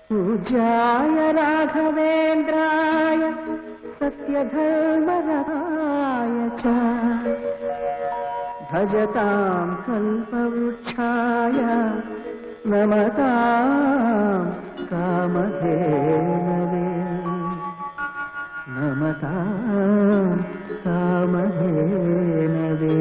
पूज्याय राघवेन्द्राय सत्यधर्मराय च भजतां कल्पवृक्षाय नमतां कामधेनवे नमतां कामधेनवे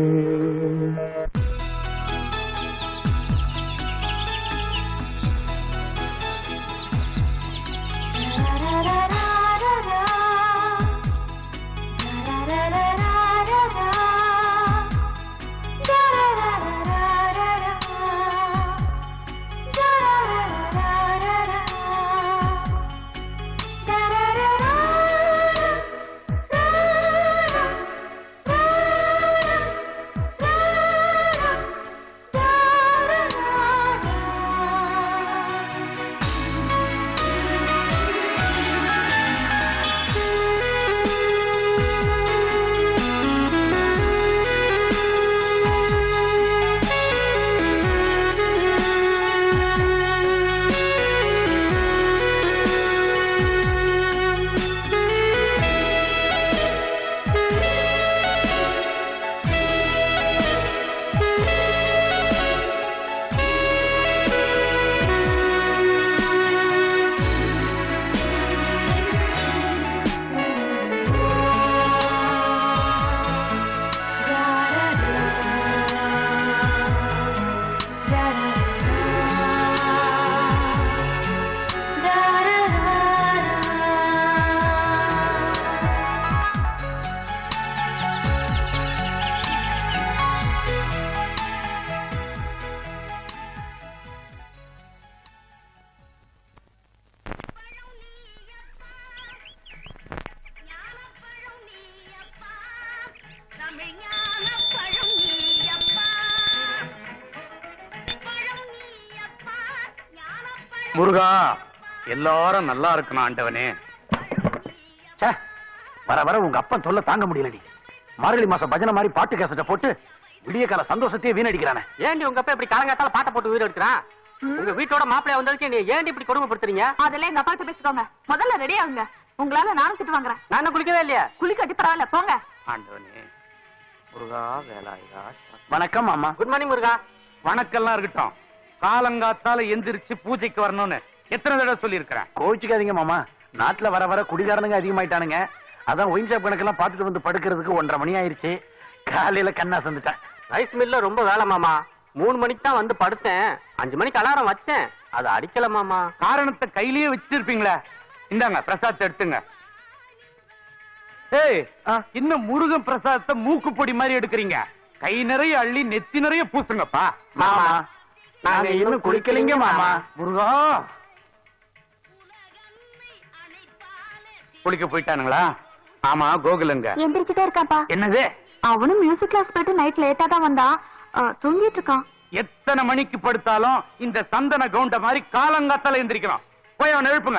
முருகா எல்லாரும் நல்லா இருக்கணும் ஆண்டவனே ச்சே, வர வர உங்க அப்பா தொல்லை தாங்க முடியலடி மார்கழி மாசம் பஜனை மாதிரி பாட்டு கேசட்டை போட்டு விடிய கால சந்தோஷத்தையே வீணடிக்கிறானே ஏண்டி உங்க அப்பா இப்படி காலங்காத்தால பாட்டை போட்டு உயிர் எடுக்கிறான் உங்க வீட்டோட மாப்பிளைய வந்ததுக்கு நீ ஏண்டி இப்படி கொடுமைப்படுத்துறீங்க அதெல்லாம் எங்க அப்பா கிட்ட பேசிக்கோங்க முதல்ல ரெடி ஆகுங்க உங்களால நானும் திட்டு வாங்குறேன் நான் இன்னும் குளிக்கவே இல்லையா குளிக்காட்டி பரவாயில்ல போங்க ஆண்டவனே முருகா வேலாயுதா வணக்கம் மாமா குட் மார்னிங் முருகா வணக்கம்லாம் இருக்கட்டும் காலங்காத்தால எந்திரிச்சு பூஜைக்கு வரணும்னு எத்தனை தடவை சொல்லியிருக்கிறேன் கோவிச்சுக்காதீங்க மாமா நாட்டுல வர வர குடிகாரனுங்க அதிகமாயிட்டானுங்க அதான் ஒயின் ஷாப் கணக்கெல்லாம் பார்த்துட்டு வந்து படுக்கிறதுக்கு ஒன்றரை மணி ஆயிருச்சு காலையில கண்ணா சந்துட்டேன் ரைஸ் மில்ல ரொம்ப வேலை மாமா மூணு மணிக்கு தான் வந்து படுத்தேன் அஞ்சு மணிக்கு அலாரம் வச்சேன் அது அடிக்கல மாமா காரணத்தை கையிலேயே வச்சுட்டு இருப்பீங்களா இந்தாங்க பிரசாதத்தை எடுத்துங்க ஏய் இன்னும் முருகன் பிரசாதத்தை மூக்கு பொடி மாதிரி எடுக்கிறீங்க கை நிறைய அள்ளி நெத்தி நிறைய பூசுங்கப்பா மாமா நாங்க இன்னும் குளிக்கலைங்க மாமா முருகா குளிக்க போயிட்டானுங்களா ஆமா கோகுலங்க எந்திரிச்சுட்டே இருக்காப்பா என்னது அவனும் மியூசிக் கிளாஸ் போயிட்டு நைட் லேட்டா தான் வந்தான் அஹ், தூங்கிட்டு இருக்கான் எத்தனை மணிக்கு படுத்தாலும் இந்த சந்தன கவுண்ட மாதிரி காலங்காத்தால எந்திரிக்கணும் போய் அவனை எழுப்புங்க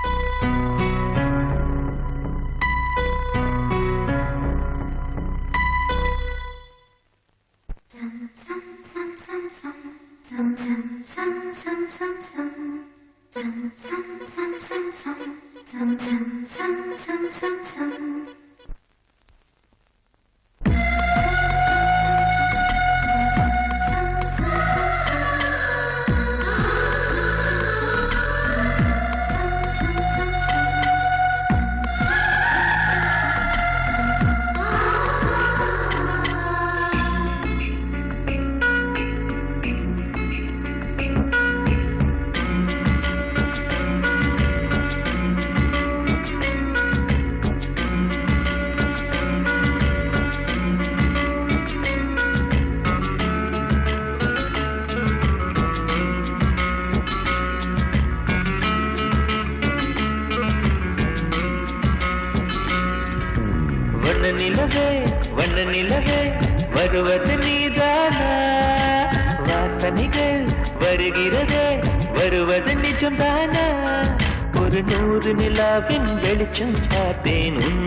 வண்ண நிலவே வண்ண நிலவே வருவது நீதானா வாசனைகள் வருகிறதே வருவது நிஜம்தானா ஒரு நூறு நிலாவின் வெளிச்சம் பார்த்தேன் உன்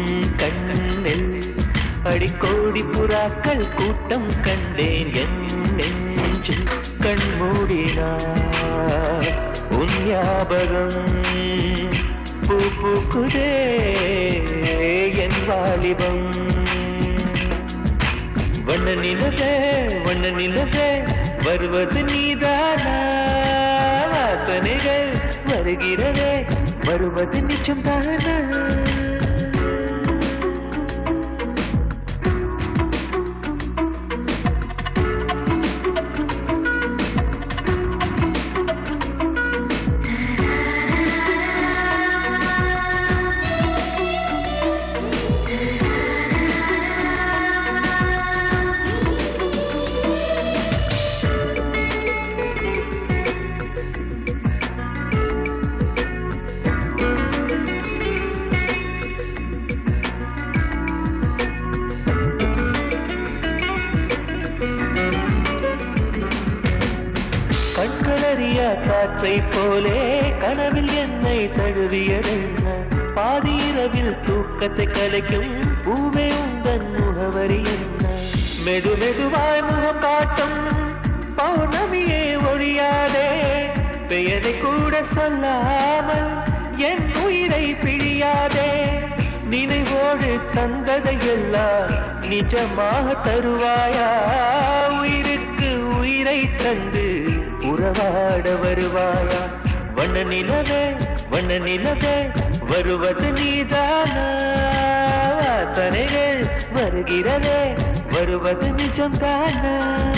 கண்ணில் அடிக்கோடி புறாக்கள் கூட்டம் கண்டேன் என் நெஞ்சில் நெஞ்சில் கண் மூடினார் உன் ஞாபகம் பூ பூக்குதே என் வாலிபம் வண்ண நிலவே வண்ண நிலவே வருவது நீதானா வாசனைகள் வருகிறதே வருவது நிச்சயம் தானா கண்களறியா காற்றை போலே கனவில் என்னை தழுவியதென்ன பாதி இரவில் தூக்கத்தை கலைக்கும் பூவே உந்தன் முகவரி என்ன மெது மெதுவாய் முகம் காட்டும் பௌர்ணமியே ஒழியாதே பெயரை கூட சொல்லாமல் என் உயிரை பிழியாதே நினைவோடு தந்ததை எல்லாம் நிஜமாக தருவாயா உயிருக்கு உயிரை தந்து உறவாட வருவாயா வண்ண நிலவே வண்ண நிலவே வருவது நீதானா வாசனைகள் வருகிறதே வருவது நிஜம்தானா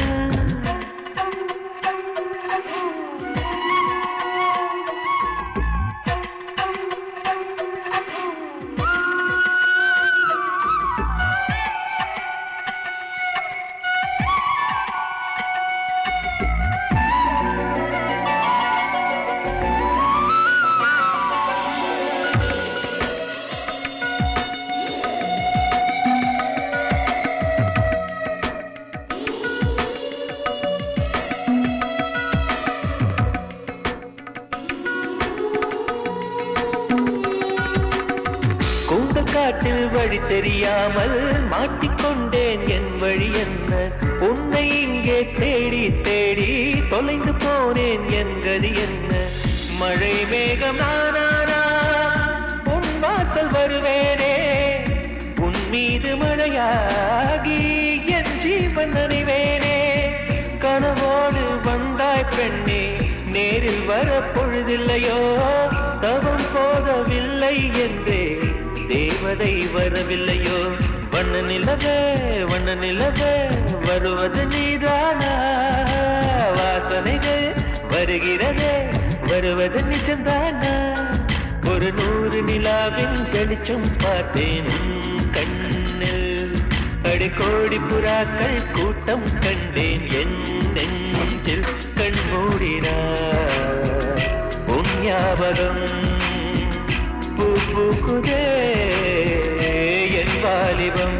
கூந்தல் காட்டில் வழி தெரியாமல் மாட்டிக்கொண்டேன் என் வழி என்ன உன்னை இங்கே தேடி தேடி தொலைந்து போனேன் என் கதி என்ன மழை மேகம் நானானா உன் வாசல் வருவேனே உன் மீது மழையாகி என் ஜீவன் நினைவேனே கனவோடு வந்தாய் பெண்ணே நேரில் வர பொழுதில்லையோ தவம் போதவில்லை என்றே தேவதை வரவில்லையோ வண்ண நிலவே வண்ண நிலவே வருவது நீதானா வாசனைகள் வருகிறதே வருவது நிஜம்தானா ஒரு நூறு நிலாவின் வெளிச்சம் பார்த்தேன் உன் கண்ணில் அடிக்கோடி புறாக்கள் கூட்டம் கண்டேன் என் நெஞ்சில் கண் மூடினார் உன் ஞாபகம் பூ பூக்குதே என் வாலிபம்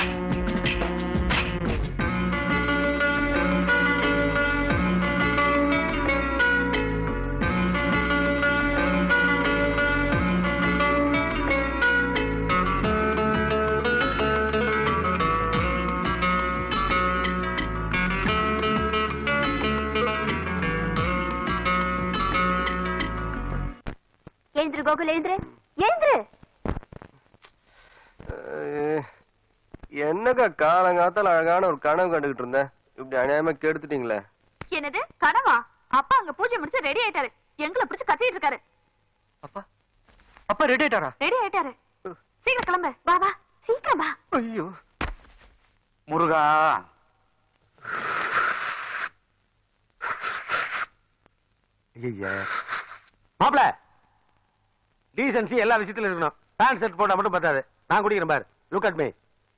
எழுந்திரு கோகுல் எழுந்திரு எழுந்திரு என்னக்கா காலங்காத்தால அழகான ஒரு கனவு கண்டுகிட்டு இருந்தேன் இப்படி அநியாயமா கெடுத்துட்டீங்களே என்னது கனவா அப்பா அங்க பூஜை முடிச்சு ரெடி ஆயிட்டாரு எங்களை பிடிச்சு கத்திட்டு இருக்காரு அப்பா அப்பா ரெடி ஆயிட்டாரா ரெடி ஆயிட்டாரு சீக்கிரம் கிளம்பு வா வா சீக்கிரம் வா ஐயோ முருகா ஐயா மாப்ள டீசன்சி எல்லா விஷயத்திலும் இருக்கணும் பேண்ட் ஷர்ட் போட்டா மட்டும் பத்தாது நான் குடிக்கிறேன் பாரு லுக் அட் மீ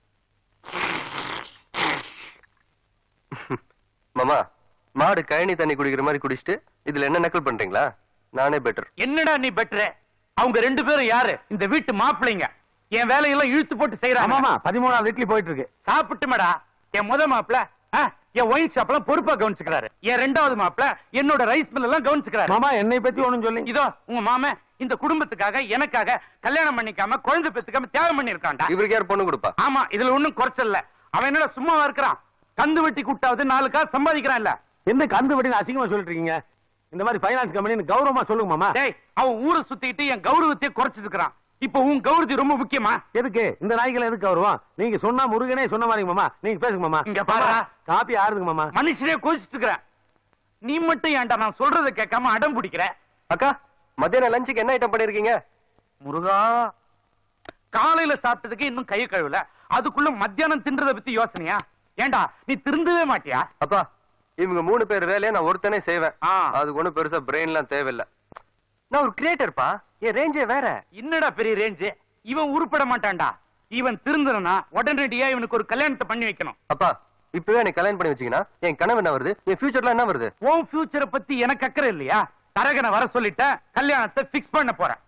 மாமா மாடு கழனி தண்ணி குடிக்கிற மாதிரி குடிச்சிட்டு இதுல என்ன நக்கல் பண்றீங்களா நானே பெட்டர் என்னடா நீ பெட்ரு அவங்க ரெண்டு பேரும் யாரு இந்த வீட்டு மாப்பிள்ளைங்க என் வேலையெல்லாம் இழுத்து போட்டு செய்யறாங்க ஆமாமா பதிமூணாவது இட்லி போயிட்டு இருக்கு சாப்பிட்டுமேடா என் முத மாப்பிள்ள என் ஒயின் ஷாப்லாம் பொறுப்பா கவனிச்சுக்கிறாரு என் ரெண்டாவது மாப்பிள்ள என்னோட ரைஸ் மில் எல்லாம் கவனிச்சுக்கிறாரு மாமா என்னை பத்தி ஒண்ணும் சொல்லி இதோ உங்க மாமன் இந்த குடும்பத்துக்காக எனக்காக கல்யாணம் பண்ணிக்காம குழந்தை பெத்துக்காம தியாகம் பண்ணிருக்கான்டா இவருக்கு யார் பொண்ணு கொடுப்பா ஆமா இதுல ஒண்ணும் குறைச்சல் இல்ல அவன் என்னடா சும்மாவா இருக்கிறான் கந்து வெட்டி கூட்டாவது நாலு காசு சம்பாதிக்கிறான் இல்ல என்ன கந்து படி அசிங்கமா சொல்லிட்டு இருக்கீங்க இந்த மாதிரி ஃபைனான்ஸ் கம்பெனி கௌரவமா சொல்லுங்க மாமா டேய் அவன் ஊரை சுத்திட்டு என் கௌரவத்தையே குறைச்சிட்டு இருக்கிறான் இப்போ உன் கௌரவத்தை ரொம்ப முக்கியமா எதுக்கு இந்த நாய்கள் எதுக்கு கௌரவம் நீங்க சொன்னா முருகனே சொன்ன மாதிரி மாமா நீங்க பேசுங்க மாமா இங்க பாருடா. காப்பி ஆறுதுங்க மாமா மனுஷனே கோச்சிட்டு இருக்கிற நீ மட்டும் ஏன்டா நான் சொல்றதை கேட்காம அடம் பிடிக்கிற அக்கா மத்தியானம் லஞ்சுக்கு என்ன ஐட்டம் பண்ணிருக்கீங்க முருகா காலையில சாப்பிட்டதுக்கு இன்னும் கை கழுவல அதுக்குள்ள மத்தியானம் தின்றத பத்தி யோசனையா ஏன்டா நீ திருந்தவே மாட்டியா அப்பா இவங்க மூணு பேர் வேலையை நான் ஒருத்தனே செய்வேன் ஆ. அதுக்கு ஒண்ணும் பெருசா பிரெயின் எல்லாம் தேவையில்ல நான் ஒரு கிரியேட்டர்ப்பா என் ரேஞ்சே வேற என்னடா பெரிய ரேஞ்சு இவன் உருப்பட மாட்டான்டா இவன் திருந்தனா உடனடியா இவனுக்கு ஒரு கல்யாணத்தை பண்ணி வைக்கணும் அப்பா இப்பவே எனக்கு கல்யாணம் பண்ணி வச்சீங்கன்னா என் கனவு என்ன வருது என் ஃபியூச்சர்ல என்ன வருது உன் ஃபியூச்சரை பத்தி எனக்கு அக்கறை இல்லையா தரகனை வர சொல்லிட்டேன் கல்யாணத்தை பிக்ஸ் பண்ண போறேன்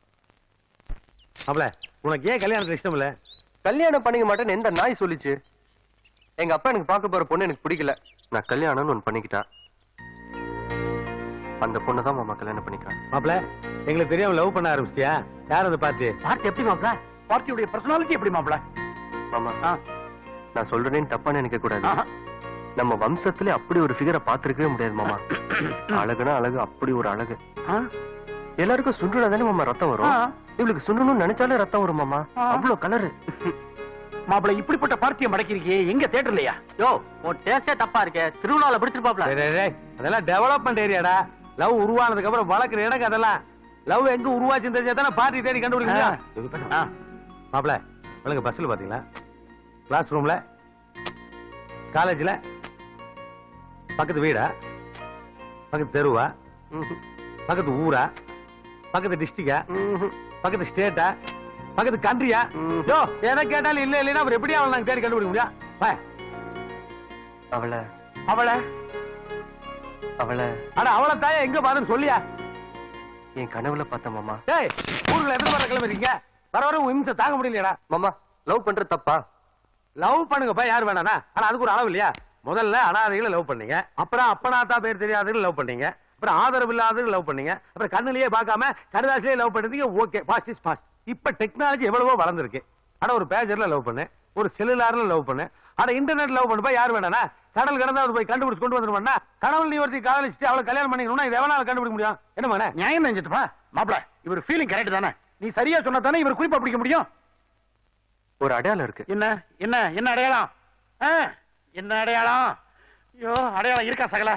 அவள உனக்கு ஏன் கல்யாணத்துக்கு இஷ்டம் இல்ல கல்யாணம் பண்ணிக்க மாட்டேன்னு எந்த நாய் சொல்லிச்சு எங்க அப்பா எனக்கு பார்க்க போற பொண்ணு எனக்கு பிடிக்கல நான் கல்யாணம்னு ஒண்ணு பண்ணிக்கிட்டா அந்த பொண்ணை தான் மாமா கல்யாணம் பண்ணிக்கிறேன் மாப்ள எங்களுக்கு தெரியாம லவ் பண்ண ஆரம்பிச்சிட்டியா யார் அதை பார்த்து பார்ட்டி எப்படி மாப்ள பார்ட்டியுடைய பர்சனாலிட்டி எப்படி மாப்ள மாமா ஆ. நான் சொல்றேன்னு தப்பா நினைக்க கூடாது ஆஹா. நம்ம வம்சத்துல அப்படி ஒரு ஃபிகரை பார்த்திருக்கவே முடியாது மாமா அழகுனா அழகு அப்படி ஒரு அழகு ஆ? எல்லாருக்கும் சுண்டுனா தானே மாமா ரத்தம் வரும் ஆ. இவளுக்கு சுண்டணும்னு நினைச்சாலே ரத்தம் வரும் மாமா ஆ. அவ்வளவு கலரு மாப்ள இப்படிப்பட்ட பார்ட்டியை மடக்கிறீங்க எங்க தேட்டர்லையா யோ உன் டேஸ்டே தப்பா இருக்கே திருவிழால பிடிச்சிருப்பாப்ல டேய், டேய், டேய், அதெல்லாம் டெவலப்மெண்ட் ஏரியாடா லவ் உருவானதுக்கு அப்புறம் வளர்க்குற இடங்க அதெல்லாம் லவ் எங்க உருவாச்சுன்னு தெரிஞ்சா தானே பார்ட்டி தேடி கண்டுபிடிக்க முடியும் இது பண்ணு. மாப்ள ஒழுங்க பஸ்ல பாத்தீங்களா கிளாஸ் ரூம்ல காலேஜ்ல பக்கத்து வீடா பக்கத்து தெருவா ம்ஹும். பக்கத்து ஊரா பக்கத்து டிஸ்ட்ரிக்டா ம்ஹும். பக்கத்து ஸ்டேட்டா பக்கத்து கண்ட்ரியா ம். யோ எதை கேட்டாலும் இல்ல இல்லைன்னா அப்புறம் எப்படி அவளை நாங்க தேடி கண்டுபிடிக்க முடியும் வா. அவளை அவளை அவளை அட அவளை தாயா எங்க பாருன்னு சொல்லியா என் கனவுல பார்த்த மாமா டேய் ஊருக்குள்ள எத்தனை பேர் கிளம்பிருக்கீங்க வர வர உன் இம்சை தாங்க முடியலையாடா மாமா லவ் பண்றது தப்பா லவ் பண்ணுங்கப்பா யார் வேணானா ஆனா அதுக்கு ஒரு அளவு இல்லையா முதல்ல அனாதைகளை லவ் பண்ணீங்க அப்புறம் அப்பனாத்தா பேர் தெரியாதவர்கள் லவ் பண்ணீங்க அப்புறம் ஆதரவு இல்லாதவர்கள் லவ் பண்ணீங்க அப்புறம் கண்ணுலயே பார்க்காம கடுதாசிலே லவ் பண்ணிருந்தீங்க ஓகே ஃபாஸ்ட் இஸ் ஃபாஸ்ட் இப்ப டெக்னாலஜி எவ்வளவோ வளர்ந்துருக்கு ஆனா ஒரு பேஜர்ல லவ் பண்ணு ஒரு செல்லுலார்ல லவ் பண்ணு ஆனா இன்டர்நெட் லவ் பண்ணுப்பா யார் வேணானா கடல் கடந்தாவது போய் கண்டுபிடிச்சு கொண்டு வந்துருவானா கடவுள் நீ ஒருத்தி காதலிச்சுட்டு அவளை கல்யாணம் பண்ணிக்கணும்னா இது எவனால கண்டுபிடிக்க முடியும் என்ன பண்ண நியாயம் நினைச்சிட்டுப்பா மாப்ள இவர் ஃபீலிங் கரெக்ட் தானே நீ சரியா சொன்னா தானே இவர் குறிப்பா பிடிக்க முடியும் ஒரு அடையாளம் இருக்கு என்ன என்ன என்ன அடையாளம் ஆ? என்ன அடையாளம் ஐயோ அடையாளம் இருக்கா சகல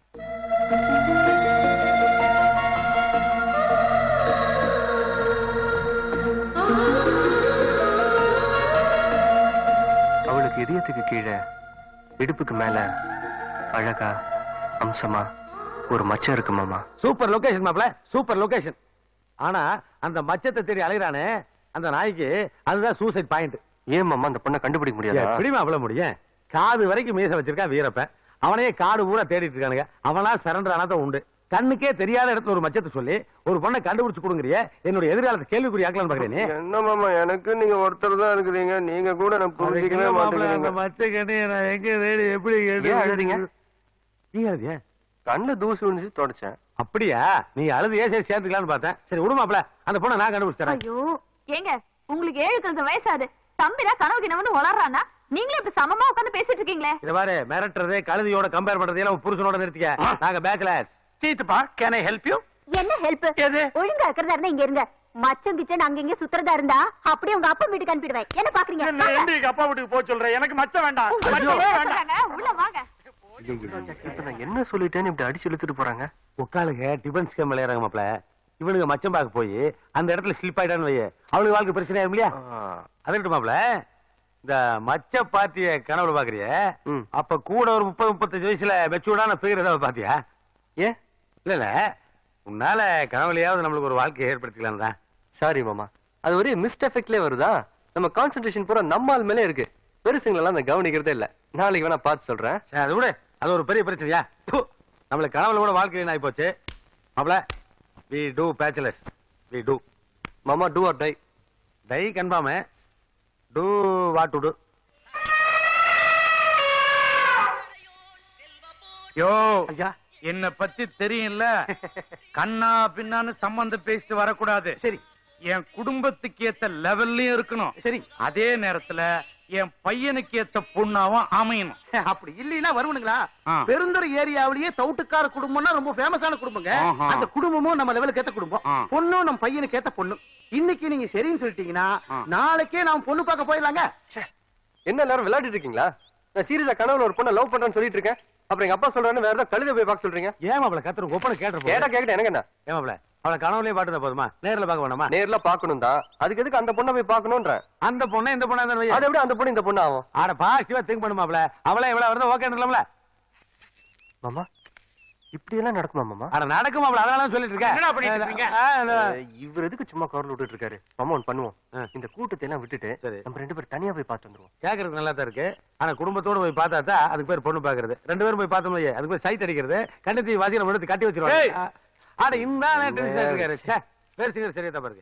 அவளுக்கு இதயத்துக்கு கீழே இடுப்புக்கு மேல அழகா அம்சமா ஒரு மச்சம் இருக்கு மாமா சூப்பர் லொகேஷன் மாப்ள சூப்பர் லொகேஷன் ஆனா அந்த மச்சத்தை தேடி அலைகிறானே அந்த நாய்க்கு அதுதான் சூசைட் பாயிண்ட் ஏன் மாமா அந்த பொண்ணை கண்டுபிடிக்க முடியாதா எப்படி மாப்ள முடியும் காது வரைக்கும் மீச வச்சிருக்கான் வீரப்ப அவனையே காடு ஊரா தேடிட்டு இருக்கானுங்க அவனா சரண்டர் ஆனாதான் உண்டு கண்ணுக்கே தெரியாத இடத்துல ஒரு மச்சத்தை சொல்லி ஒரு பொண்ணை கண்டுபிடிச்சு கொடுங்கறிய என்னுடைய எதிர்காலத்தை கேள்விக்குறி ஆக்கலாம்னு பாக்குறேன் நீ என்ன மாமா எனக்கு நீங்க ஒருத்தர் தான் இருக்கிறீங்க நீங்க கூட நான் புரிஞ்சுக்கவே மாட்டேங்கிறீங்க மச்ச கண்ணு நான் எங்க தேடி எப்படி ஏன் அழுதீங்க? நீ அழுதியா கண்ணு தூசு விழுந்து தொடச்சேன் அப்படியா நீ அழுது ஏன் சரி சேர்த்துக்கலாம்னு பார்த்தேன் சரி விடுமாப்ல அந்த பொண்ணை நான் கண்டுபிடிச்சு தரேன் ஐயோ ஏங்க உங்களுக்கு ஏழு கழுத வயசாது தம்பிரா கனவு கிணவனு வளர்றானா நீங்களே இப்படி சமமா உட்கார்ந்து பேசிட்டு இருக்கீங்களே இத பாரு மிரட்டுறது கழுதியோட கம்பேர் பண்றது எல்லாம் உன் புருஷனோட நிறுத்திக்க நாங்க பேச்சுலர்ஸ் சீத்துப்பா கேன் ஐ ஹெல்ப் யூ என்ன ஹெல்ப் எது? ஒழுங்கா இருக்கிறதா இருந்தா இங்க இருங்க மச்சம் கிச்சன் அங்க இங்க சுத்துறதா இருந்தா அப்படியே உங்க அப்பா வீட்டுக்கு அனுப்பிடுவேன் என்ன பாக்குறீங்க என்ன வாங்க. எந்த எங்க அப்பா வீட்டுக்கு போக சொல்ற எனக்கு மச்சம் வேண்டாம் உங்க மச்சமே வீட்டுல வேண்டாம் சொல்றாங்க, உள்ள வாங்க இப்ப நான் என்ன சொல்லிட்டேன்னு இப்படி அடிச்சு இழுத்துட்டு போறாங்க உட்காளுங்க டிபன் ஸ்கேம் விளையாடுறாங்க மாப்ள இவனுங்க மச்சம் பார்க்க போய் அந்த இடத்துல ஸ்லிப் ஆயிட்டான்னு வையே அவளுக்கு வாழ்க்கை பிரச்சனை ஆகும் இல்லையா அதட்டு மாப்ள இந்த மச்ச பாத்திய கனவுல பாக்குறிய ம். அப்ப கூட ஒரு முப்பது முப்பத்தஞ்சு வயசுல மெச்சூர்டான ஃபிகர் ஏதாவது பாத்தியா ஏன் இல்ல இல்ல உன்னால கனவுலயாவது நம்மளுக்கு ஒரு வாழ்க்கையை ஏற்படுத்திக்கலாம் தான் சாரி மாமா அது ஒரே மிஸ்ட் எஃபெக்ட்லயே வருதா நம்ம கான்சென்ட்ரேஷன் பூரா நம்மால் மேலே இருக்கு பெருசுங்களெல்லாம் நான் கவனிக்கிறதே இல்ல நாளைக்கு வேணா பார்த்து சொல்றேன் சரி அது விடு அது ஒரு பெரிய பிரச்சனையா ப்பு. நம்மளுக்கு கனவுல கூட வாழ்க்கை ஆகி போச்சு மாப்ள we too bachelors we too மாமா do or die die confirm do what to do yo ஐயா என்ன பத்தி தெரியும்ல கண்ணா பின்னான்னு சம்பந்தம் பேசிட்டு வரக்கூடாது சரி என் குடும்பத்துக்கு ஏத்த லெவல்லயும் இருக்கணும் சரி அதே நேரத்துல என் பையனுக்கு ஏத்த பொண்ணாவும் அமையணும் அப்படி இல்லைன்னா வருவனுங்களா ஆ. பெருந்துறை ஏரியாவிலேயே தவுட்டுக்கார குடும்பம்னா ரொம்ப ஃபேமஸான குடும்பங்க ஆஹா. அந்த குடும்பமும் நம்ம லெவலுக்கு ஏத்த குடும்பம் ஆ. பொண்ணும் நம்ம பையனுக்கு ஏத்த பொண்ணு இன்னைக்கு நீங்க சரின்னு சொல்லிட்டீங்கன்னா ஆ. நாளைக்கே நாம் பொண்ணு பார்க்க போயிடலாங்க என்ன எல்லாரும் விளையாடிட்டு இருக்கீங்களா நான் சீரியஸா கனவுல ஒரு பொண்ணை லவ் பண்றேன்னு சொல்லிட்டு இருக்கேன் அப்புறம் எங்க அப்பா சொல்றாரு வேற ஏதாவது கழுத போய் பார்க்க சொல்றீங்க ஏன் அவளை கத்துற ஒப்பனை கேட்டு கேட்டா கேக்கட்ட எனக்கு என்ன ஏன் அவளை அவளை கனவுலயே பாட்டுதான் போதுமா நேர்ல பார்க்க வேணாமா நேர்ல பாக்கணும் தான் அதுக்கு எதுக்கு அந்த பொண்ணை போய் பாக்கணும்ன்ற அந்த பொண்ணை இந்த பொண்ணா இருந்தாலும் அதை விட அந்த பொண்ணு இந்த பொண்ணு ஆகும் ஆட பாசிட்டிவா திங்க் பண்ணுமாப்ல அவளே இவ்வளவு வருது ஓகே இல்லம்ல மாமா இப்படி எல்லாம் நடக்குமா மாமா ஆட நடக்குமாப்ல அதனால சொல்லிட்டு இருக்கேன் என்னடா பண்ணிட்டு இருக்கீங்க? ஆ, இந்த- அஹ், இவர் எதுக்கு சும்மா கவர்ல விட்டுட்டு இருக்காரு மாமா ஒன்று பண்ணுவோம் ஆ. இந்த கூட்டத்தை எல்லாம் விட்டுட்டு சரி. நம்ம ரெண்டு பேரும் தனியா போய் பார்த்து வந்துருவோம் கேக்குறது நல்லா தான் இருக்கு ஆனா குடும்பத்தோட போய் பார்த்தா தான் அதுக்கு பேர் பொண்ணு பாக்குறது ரெண்டு பேரும் போய் பார்த்தோம் இல்லையே அதுக்கு பேர் சைட் அடிக்கிறது கண்டத்தி வாசி நம்ம எடுத்து கட்டி ஏய். வச்சிருவாங்க ஆட இந்த டென்ஷன் இருக்காரு ச்சே வேறு சிங்கர் சரியா தான் பாருங்க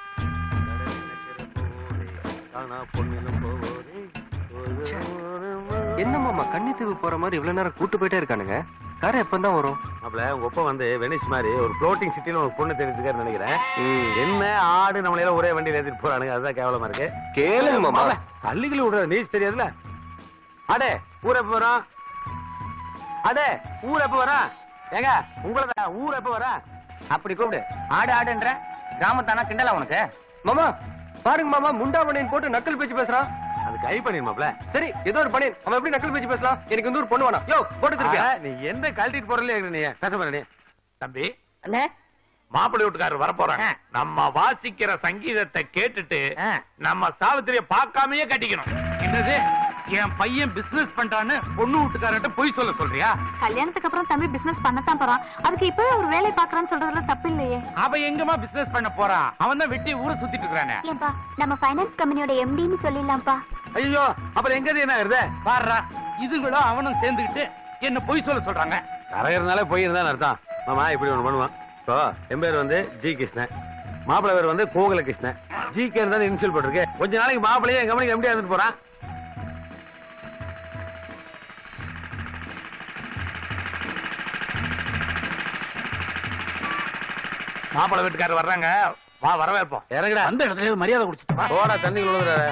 என்ன மாமா கன்னித்தீவு போற மாதிரி இவ்வளவு நேரம் கூட்டு போயிட்டே இருக்கானுங்க காரை எப்பதான் வரும் அப்பல உங்க ஒப்ப வந்து வெனிஸ் மாதிரி ஒரு ஃப்ளோட்டிங் சிட்டில ஒரு பொண்ணு தெரிஞ்சுக்காரு நினைக்கிறேன் ம். என்ன ஆடு நம்மள எல்லாம் ஒரே வண்டியில ஏத்திட்டு போறானுங்க அதுதான் கேவலமா இருக்கு கேளுங்க மாமா தள்ளிகளி விடுற நீச் தெரியாதுல அடே ஊர் எப்ப வரும் அடே ஊர் எப்ப வரும் ஏங்க உங்களதான் ஊர் எப்ப வரும் அப்படி கூப்பிடு ஆடு ஆடுன்ற கிராமத்தானா கிண்டலா உனக்கு மாமா பாருங்க மாமா முண்டா பனியன் போட்டு நக்கல் பேச்சு பேசுறான் அது கை பண்ணிருமாப்ல சரி ஏதோ ஒரு பனியன் அவன் எப்படி நக்கல் பேச்சு பேசலாம் எனக்கு வந்து ஒரு பொண்ணு வேணாம் யோ போட்டு திருப்பியா நீ எந்த கழட்டிட்டு போறல நீ பேச மாட்டே நீ தம்பி அண்ணே மாப்பிள்ளை வீட்டுக்காரர் வரப்போறாங்க ஆ. நம்ம வாசிக்கிற சங்கீதத்தை கேட்டுட்டு ஆ. நம்ம சாவித்திரிய பார்க்காமயே கட்டிக்கணும் என்னது என் பையன் பிசினஸ் பண்றான்னு பொண்ணு வீட்டுக்காரர்கிட்ட பொய் சொல்ல சொல்றியா கல்யாணத்துக்கு அப்புறம் தம்பி பிசினஸ் பண்ணத்தான் போறான் அதுக்கு இப்பவே ஒரு வேலை பாக்குறான்னு சொல்றதுல தப்பு இல்லையே அவ எங்கம்மா பிசினஸ் பண்ண போறான் அவன் தான் வெட்டி ஊரை சுத்திட்டு இருக்கானே ஏன்பா நம்ம ஃபைனான்ஸ் கம்பெனியோட எம்டின்னு சொல்லிடலாம்ப்பா ஐயோ அப்புறம் எங்க என்ன ஆகுது பாடுறா இதுங்களும் அவனும் சேர்ந்துக்கிட்டு என்ன பொய் சொல்ல சொல்றாங்க கரை இருந்தாலே போய் இருந்தா அர்த்தம் மாமா இப்படி ஒண்ணு பண்ணுவான் இப்போ என் பேர் வந்து ஜி கிருஷ்ணன் மாப்பிள்ளை பேர் வந்து கோகுல கிருஷ்ணன் ஜி கே இருந்தாலும் இன்சியல் போட்டிருக்கு கொஞ்ச நாளைக்கு மாப்பிள்ளையே என் கம்பெனிக்கு எப்படி இருந்துட்டு போறான் மாப்பிள்ளை வீட்டுக்காரர் வர்றாங்க வா வரவேற்போம் இறங்குடா அந்த இடத்துல மரியாதை குடிச்சிட்டு போடா தண்ணி விழுதுறாரு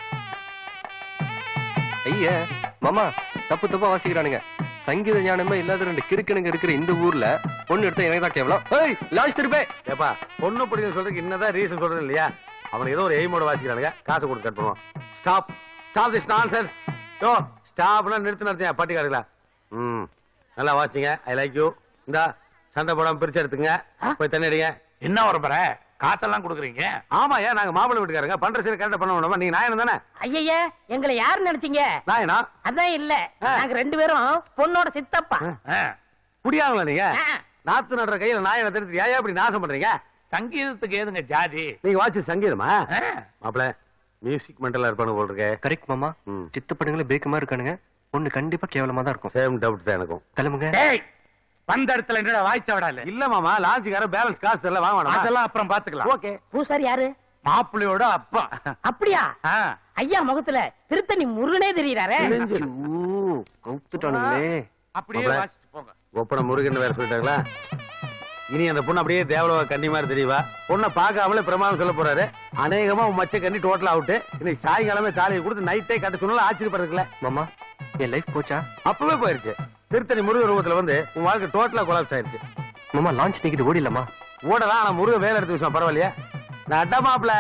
ஐயா மாமா தப்பு தப்பா வாசிக்கிறானுங்க சங்கீத ஞானமே இல்லாத ரெண்டு கிறுக்கனுங்க இருக்கிற இந்த ஊர்ல பொண்ணு எடுத்தா எனக்கு தான் கேவலம் ஏய் லாஸ்ட் திருப்பே ஏப்பா பொண்ணு பிடிக்கும் சொல்றதுக்கு என்னதான் ரீசன் சொல்றது இல்லையா அவனுக்கு ஏதோ ஒரு எய்மோட வாசிக்கிறானுங்க காசு கொடுத்து கட் பண்ணுவான் stop stop this nonsense yo ஸ்டாப்லாம் நிறுத்து நிறுத்தியா பட்டி காடுங்களா ம் நல்லா வாசிங்க ஐ லைக் யூ இந்தா சண்டை போடாம பிரிச்சு எடுத்துங்க போய் தண்ணி அடிங்க என்ன வரப்பற காசெல்லாம் கொடுக்குறீங்க ஆமா ஏன் நாங்க மாப்பிள்ளை வீட்டுக்காரங்க பண்ற சரி கரெக்டா பண்ண வேண்டாமா நீங்க நாயனம் தானே ஐயய்ய எங்களை யாரு நினைச்சீங்க நாயனா அதான் இல்ல ஆ. நாங்க ரெண்டு பேரும் பொண்ணோட சித்தப்பா ஆ, குடியாங்களா நீங்க ஆ. நாத்து நடுற கையில நாயனை தெரிஞ்சு ஏன் இப்படி நாசம் பண்றீங்க சங்கீதத்துக்கு ஏதுங்க ஜாதி நீங்க வாட்சி சங்கீதமா ஆ, மாப்பிள்ள மியூசிக் மென்டலா இருப்பானு போல் இருக்கே கரெக்ட் மாமா ம். சித்தப்படுங்களே பேக்கமா இருக்கானுங்க பொண்ணு கண்டிப்பா கேவலமா தான் இருக்கும் சேம் டவுட் தான் எனக்கும் கிளம்புங்க டேய் வந்த இடத்துல என்னடா வாய்ச்ச விடால இல்ல மாமா லான்ச்சுக்கார பேலன்ஸ் காசு தெரியல வாங்க வேணாமா அதெல்லாம் அப்புறம் பாத்துக்கலாம் ஓகே பூசாரி யாரு மாப்பிள்ளையோட அப்பா அப்படியா ஆ, ஐயா முகத்துல திருத்தணி முருகனே தெரியறாரே கவுத்துட்டானுங்களே அப்படியே மாப்பிள்ளை. வாசிட்டு போங்க ஒப்பனை முருகன் வேற சொல்லிட்டாங்களா இனி அந்த பொண்ணு அப்படியே தேவலவ கன்னி மாதிரி தெரியவா பொண்ணை பார்க்காமலே பிரமாதம் சொல்ல போறாரு அநேகமா உன் மச்ச கண்ணி டோட்டல் அவுட் இன்னைக்கு சாயங்காலமே தாலியை கொடுத்து நைட்டே கட்ட சொன்னாலும் ஆச்சரியப்படுறதுல மாமா என் லைஃப் போச்சா அப்பவே போயிருச்சு திருத்தணி முருகன் ரூபத்துல வந்து உன் வாழ்க்கை டோட்டலா கொலாப்ஸ் ஆயிருச்சு மாமா லான்ச் நிக்குது ஓடிடலாமா ஓடலாம் ஆனா முருகன் வேலை எடுத்து விஷயம் பரவாயில்லையா நான் அட்டா மாப்பிள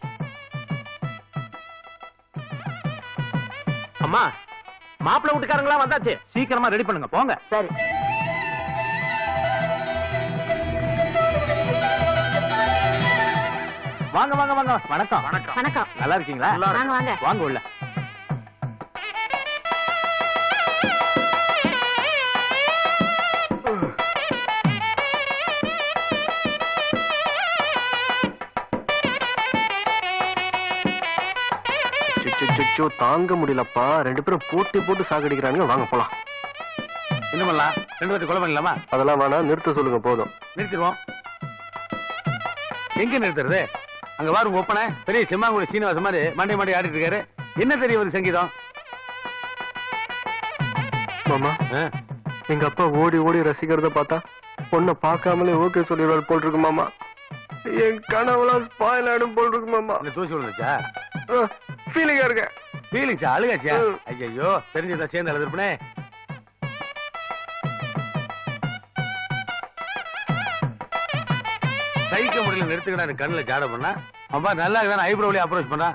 அம்மா மாப்பிள்ளை வீட்டுக்காரங்களா வந்தாச்சு சீக்கிரமா ரெடி பண்ணுங்க போங்க சரி வாங்க வாங்க வாங்க வணக்கம் வணக்கம் வணக்கம் நல்லா இருக்கீங்களா வாங்க வாங்க வாங்க உள்ள சுச்சோ தாங்க முடியலப்பா ரெண்டு பேரும் போட்டி போட்டு சாகடிக்கிறானுங்க வாங்க போலாம் என்ன பண்ணலாம் ரெண்டு பேர்த்து கொலை பண்ணலாமா அதெல்லாம் வேணாம் நிறுத்த சொல்லுங்க போதும் நிறுத்திடுவோம் எங்க நிறுத்துறது அங்க பாரு உங்க ஒப்பனை பெரிய செம்மாங்குடி சீனிவாச மாதிரி மண்டை மண்டை ஆடிட்டு இருக்காரு என்ன தெரிய வருது சங்கீதம் மாமா ஆ? எங்க அப்பா ஓடி ஓடி ரசிக்கிறத பார்த்தா பொண்ணை பார்க்காமலே ஓகே சொல்லிடுவார் போல் இருக்கு மாமா என் கனவுலாம் ஸ்பாயில் ஆயிடும் போல் இருக்கு மாமா இந்த தூசி விழுந்துச்சா ஃபீலிங்கா இருக்க ஃபீலிங்ஸா அழுகாச்சியா ஐயோ தெரிஞ்சதா சேர்ந்து அழுதுருப்பனே சகிக்க முடியல நிறுத்துக்கடா எனக்கு கண்ணுல ஜாட பண்ணா அப்பா நல்லா இருக்குதானே ஐப்ரோலி அப்ரோச் பண்ணா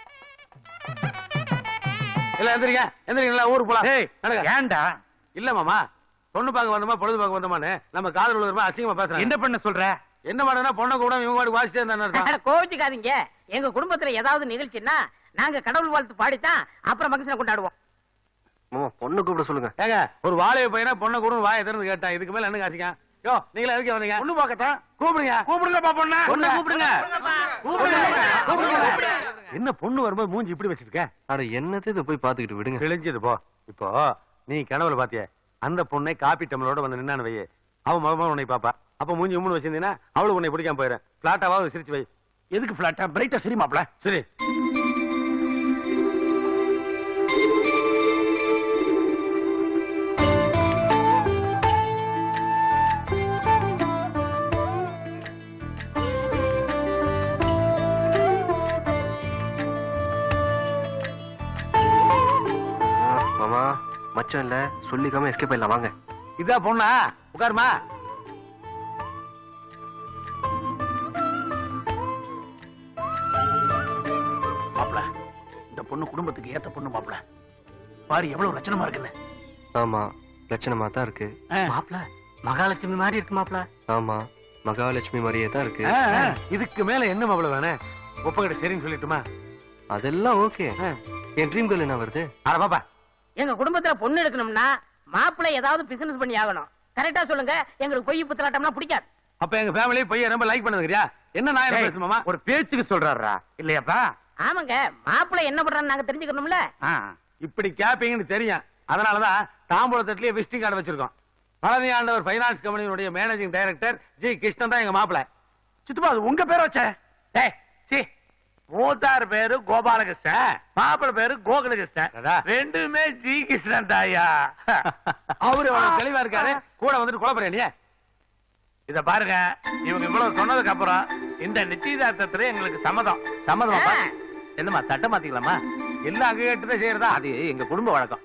இல்ல எந்திரிங்க எந்திரிங்க நல்லா ஊருக்கு போலாம் ஏய் நடங்க. ஏன்டா இல்ல மாமா பொண்ணு பார்க்க வந்தோமா பொழுது பார்க்க வந்தோமான்னு நம்ம காதல் விழுதுமா அசிங்கமா பேசுறேன் என்ன பண்ண சொல்ற என்ன பண்ணுனா பொண்ணை கூட இவங்க பாட்டு வாசிட்டே இருந்தா அர்த்தம் கோவிச்சுக்காதீங்க எங்க குடும்பத்துல ஏதாவது நிகழ்ச்சின்னா நாங்க கடவுள் வாழ்த்து பாடித்தான் அப்புறம் மகிழ்ச்சியை கொண்டாடுவோம் மாமா பொண்ணு கூப்பிட சொல்லுங்க ஏங்க ஒரு வாழைய பையனா பொண்ணை கூட வாயை திறந்து கேட்டான் இதுக்கு மேல என்ன காசிங்க யோ நீங்களா எதுக்கு வந்தீங்க பொண்ணு பார்க்கத்தான் கூப்பிடுங்க கூப்பிடுங்க பாப்போண்ணா பொண்ணை கூப்பிடுங்க கூப்பிடுங்க. என்ன பொண்ணு வரும்போது மூஞ்சி இப்படி வச்சிருக்க அட என்னது இதை போய் பாத்துக்கிட்டு விடுங்க கிழிஞ்சது போ இப்போ நீ கனவுல பாத்திய அந்த பொண்ணை காப்பி டம்ளரோட வந்து நின்னான்னு வை அவன் மகமா உன்னை பாப்பா அப்ப மூஞ்சி உம்முன்னு வச்சிருந்தீங்கன்னா அவளுக்கு உன்னை பிடிக்காம போயிடும் பிளாட்டாவது சிரிச்சு வை எதுக்கு பிளாட்டா பிரைட்டா சரி மாப்ள சரி ஆ, மாமா மச்சம் இல்ல சொல்லிக்காம எஸ்கேப் ஆயிடலாம் வாங்க இதா பொண்ணா உட்காருமா மாப்ள இந்த பொண்ணு குடும்பத்துக்கு ஏத்த பொண்ணு மாப்ள பாரு எவ்வளவு ரச்சனமா இருக்குன்னு ஆமா லட்சணமா தான் இருக்கு மாப்பிள மகாலட்சுமி மாதிரி இருக்கு மாப்பிள ஆமா மகாலட்சுமி மாதிரியே தான் இருக்கு ஆ, ஆ, இதுக்கு மேல என்ன மாப்பிள வேணும் ஒப்பகிட்ட சரின்னு சொல்லிட்டுமா அதெல்லாம் ஓகே ஆ. என் ட்ரீம் கேர்ள் என்ன வருது அட பாப்பா எங்க குடும்பத்துல பொண்ணு எடுக்கணும்னா மாப்பிள்ளை ஏதாவது பிசினஸ் பண்ணி ஆகணும் கரெக்டா சொல்லுங்க எங்களுக்கு பொய் புத்தலாட்டம்னா பிடிக்காது அப்ப எங்க ஃபேமிலி பையன் ரொம்ப லைக் பண்ணுதுங்கறியா என்ன நான் என்ன ஏய், பேசுமாமா ஒரு பேச்சுக்கு சொல்றாருடா இல்லையாப்பா ஆமாங்க மாப்பிள்ளை என்ன பண்றான்னு நாங்க தெரிஞ்சுக்கணும்ல ஆ. இப்படி கேப்பீங்கன்னு தெரியும் அதனாலதான் தாம்பூல தட்டுலயே விசிட்டிங் கார்டு வச்சிருக்கோம் பழனி ஆண்டவர் பைனான்ஸ் கம்பெனியுடைய மேனேஜிங் டைரக்டர் ஜி கிருஷ்ணன் தான் எங்க மாப்பிள சித்தப்பா அது உங்க பேர் வச்ச டேய் சி மூத்தார் பேரு கோபாலகிருஷ்ணன் மாப்பிள்ள பேரு கோகுலகிருஷ்ணன் அடா. ரெண்டுமே ஜி கிருஷ்ணன் தாயா அவரு அவ்வளவு தெளிவா இருக்காரு கூட வந்துட்டு குழப்பறேன் நீ இத பாருங்க இவங்க இவ்வளவு சொன்னதுக்கு அப்புறம் இந்த நிச்சயதார்த்தத்துல எங்களுக்கு சம்மதம் சம்மதமாப்பா ஆ. என்னம்மா தட்ட மாத்திக்கலாமா எல்லாம் அங்க கேட்டுதான் செய்யறதா அது எங்க குடும்ப வழக்கம்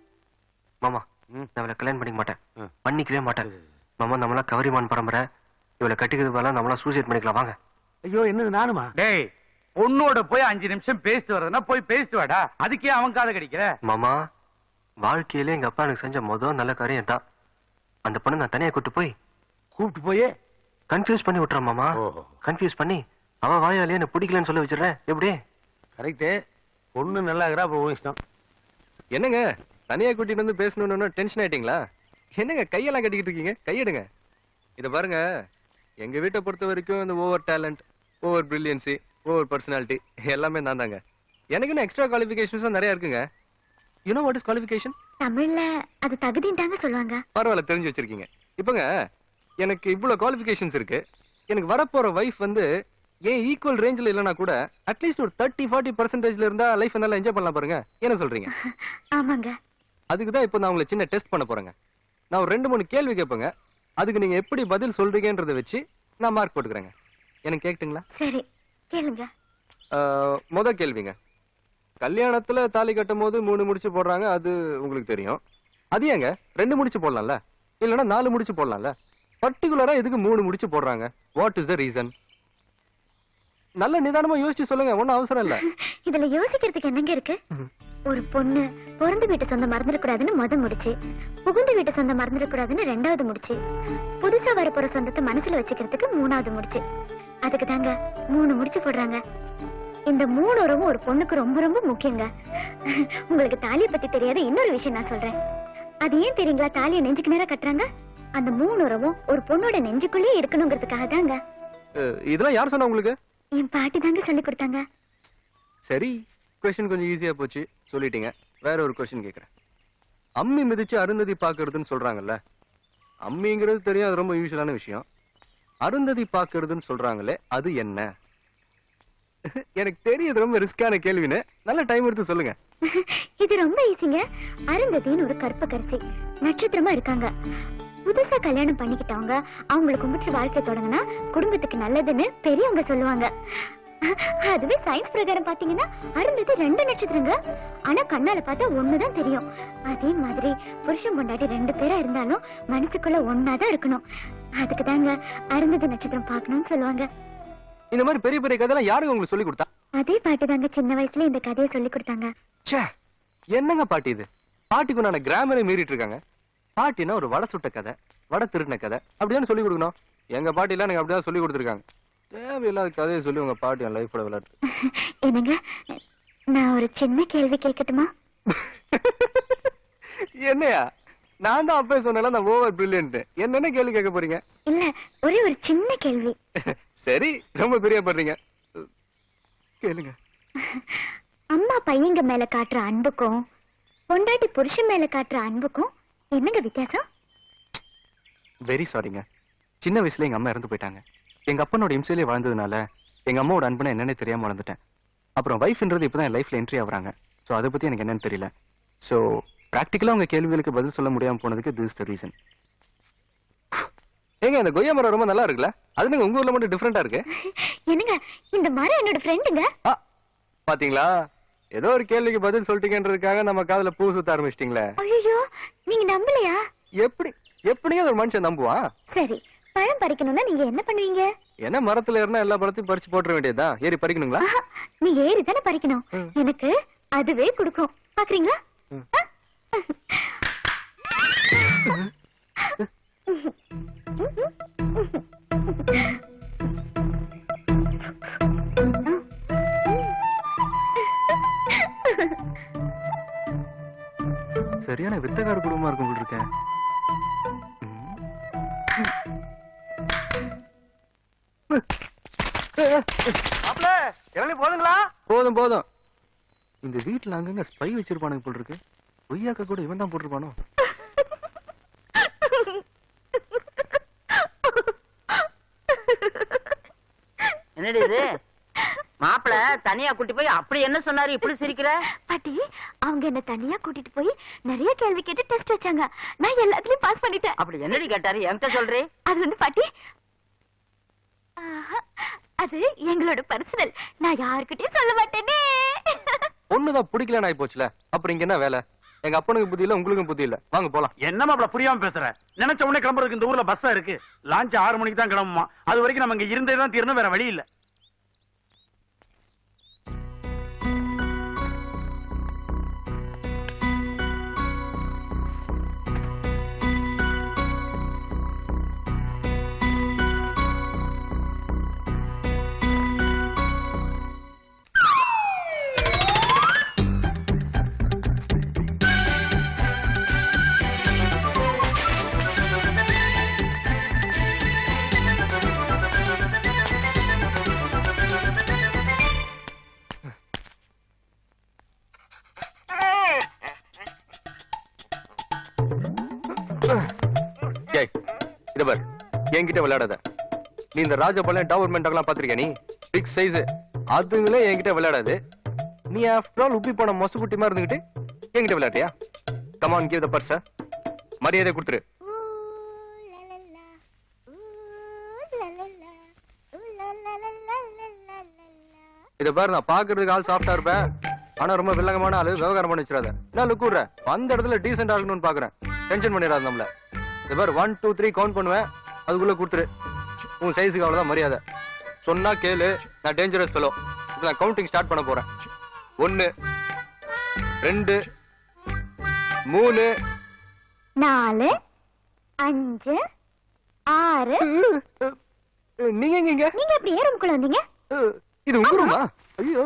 மாமா ம். நான் இவளை கல்யாணம் பண்ணிக்க மாட்டேன் ம். பண்ணிக்கவே மாட்டேன் மாமா நம்மளா கவரிமான் பரம்பரை இவளை கட்டிக்கிறது பதிலா நம்மளா சூசைட் பண்ணிக்கலாம் வாங்க ஐயோ என்னது நானுமா டேய் பொண்ணோட போய் அஞ்சு நிமிஷம் பேசிட்டு வர்றதுன்னா போய் பேசிட்டு வாடா அதுக்கே அவன் காதை கடிக்கிற மாமா வாழ்க்கையில எங்க அப்பா எனக்கு செஞ்ச முதல் நல்ல காரியம் தான் அந்த பொண்ணு நான் தனியா கூட்டு போய் கூப்பிட்டு போய் கன்ஃபியூஸ் பண்ணி விட்டுறேன் மாமா ஓஹோ. கன்ஃபியூஸ் பண்ணி அவ வாயாலே என்ன பிடிக்கலன்னு சொல்ல வச்சிடுறேன் எப்படி கரெக்ட் பொண்ணு நல்லா இருக்கிறா அப்ப உன் இஷ்டம் என்னங்க தனியா கூட்டிட்டு வந்து பேசணும்னு டென்ஷன் ஆயிட்டீங்களா என்னங்க கையெல்லாம் கட்டிக்கிட்டு இருக்கீங்க கையெடுங்க இத பாருங்க எங்க வீட்டை பொறுத்த வரைக்கும் இந்த over talent over brilliancy over personality எல்லாமே நான் தாங்க எனக்கு இன்னும் எக்ஸ்ட்ரா குவாலிஃபிகேஷன்ஸும் நிறைய இருக்குங்க யூனோ வாட் இஸ் குவாலிஃபிகேஷன் தமிழ்ல அது தகுதின்னு தாங்க சொல்லுவாங்க பரவாயில்ல தெரிஞ்சு வச்சிருக்கீங்க இப்போங்க எனக்கு இவ்வளவு குவாலிஃபிகேஷன்ஸ் இருக்கு எனக்கு வரப்போற வைஃப் வந்து ஏன் ஈக்குவல் ரேஞ்சில் இல்லைனா கூட அட்லீஸ்ட் ஒரு தேர்ட்டி ஃபார்ட்டி பர்சன்டேஜ்ல இருந்தா லைஃப் நல்லா என்ஜாய் பண்ணலாம் பாருங்க என்ன சொல்றீங்க ஆமாங்க அதுக்கு தான் இப்போ நான் உங்களை சின்ன டெஸ்ட் பண்ண போறேங்க நான் ஒரு ரெண்டு மூணு கேள்வி கேட்பேங்க அதுக்கு நீங்க எப்படி பதில் சொல்றீங்கன்றத வச்சு நான் மார்க் போட்டுக்கிறேங்க எனக்கு கேட்டுங்களா சரி கேளுங்க முத கேள்விங்க கல்யாணத்துல தாலி கட்டும் போது மூணு முடிச்சு போடுறாங்க அது உங்களுக்கு தெரியும் அது ஏங்க ரெண்டு முடிச்சு போடலாம்ல இல்லைன்னா நாலு முடிச்சு போடலாம்ல பர்டிகுலரா எதுக்கு மூணு முடிச்சு போடுறாங்க வாட் இஸ் த ரீசன் நல்ல நிதானமா யோசிச்சு சொல்லுங்க ஒன்றும் அவசரம் இல்ல இதுல யோசிக்கிறதுக்கு என்னங்க இருக்கு ஒரு பொண்ணு பிறந்த வீட்டு சொந்தம் மறந்துடக்கூடாதுன்னு முத முடிச்சு புகுந்த வீட்டு சொந்தம் மறந்துடக்கூடாதுன்னு ரெண்டாவது முடிச்சு புதுசா வரப்போற சொந்தத்தை மனசுல வச்சுக்கிறதுக்கு மூணாவது முடிச்சு அதுக்கு தாங்க மூணு முடிச்சு போடுறாங்க இந்த மூணு உறவும் ஒரு பொண்ணுக்கு ரொம்ப ரொம்ப முக்கியங்க உங்களுக்கு தாலியை பத்தி தெரியாத இன்னொரு விஷயம் நான் சொல்றேன் அது ஏன் தெரியுங்களா தாலியை நெஞ்சுக்கு நேரா கட்டுறாங்க அந்த மூணு உறவும் ஒரு பொண்ணோட நெஞ்சுக்குள்ளேயே இருக்கணுங்கிறதுக்காக தாங்க அஹ், இதெல்லாம் யார் சொன்னா உங்களுக்கு என் பாட்டி தாங்க சொல்லி கொடுத்தாங்க சரி கொஸ்டின் கொஞ்சம் ஈஸியா போச்சு சொல்லிட்டீங்க வேற ஒரு கொஸ்டின் கேக்குறேன் அம்மி மிதிச்சு அருந்ததி பாக்குறதுன்னு சொல்றாங்கல்ல அம்மிங்கிறது தெரியும் அது ரொம்ப யூஸ்வலான விஷயம் அருந்ததி பாக்குறதுன்னு சொல்றாங்களே அது என்ன எனக்கு தெரியுது ரொம்ப ரிஸ்கான கேள்வின்னு நல்ல டைம் எடுத்து சொல்லுங்க இது ரொம்ப ஈஸிங்க அருந்ததின்னு ஒரு கற்பகரிசி நட்சத்திரமா இருக்காங்க புதுசா கல்யாணம் பண்ணிக்கிட்டவங்க அவங்களை கும்பிட்டு வாழ்க்கை தொடங்கினா குடும்பத்துக்கு நல்லதுன்னு பெரியவங்க சொல்லுவாங்க அதுவே சயின்ஸ் பிரகாரம் பாத்தீங்கன்னா அருந்ததி ரெண்டு நட்சத்திரங்க ஆனா கண்ணால பார்த்தா ஒண்ணுதான் தெரியும் அதே மாதிரி புருஷன் பொண்டாட்டி ரெண்டு பேரா இருந்தாலும் மனசுக்குள்ள ஒன்னாதான் இருக்கணும் அதுக்கு தாங்க அருந்ததி நட்சத்திரம் பார்க்கணும்னு சொல்லுவாங்க இந்த மாதிரி பெரிய பெரிய கதையெல்லாம் யாருங்க உங்களுக்கு சொல்லி கொடுத்தா அதே பாட்டு தாங்க சின்ன வயசுல இந்த கதையை சொல்லி கொடுத்தாங்க ச்சே என்னங்க பாட்டி இது பாட்டிக்கு நான் கிராமரை மீறிட்டு இருக்காங்க பாட்டினா ஒரு வடை சுட்ட கதை வடை திருடின கதை அப்படிதானே சொல்லி கொடுக்கணும் எங்க பாட்டிலாம் எனக்கு அப்படிதான் சொல்லி கொடுத்துருக்காங்க தேவையில்லாத கதையை சொல்லி உங்க பாட்டி என் லைஃப்ல விளையாட்டு என்னங்க நான் ஒரு சின்ன கேள்வி கேட்கட்டுமா என்னையா நான் தான் அப்பவே சொன்னேன்ல நான் ஓவர் பிரில்லியன்ட் என்னென்ன கேள்வி கேட்க போறீங்க இல்ல ஒரே ஒரு சின்ன கேள்வி சரி ரொம்ப பெரிய பண்றீங்க கேளுங்க அம்மா பையங்க மேல காட்டுற அன்புக்கும் பொண்டாட்டி புருஷன் மேல காட்டுற அன்புக்கும் என்னங்க வித்தியாசம் வெரி சாரிங்க சின்ன வயசுல எங்க அம்மா இறந்து போயிட்டாங்க எங்க அப்பனோட இம்சையிலே வாழ்ந்ததுனால எங்க அம்மாவோட அன்பனை என்னன்னே தெரியாம வளர்ந்துட்டேன் அப்புறம் வைஃப்ன்றது இப்பதான் என் லைஃப்ல என்ட்ரி ஆகுறாங்க ஸோ அதை பத்தி எனக்கு என்னன்னு தெரியல ஸோ ப்ராக்டிக்கலா உங்க கேள்விகளுக்கு பதில் சொல்ல முடியாம போனதுக்கு திஸ் த ரீசன் ஏங்க இந்த கொய்யா மரம் ரொம்ப நல்லா இருக்குல்ல அது நீங்க உங்க ஊர்ல மட்டும் டிஃப்ரெண்டா இருக்கு என்னங்க இந்த மரம் என்னோட ஃப்ரெண்டுங்க பாத்தீங்களா ஏதோ ஒரு கேள்விக்கு பதில் சொல்லிட்டீங்கன்றதுக்காக நம்ம காதுல பூ சுத்த ஆரம்பிச்சிட்டீங்களே ஐயோ நீங்க நம்பலையா எப்படி எப்படிங்க ஒரு மனுஷன் நம்புவான் சரி பழம் பறிக்கணும்னா நீங்க என்ன பண்ணுவீங்க என்ன மரத்துல இருந்தா எல்லா பழத்தையும் பறிச்சு போட்டுற வேண்டியதுதான் ஏறி பறிக்கணுங்களா ஆஹா, நீங்க ஏறி தானே பறிக்கணும் எனக்கு அதுவே கொடுக்கும் பாக்குறீங்களா ஆ? சரியான வித்தகார குடும்பமா இருக்கும் போல இருக்கேன் மாப்பிள இளநீ போதுங்களா போதும் போதும் இந்த வீட்டுல அங்கங்க ஸ்பை வச்சிருப்பானுங்க போல இருக்கு பொய்யாக்க கூட இவன் தான் போட்டிருப்பானோ என்னடி இது மாப்பிள தனியா கூட்டி போய் அப்படி என்ன சொன்னாரு இப்படி சிரிக்கிற பாட்டி அவங்க என்ன தனியா கூட்டிட்டு போய் நிறைய கேள்வி கேட்டு டெஸ்ட் வச்சாங்க நான் எல்லாத்துலயும் பாஸ் பண்ணிட்டேன் அப்படி என்னடி கேட்டாரு என்கிட்ட சொல்றே அது வந்து பாட்டி ஆஹா, அது எங்களோட பர்சனல் நான் யாருக்கிட்டயும் சொல்ல மாட்டேனே பொண்ணுதான் பிடிக்கலன்னு ஆயி போச்சுல அப்புறம் இங்க என்ன வேலை எங்க அப்பனுக்கு புத்தி இல்ல உங்களுக்கும் புத்தி இல்ல வாங்க போலாம் என்ன மாப்பிள புரியாம பேசுற நினைச்ச உடனே கிளம்புறதுக்கு இந்த ஊர்ல பஸ்ஸா இருக்கு லான்ச் ஆறு மணிக்கு தான் கிளம்புமா அது வரைக்கும் நம்ம இங்க இருந்தே தான் தீரணும் வேற வழி இல்ல ஏய் இத பார் என்கிட்ட விளையாடாத நீ இந்த ராஜபாளையம் டவர்மெண்ட் எல்லாம் பாத்திருக்கியா நீ பிக் சைஸ் அதுங்களே என்கிட்ட விளையாடாது நீ ஆஃப்டர் ஆல் உப்பி போன மொசுக்குட்டி மாதிரி இருந்துகிட்டு என்கிட்ட விளையாட்டியா கமான் கிவ் த பர்ஸ் மரியாதை கொடுத்துரு இத பாரு நான் பாக்குறதுக்கு ஆள் சாஃப்டா இருப்பேன் ஆனா ரொம்ப வில்லங்கமான ஆளு விவகாரம் பண்ணி வச்சிடாத நான் லுக் விடுறேன் அந்த இடத்துல டீசென்ட் ஆகணும்னு பாக்குறேன் டென்ஷன் பண்ணிடாத நம்மள இத பாரு ஒன் டூ த்ரீ கவுண்ட் பண்ணுவேன் அதுக்குள்ள கொடுத்துரு உன் சைஸுக்கு அவ்வளவுதான் மரியாதை சொன்னா கேளு நான் டேஞ்சரஸ் ஃபெலோ இப்போ நான் கவுண்டிங் ஸ்டார்ட் பண்ண போறேன் ஒன்னு ரெண்டு மூணு நாலு அஞ்சு ஆறு நீங்க எங்க இங்க நீங்க எப்படி ஏன் ரூம்குள்ள வந்தீங்க இது உங்க ரூமா ஐயோ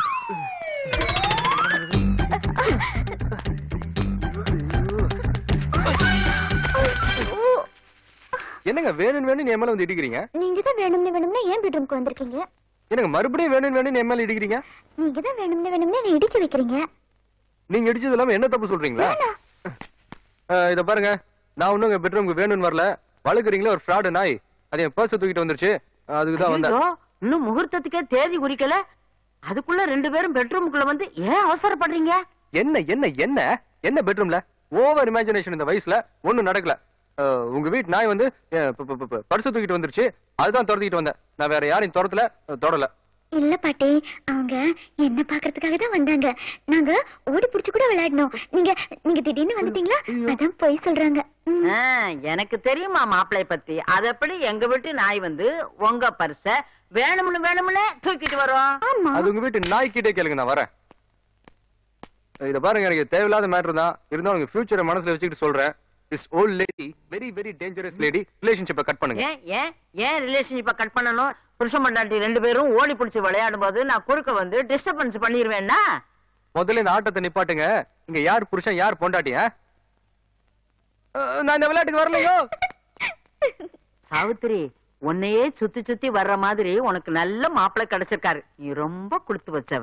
என்னங்க வேணும் வேணும் என் மேல வந்து இடிக்கிறீங்க நீங்க தான் வேணும்னு வேணும்னு ஏன் பெட்ரூம்க்கு வந்திருக்கீங்க என்னங்க மறுபடியும் வேணும் வேணும் என் மேல இடிக்கிறீங்க நீங்க தான் வேணும்னு வேணும்னு என்னை இடிக்க வைக்கிறீங்க நீங்க இடிச்சது இல்லாம என்ன தப்பு சொல்றீங்களா அஹ், இத பாருங்க நான் ஒண்ணும் உங்க பெட்ரூம்க்கு வேணும்னு வரல வளர்க்குறீங்களே ஒரு ஃப்ராடு நாய் அது என் பர்ஸ் தூக்கிட்டு வந்துருச்சு அதுக்கு தான் வந்தேன் ஐயோ, இன்னும் முகூர்த்தத்துக்கே தேதி குறிக்கல அதுக்குள்ள ரெண்டு பேரும் பெட்ரூமுக்குள்ள வந்து ஏன் அவசரப்படுறீங்க என்ன என்ன என்ன என்ன பெட்ரூம்ல ஓவர் இமேஜினேஷன் இந்த வயசுல ஒண்ணும் நடக்கல அஹ், உங்க வீட்டு நாய் வந்து பர்ஸ் தூக்கிட்டு வந்துருச்சு அதுதான் துரத்திக்கிட்டு வந்தேன் நான் வேற யாரையும் துரத்துல அஹ், தொடல இல்ல பாட்டி அவங்க என்ன பாக்குறதுக்காக தான் வந்தாங்க நாங்க ஓடி புடிச்சு கூட விளையாடணும் நீங்க நீங்க திடீர்னு வந்துட்டீங்களா அதான் போய் சொல்றாங்க ம். ஆ, எனக்கு தெரியுமா மாப்பிளை பத்தி அது எப்படி எங்க வீட்டு நாய் வந்து உங்க பரிச வேணும்னு வேணும்னு தூக்கிட்டு வரும் ஆமா அது உங்க வீட்டு நாய்க்கிட்டே கேளுங்க நான் வரேன் இத பாருங்க எனக்கு தேவையில்லாத மேட்டர் தான் இருந்தாலும் உங்க ஃபியூச்சரை மனசுல வச்சுக்கிட்டு சொல்றேன் this old lady very very dangerous lady ரிலேஷன்ஷிப்பை கட் பண்ணுங்க ஏன் ஏன் ஏன் ரிலேஷன்ஷிப்ப கட் பண்ணணும் புருஷன் பொண்டாட்டி ரெண்டு பேரும் ஓடி பிடிச்சு விளையாடும் போது நான் குறுக்க வந்து டிஸ்டர்பன்ஸ் பண்ணிருவேன்னா முதல்ல இந்த ஆட்டத்தை நிப்பாட்டுங்க இங்க யார் புருஷன் யார் பொண்டாட்டி ஆ? அஹ், நான் இந்த விளையாட்டுக்கு வரலையோ சாவித்திரி உன்னையே சுத்தி சுத்தி வர்ற மாதிரி உனக்கு நல்ல மாப்பிள்ளை கிடைச்சிருக்காரு நீ ரொம்ப கொடுத்து வச்சவ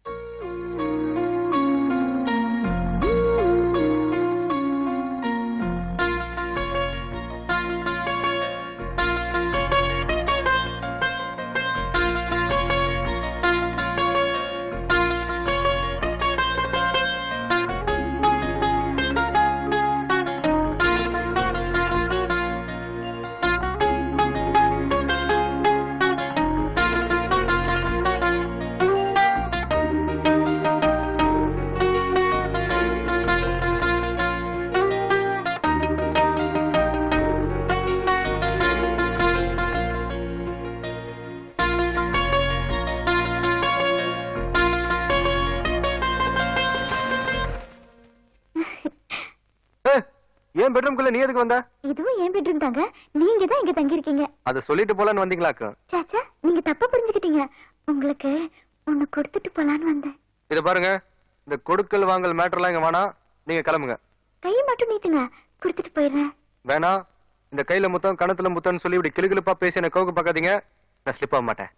ஏய், ஏன் பெட்ரூம்குள்ள நீ எதுக்கு வந்த இதுவும் என் பெட்ரூம் தாங்க நீங்க தான் இங்க தங்கி இருக்கீங்க அதை சொல்லிட்டு போலான்னு வந்தீங்களாக்கு சாச்சா நீங்க தப்பா புரிஞ்சுக்கிட்டீங்க உங்களுக்கு ஒண்ணு கொடுத்துட்டு போலான்னு வந்தேன் இத பாருங்க இந்த கொடுக்கல் வாங்கல் மேட்டர்லாம் இங்க வேணாம் நீங்க கிளம்புங்க கையை மட்டும் நீட்டுங்க கொடுத்துட்டு போயிடுறேன் வேணாம் இந்த கையில முத்தம் கணத்துல முத்தம்னு சொல்லி இப்படி கிளுகிளுப்பா பேசி என்ன கவுக்கு பார்க்காதீங்க நான் ஸ்லிப் ஆக மாட்டேன்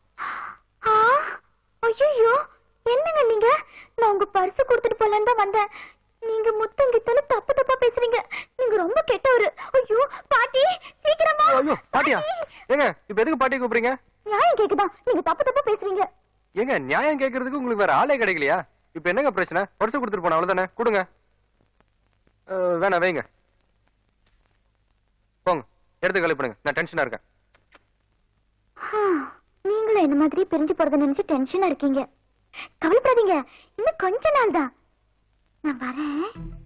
ஐயோ என்னங்க நீங்க நான் உங்க பர்ஸ் கொடுத்துட்டு போலான்னு தான் வந்தேன் நீங்க முத்தம் கித்தல தப்பு தப்பா பேசுறீங்க நீங்க ரொம்ப கெட்டவரு ஐயோ பாட்டி சீக்கிரமா ஐயோ பாட்டியா ஏங்க இப்ப எதுக்கு பாட்டி கூப்பிடுறீங்க நியாயம் கேக்குதா நீங்க தப்பு தப்பா பேசுறீங்க ஏங்க நியாயம் கேக்குறதுக்கு உங்களுக்கு வேற ஆளே கிடைக்கலையா இப்ப என்னங்க பிரச்சனை பர்ஸ் கொடுத்துட்டு போன அவ்வளவுதானே கொடுங்க அஹ், வேணாம் வைங்க போங்க எடுத்து கழி பண்ணுங்க நான் டென்ஷனா இருக்கேன் நீங்களும் என்ன மாதிரி பிரிஞ்சு போறத நினைச்சு டென்ஷனா இருக்கீங்க கவலைப்படாதீங்க இன்னும் கொஞ்ச நாள் தான் நான் வரேன்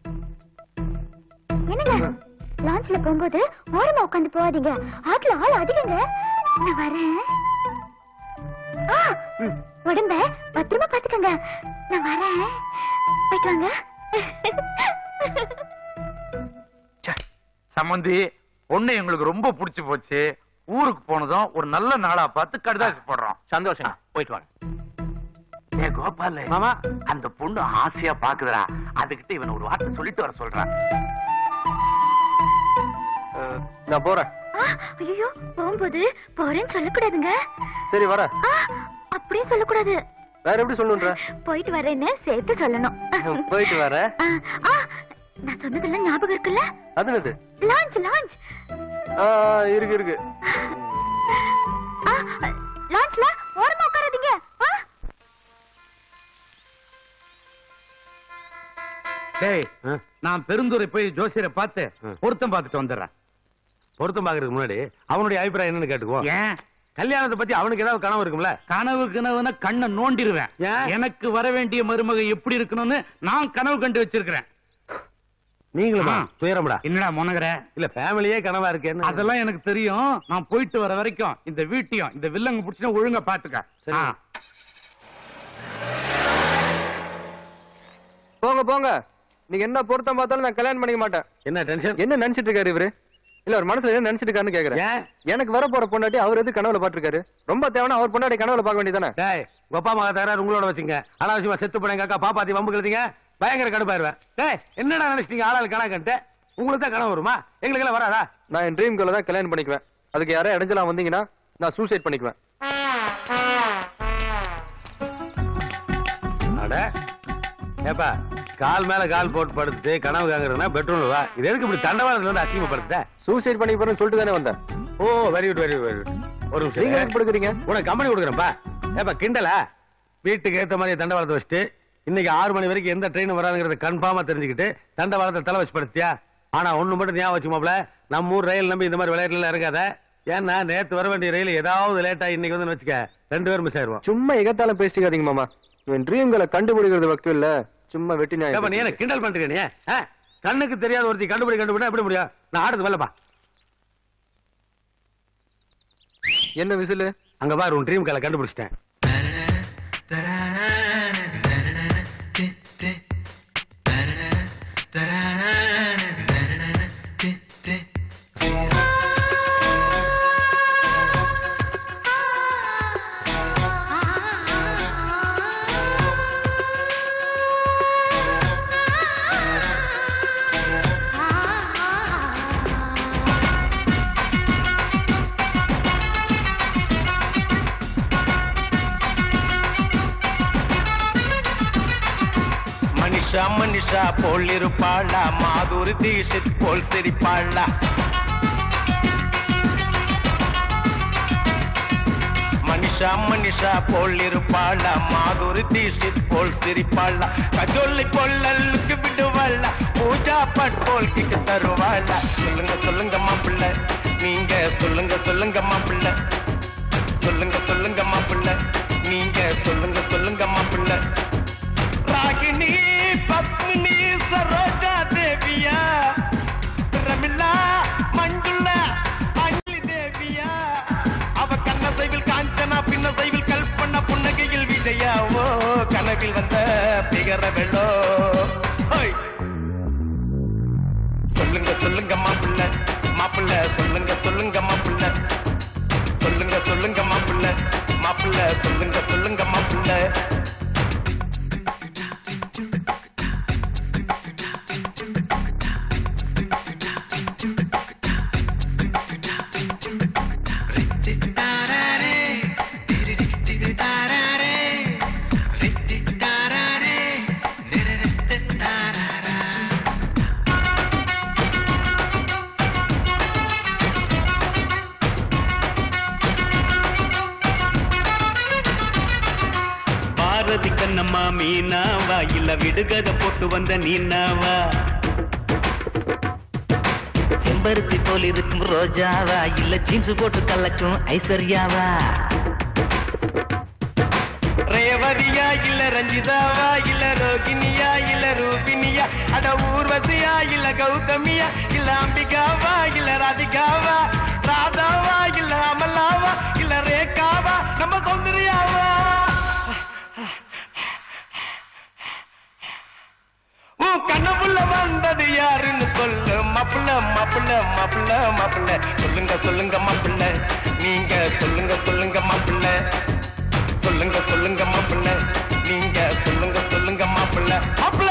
என்னங்க லான்ச்ல போகும்போது ஓரமா உட்காந்து போகாதீங்க ஆட்ல ஆள் அதிகங்க நான் வரேன் ஆ, உடம்ப பத்திரமா பாத்துக்கங்க நான் வரேன் போயிட்டு வாங்க சம்மந்தி பொண்ணு எங்களுக்கு ரொம்ப பிடிச்சு போச்சு ஊருக்கு போனதும் ஒரு நல்ல நாளா பார்த்து கடுதாசி போடுறோம் சந்தோஷம் போயிட்டு வாங்க ஏ கோபால் மாமா அந்த பொண்ணு ஆசையா பாக்குதுடா அதுகிட்ட இவன் ஒரு வார்த்தை சொல்லிட்டு வர சொல்றான் அஹ், நான் போறேன் ஐயோ போகும்போது போறேன்னு சொல்லக்கூடாதுங்க சரி வரேன் ஆ, அப்படியே சொல்லக்கூடாது வேற எப்படி சொல்லுன்ற போயிட்டு வரேன்னு சேர்த்து சொல்லணும் போயிட்டு வரேன் ஆ, ஆ, நான் சொன்னதெல்லாம் ஞாபகம் இருக்குல்ல அது என்னது லான்ச் லான்ச் ஆ, இருக்கு இருக்கு லான்ச்ல ஓரமா உட்காராதீங்க ஆ? டேய் நான் பெருந்துறை போய் ஜோசியரை பார்த்து பொருத்தம் பார்த்துட்டு வந்துடுறேன் பொருத்தம் பாக்குறதுக்கு முன்னாடி அவனுடைய அபிப்பிராயம் என்னன்னு கேட்டுக்குவோம் ஏன் கல்யாணத்தை பத்தி அவனுக்கு ஏதாவது கனவு இருக்கும்ல கனவு கனவுன கண்ணை நோண்டிருவேன் ஏன்? எனக்கு வர வேண்டிய மருமக எப்படி இருக்கணும்னு நான் கனவு கண்டு வச்சிருக்கிறேன் நீங்களுமா ஆ. துயரம்டா என்னடா முனகர இல்ல ஃபேமிலியே கனவா இருக்கேன்னு அதெல்லாம் எனக்கு தெரியும் நான் போயிட்டு வர வரைக்கும் இந்த வீட்டையும் இந்த வில்லங்க புடிச்சுனா ஒழுங்கா பாத்துக்க சரி. ஆ. போங்க போங்க நீங்க என்ன பொருத்தம் பார்த்தாலும் நான் கல்யாணம் பண்ணிக்க மாட்டேன் என்ன டென்ஷன் என்ன நினைச்சிட்டு இருக்காரு இவரு இல்ல ஒரு மனசுல என்ன நினைச்சிட்டு இருக்காருன்னு கேக்குறேன் ஏன் எனக்கு வர போற பொண்டாட்டி அவர் எது கனவுல பாத்துருக்காரு ரொம்ப தேவைன்னா அவர் பொண்டாட்டி கனவுல பார்க்க வேண்டியதானே டேய் உங்க அப்பா மக தகராறு உங்களோட வச்சுங்க அனாவசியமா செத்து போன எங்க அக்கா பாப்பாத்தி வம்பு கழுதிங்க பயங்கர கடுப்பாயிருவேன் டேய் என்னடா நினைச்சிட்டீங்க ஆளாள் கணக்குன்ட்டு உங்களுக்கு தான் கனவு வருமா எங்களுக்கு எல்லாம் வராதா நான் என் ட்ரீம் கேர்ல தான் கல்யாணம் பண்ணிக்குவேன் அதுக்கு யாரோ இடைஞ்சலாம் வந்தீங்கன்னா நான் சூசைட் பண்ணிக்குவேன் அட ஏப்பா கால் மேல கால் போட்டு படுத்து கனவு காங்குறதுனா பெட்ரூம்ல வா இது எதுக்கு இப்படி தண்டவாளத்துல வந்து அசிங்கப்படுத்த சூசைட் பண்ணிக்க போறேன்னு சொல்லிட்டு தானே வந்தேன் oh very good very good very good ஒரு நீங்க நிமிஷம் எதுக்கு படுக்குறீங்க உனக்கு கம்பெனி கொடுக்குறேன்ப்பா ஏப்பா கிண்டலா வீட்டுக்கு ஏத்த மாதிரி தண்டவாளத்தை வச்சுட்டு இன்னைக்கு ஆறு மணி வரைக்கும் எந்த ட்ரெயின் வராதுங்கிறத கன்ஃபார்மா தெரிஞ்சுக்கிட்டு தண்டவாளத்தை தலை வச்சு படுத்தியா ஆனா ஒண்ணு மட்டும் ஞாபகம் வச்சுமாப்ல நம்ம ஊர் ரயில் நம்பி இந்த மாதிரி விளையாட்டுல இறங்காத ஏன்னா நேத்து வர வேண்டிய ரயில் ஏதாவது லேட்டா இன்னைக்கு வந்து வச்சுக்க ரெண்டு பேரும் மிஸ் ஆயிருவோம் சும்மா எகத்தாலும் பேசிக்காதீங்க மாமா இவன் ட்ரீம்களை கண்டுபிடிக்கிறது வக்கு இல்ல சும்மா வெட்டி ஏப்பா, நீ என்ன நியாயம் கிண்டல் பண்றீங்க நீ ஆ? கண்ணுக்கு தெரியாத ஒருத்தி கண்டுபிடி கண்டுபிடினா எப்படி முடியும் நான் ஆடுறது வரலப்பா என்ன விசிலு அங்க பாரு உன் ட்ரீம் காலை கண்டுபிடிச்சிட்டேன் மனிஷா மனிஷா போல் இருப்பாளா மாதுரி தீஷித் போல் சிரிப்பாளா மனிஷா மனிஷா போல் இருப்பாளா மாதுரி தீஷித் போல் சிரிப்பாளா கஜோலை கொள்ளலுக்கு விடுவாளா பூஜா பட் போல் கிக்கு தருவாளா சொல்லுங்க சொல்லுங்க மாப்பிள்ள நீங்க சொல்லுங்க சொல்லுங்க மாப்பிள்ள சொல்லுங்க சொல்லுங்க மாப்பிள்ள நீங்க சொல்லுங்க சொல்லுங்க மாப்பிள்ள ராகினி பத்மினி சரோஜா தேவியா ரமிளா மஞ்சுளா அஞ்சலி தேவியா அவ கண்ண சைவில் காஞ்சனா பின்ன சைவில் கல்பனா புன்னகையில் விஜயாவோ கனவில் வந்த பிகர வெள்ளோ ஹோய். சொல்லுங்க சொல்லுங்க மாப்பிள்ள மாப்பிள்ள சொல்லுங்க சொல்லுங்க மாப்பிள்ள சொல்லுங்க சொல்லுங்க மாப்பிள்ள மாப்பிள்ள சொல்லுங்க சொல்லுங்க மாப்பிள்ள பாரதி கண்ணம்மா மீனாவா இல்ல விடுகதை போட்டு வந்த நீனாவா செம்பருத்தி போல் இருக்கும் ரோஜாவா இல்ல ஜீன்ஸ் போட்டு கலக்கும் ஐஸ்வர்யாவா ரேவதியா இல்ல ரஞ்சிதாவா இல்ல ரோகிணியா இல்ல ரூபினியா அட ஊர்வசியா இல்ல கௌதமியா இல்ல அம்பிகாவா இல்ல ராதிகாவா ராதாவா இல்ல அமலாவா இல்ல ரேகாவா நம்ம சௌந்தர்யாவா உன் கனவுல வந்தது யாருன்னு சொல்லு மாப்பிள்ள மாப்பிள்ள மாப்பிள்ள மாப்பிள்ள சொல்லுங்க சொல்லுங்க மாப்பிள்ள நீங்க சொல்லுங்க சொல்லுங்க மாப்பிள்ள சொல்லுங்க சொல்லுங்க மாப்பிள்ள நீங்க சொல்லுங்க சொல்லுங்க மாப்பிள்ள மாப்பிள்ள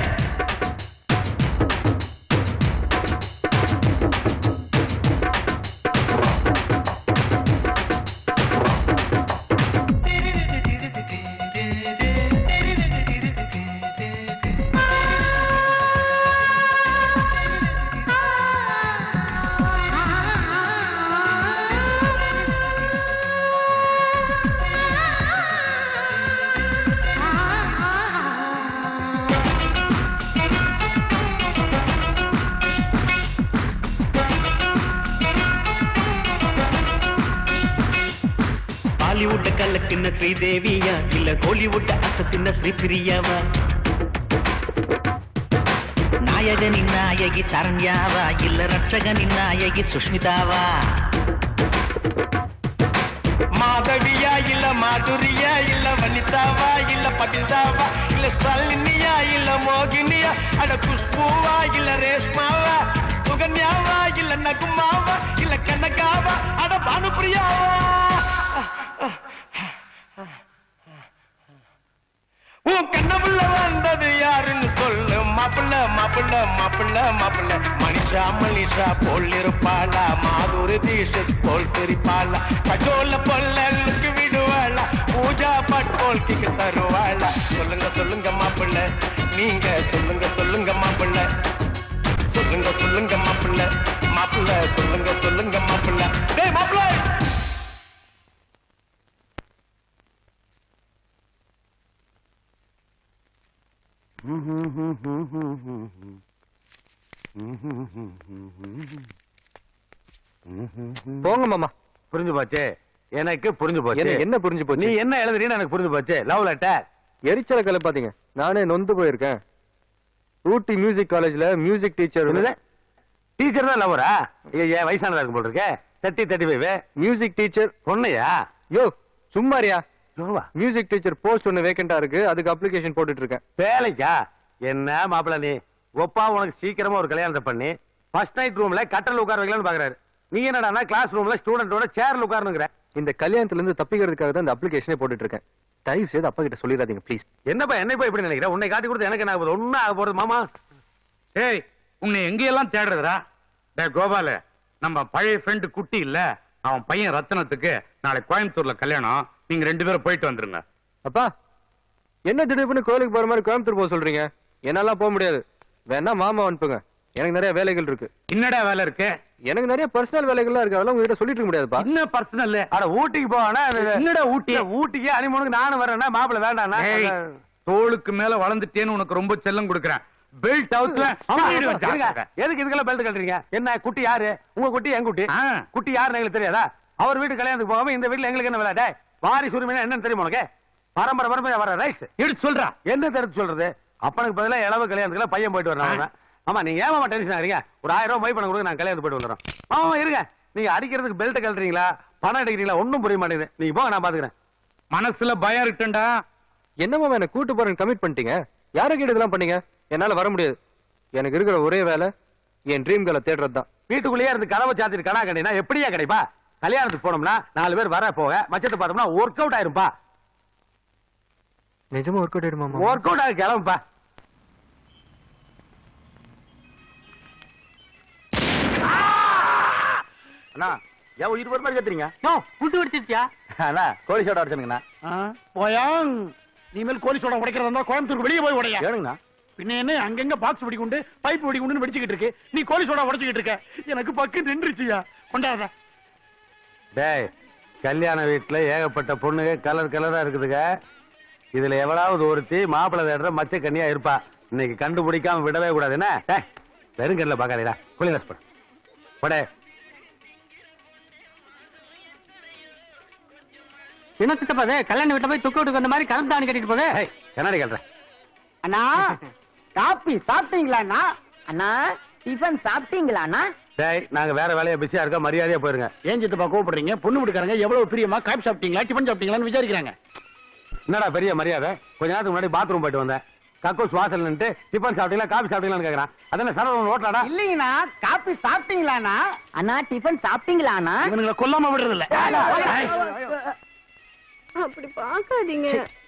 பாலிவுட் கலக்கின ஸ்ரீதேவியா இல்ல கோலிவுட் அசத்தின ஸ்ரீபிரியாவா நாயகனின் நாயகி சரண்யாவா இல்ல ரட்சகனின் நாயகி சுஷ்மிதாவா மாதவியா இல்ல மாதுரியா இல்ல வனிதாவா இல்ல பபிதாவா இல்ல சலினியா இல்ல மோகினியா அட குஷ்பூவா இல்ல ரேஷ்மாவா சுகன்யாவா இல்ல நகுமாவா இல்ல கனகாவா அட பானுப்பிரியாவா உன் கண்ணமுள்ள வந்தது யாருன்னு சொல்லு மாப்பிள்ள மாப்பிள்ள மாப்பிள்ள மாப்பிள்ள மனிஷா மனிஷா போல் இருப்பாளா மாதுரி தீஷத் போல் சிரிப்பாளா கஜோல பொல்லலுக்கு விடுவாளா பூஜா பட் போல் கிக்கு தருவாளா சொல்லுங்க சொல்லுங்க மாப்பிள்ள நீங்க சொல்லுங்க சொல்லுங்க மாப்பிள்ள சொல்லுங்க சொல்லுங்க மாப்பிள்ள மாப்பிள்ள சொல்லுங்க சொல்லுங்க மாப்பிள்ள டேய் மாப்பிள்ள போங்க மாமா புரிஞ்சு போச்சு எனக்கு புரிஞ்சு போச்சு எனக்கு என்ன புரிஞ்சு நீ போச்சு என்ன எழுதுறீன்னு எனக்கு புரிஞ்சு போச்சு லவ் லெட்டர் எரிச்சல கலப்பாதீங்க நானே நொந்து போயிருக்கேன் ஊட்டி மியூசிக் காலேஜ்ல மியூசிக் டீச்சர் டீச்சர் தான் லவரா ஏன் வயசானதா இருக்கும் போல இருக்கே thirty thirty five music teacher பொண்ணையா யோ சும்மாரியா லவ்வா மியூசிக் டீச்சர் போஸ்ட் ஒன்னு வேகண்டா இருக்கு அதுக்கு அப்ளிகேஷன் போட்டுட்டு இருக்கேன் வேலைக்கா என்ன மாப்பிள்ள நீ ஒப்பா உனக்கு சீக்கிரமா ஒரு கல்யாணத்தை பண்ணி ஃபர்ஸ்ட் நைட் ரூம்ல கட்டல் உட்கார வைக்கலாம்னு பாக்குறாரு நீ என்னடா கிளாஸ் ரூம்ல ஸ்டூடெண்டோட சேர்ல உட்காரணுங்கிற இந்த கல்யாணத்துல இருந்து தப்பிக்கிறதுக்காக தான் இந்த அப்ளிகேஷனே போட்டுட்டு இருக்கேன் தயவு செய்து அப்பா கிட்ட சொல்லிடாதீங்க ப்ளீஸ் என்னப்பா என்ன இப்ப இப்படி நினைக்கிற உன்னை காட்டி கொடுத்து எனக்கு என்ன ஆகுது ஒன்னும் ஆக போறது மாமா ஏய் உன்னை எங்கெல்லாம் தேடுறதுடா டே கோபால நம்ம பழைய ஃப்ரெண்டு குட்டி இல்ல அவன் பையன் ரத்தனத்துக்கு நாளைக்கு கோயம்புத்தூர்ல கல்யாணம் நீங்க ரெண்டு பேரும் போயிட்டு வந்துருங்க அப்பா என்ன திடீர்னு கோயிலுக்கு போற மாதிரி கோயம்புத்தூர் போக சொல்றீங்க என்னாலாம் போக முடியாது வேணா மாமா அனுப்புங்க எனக்கு நிறைய வேலைகள் இருக்கு என்னடா வேலை இருக்கு எனக்கு நிறைய பர்சனல் வேலைகள்லாம் இருக்கு அதெல்லாம் உங்ககிட்ட சொல்லிட்டு இருக்க முடியாதுப்பா என்ன பர்சனல் அட ஊட்டிக்கு போவானா என்னடா ஊட்டி ஊட்டிக்கு அனிமனுக்கு நானும் வரேன்னா மாப்பிள்ள வேண்டாண்ணா ஏய், தோளுக்கு மேல வளர்ந்துட்டேன்னு உனக்கு ரொம்ப செல்லம் கொடுக்குறேன் பெல்ட் அவுட்ல ஆமா, இருங்க. எதுக்கு இதுக்கெல்லாம் பெல்ட் கட்டுறீங்க என்ன குட்டி யாரு உங்க குட்டி என் குட்டி ஆ. குட்டி யாருன்னு எங்களுக்கு தெரியாதா அவர் வீட்டு கல்யாணத்துக்கு போகாம இந்த வீட்டுல எங்களுக்கு என்ன விளையாட வாரி சுரிமைனா என்னன்னு தெரியுமா உனக்கு பரம்பரை பரம்பரை வர ரைஸ் எடுத்து சொல்றா என்ன தெரிஞ்சு சொல்றது அப்பனுக்கு பதிலா இளவு கல்யாணத்துக்கு பையன் போயிட்டு வரணும் ஆமா நீங்க ஏமா டென்ஷன் ஆகிறீங்க ஒரு ஆயிரம் ரூபாய் போய் பண்ண கொடுங்க நான் கல்யாணத்துக்கு போயிட்டு வந்துடுறோம் ஆமா இருங்க நீங்க அடிக்கிறதுக்கு பெல்ட் கழட்டுறீங்களா பணம் அடிக்கிறீங்களா ஒண்ணும் புரிய மாட்டேங்குது நீங்க போங்க நான் பாத்துக்கிறேன் மனசுல பயம் இருக்குண்டா என்ன மாமா என்ன கூட்டு போறேன்னு கமிட் பண்ணிட்டீங்க யாரை கேட்டு இதெல்லாம் பண்ணீங்க என்னால வர முடியாது எனக்கு இருக்கிற ஒரே வேலை என் ட்ரீம் கேர்ளை தேடுறது தான் வீட்டுக்குள்ளேயே இருந்து கதவை சாத்திட்டு கடா கண்டினா எப்படியா கிடைப்பா கல்யாணத்துக்கு போனோம்னா நாலு பேர் வர போக மச்சத்தை பார்த்தோம்னா ஒர்க் அவுட் ஆயிருப்பா நிஜமா ஒர்க் அவுட் ஆயிடுமா மாமா? ஒர்க் அவுட் ஆகி கிளம்புப்பா அண்ணா ஏன் உயிர் போற மாதிரி கத்துறீங்க குண்டு வெடிச்சிருச்சியா அண்ணா கோழி சோடா அடிச்சுங்கண்ணா போயாங் நீமேல் கோழி சோடா உடைக்கிறதா இருந்தா கோயம்புத்தூருக்கு வெளியே போய் உடையா ஏனுங்கண்ணா பின்ன என்ன அங்கங்க பாக்ஸ் வெடிக்குண்டு பைப் வெடிக்குண்டு வெடிச்சுக்கிட்டு இருக்கு நீ கோழி சோடா உடைச்சுக்கிட்டு இருக்க எனக்கு பக்கு நின்றுச்சியா கொண்டாத டேய் கல்யாண வீட்டுல ஏகப்பட்ட பொண்ணுங்க கலர் கலரா இருக்குதுங்க இதுல எவ்வளவு ஒருத்தி மாப்பிள்ளை தேடுற மச்ச கண்ணியா இருப்பா இன்னைக்கு கண்டுபிடிக்காம விடவே கூடாது என்ன டேய், வெறும் கண்ணில் பாக்காதீடா குளிங்க போடு போடே என்ன சித்தப்பா அது கல்யாண வீட்டுல போய் துக்கு விட்டுக்கு வந்த மாதிரி கருப்பு தாணி கட்டிட்டு போகுது ஏய், கண்ணாடி கட்டுறேன் அண்ணா காப்பி சாப்பிட்டீங்களா அண்ணா அண்ணா டிஃபன் சாப்பிட்டீங்களா அண்ணா டேய் நாங்க வேற வேலையா பிஸியா இருக்கோம் மரியாதையா போயிருங்க ஏன் சித்தப்பா கோவப்படுறீங்க பொண்ணு வீட்டுக்காரங்க எவ்வளவு பிரியமா காப்பி சாப்பிட்டீங்களா டிஃபன் சாப்பிட்டீங்களான்னு விசாரிக்கிறாங்க என்னடா பெரிய மரியாதை கொஞ்ச நேரத்துக்கு முன்னாடி பாத்ரூம் போயிட்டு வந்தேன் கக்கூஸ் வாசல் நின்று டிஃபன் சாப்பிட்டீங்களா காபி சாப்பிட்டீங்களான்னு கேக்குறான் அதான சரவணன் ஓட்டலாடா இல்லைங்கண்ணா காப்பி சாப்பிட்டீங்களா அண்ணா அண்ணா டிஃபன் சாப்பிட்டீங்களா அண்ணா இவனுங்களை கொல்லாம விடுறது இல்ல அப்படி பாக்காதீங்க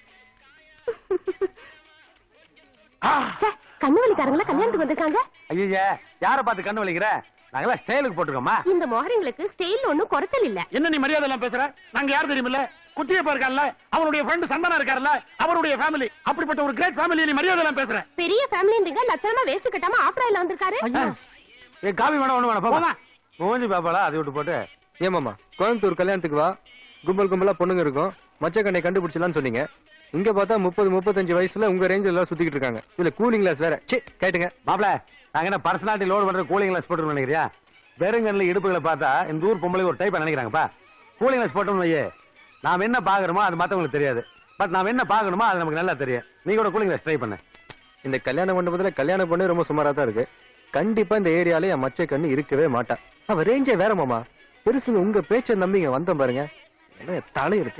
கண்ணு வலிக்காரங்கள கல்யாணத்துக்கு வந்திருக்காங்க ஐயா யார பார்த்து கண்ணு வலிக்கிற நாங்கெல்லாம் ஸ்டைலுக்கு போட்டுருக்கோமா இந்த மோகரங்களுக்கு ஸ்டைல் ஒண்ணும் குறைச்சல் இல்ல என்ன நீ மரியாதை எல்லாம் பேசுற நாங்க யார் தெரியுமில்ல குட்டியப்பா இருக்கார்ல அவருடைய ஃப்ரெண்ட் சந்தானா இருக்கார்ல அவருடைய ஃபேமிலி அப்படிப்பட்ட ஒரு கிரேட் ஃபேமிலி நீ மரியாதை எல்லாம் பேசுற பெரிய ஃபேமிலின்றீங்க லட்சணமா வேஸ்ட் கட்டாம ஆப்ராயில வந்திருக்காரு ஏ காபி வேணா ஒண்ணு வேணாம் போமா மூஞ்சி பாப்பாளா அது விட்டு போட்டு ஏன் மாமா கோயம்புத்தூர் கல்யாணத்துக்கு வா கும்பல் கும்பலா பொண்ணுங்க இருக்கும் மச்சக்கண்ணை கண்டுபிடிச்சலாம்னு சொன்னீங்க இங்க பார்த்தா முப்பது முப்பத்தஞ்சு வயசுல உங்க ரேஞ்சில் எல்லாம் சுத்திக்கிட்டு இருக்காங்க இதுல கூலிங் கிளாஸ் வேற சே கேட்டுங்க மாப்பிள நாங்க என்ன பர்சனாலிட்டி லோடு பண்ற கூலிங் கிளாஸ் போட்டு நினைக்கிறியா வெறுங்கல்ல இடுப்புகளை பார்த்தா இந்த ஊர் பொம்பளை ஒரு டைப் நினைக்கிறாங்கப்பா கூலிங் கிளாஸ் போட்டோம்னு வையே நாம் என்ன பாக்குறோமோ அது மத்தவங்களுக்கு தெரியாது பட் நாம் என்ன பார்க்கணுமோ அது நமக்கு நல்லா தெரியும் நீ கூட கூலிங் கிளாஸ் ட்ரை பண்ண இந்த கல்யாண மண்டபத்துல கல்யாணம் பண்ணி ரொம்ப சுமாரா தான் இருக்கு கண்டிப்பா இந்த ஏரியால என் மச்ச கண்ணு இருக்கவே மாட்டா அவ ரேஞ்சே வேற மாமா பெருசுங்க உங்க பேச்ச நம்பிங்க வந்தோம் பாருங்க என்ன தலை இருக்கு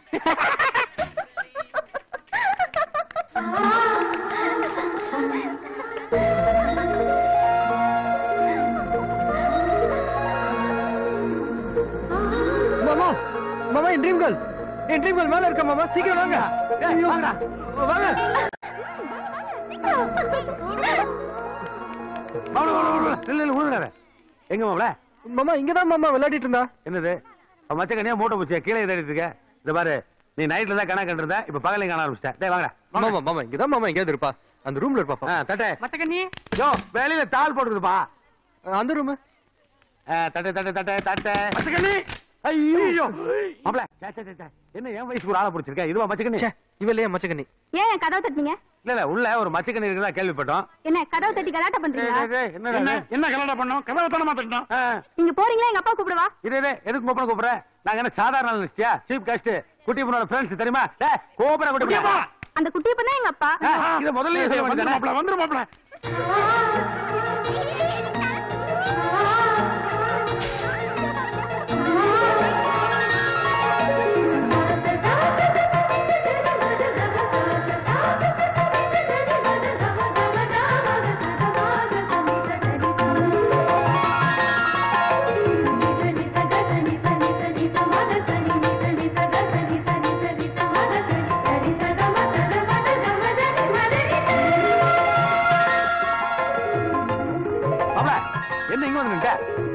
மாமா மாமா என் ட்ரீம் கேர்ள் என் ட்ரீம் கேர்ள் மேல இருக்க மாமா சீக்கிரம் வாங்க ஐயோ, வாங்க மாப்பிள, மாப்பிள, மாப்பிள, இல்ல இல்ல விழுந்துடாத எங்க மாப்பிள மாமா இங்கதான் மாமா விளையாடிட்டு இருந்தா என்னது அவன் மச்ச கண்ணியா மூட்டை பூச்சியா கீழே தேடிட்டு இருக்க இந்த பாரு நீ நைட்ல தான் கணக்கு கண்டிருந்த இப்ப பகலையும் காண ஆரம்பிச்சிட்டேன் டேய் வாங்கடா மாமா மாமா இங்கதான் மாமா எங்கேயாவது இருப்பா அந்த ரூம்ல இருப்பா ஆ, தட்டே மத்தக்கண்ணி யோ வெளியில தாள் போட்டுருதுப்பா அந்த ரூம் தட்டு தட்டு தட்டு தட்டு பச்சைக்கண்ணி ஐயோ மாப்ள சே, சே, சே, சே. என்ன என் வயசுக்கு ஒரு ஆளை பிடிச்சிருக்க இதுவா மச்சக்கண்ணி இவளையே மச்சக்கண்ணி ஏன் கதவை தட்டுனீங்க இல்ல இல்ல உள்ள ஒரு மச்சக்கண்ணி இருக்கிறதா கேள்விப்பட்டோம் என்ன கதவை தட்டி கலாட்டா பண்றீங்களா டேய், டேய், என்னடா என்ன இது? என்ன கலடா பண்ணோம் கதவை தானே மாத்திட்டோம் ஆ, நீங்க போறீங்களா எங்க அப்பா கூப்பிடுவா இது இது, எதுக்கு கோபுரம் கூப்பிடுற நாங்க என்ன சாதாரண லிஸ்டியா சீப் காஸ்ட் குட்டி பொண்ணோட ஃப்ரெண்ட்ஸ் தெரியுமா டேய், கோபுரம் குட்டி பொண்ணு. அந்த குட்டியை பண்ணா எங்க அப்பா ஆ, இத முதல்ல சொல்ல வந்துரு வேண்டியதானே? மாப்ள வந்துரு மாப்ள மாப்ள, என்ன இங்க வந்து நின்னுட்ட?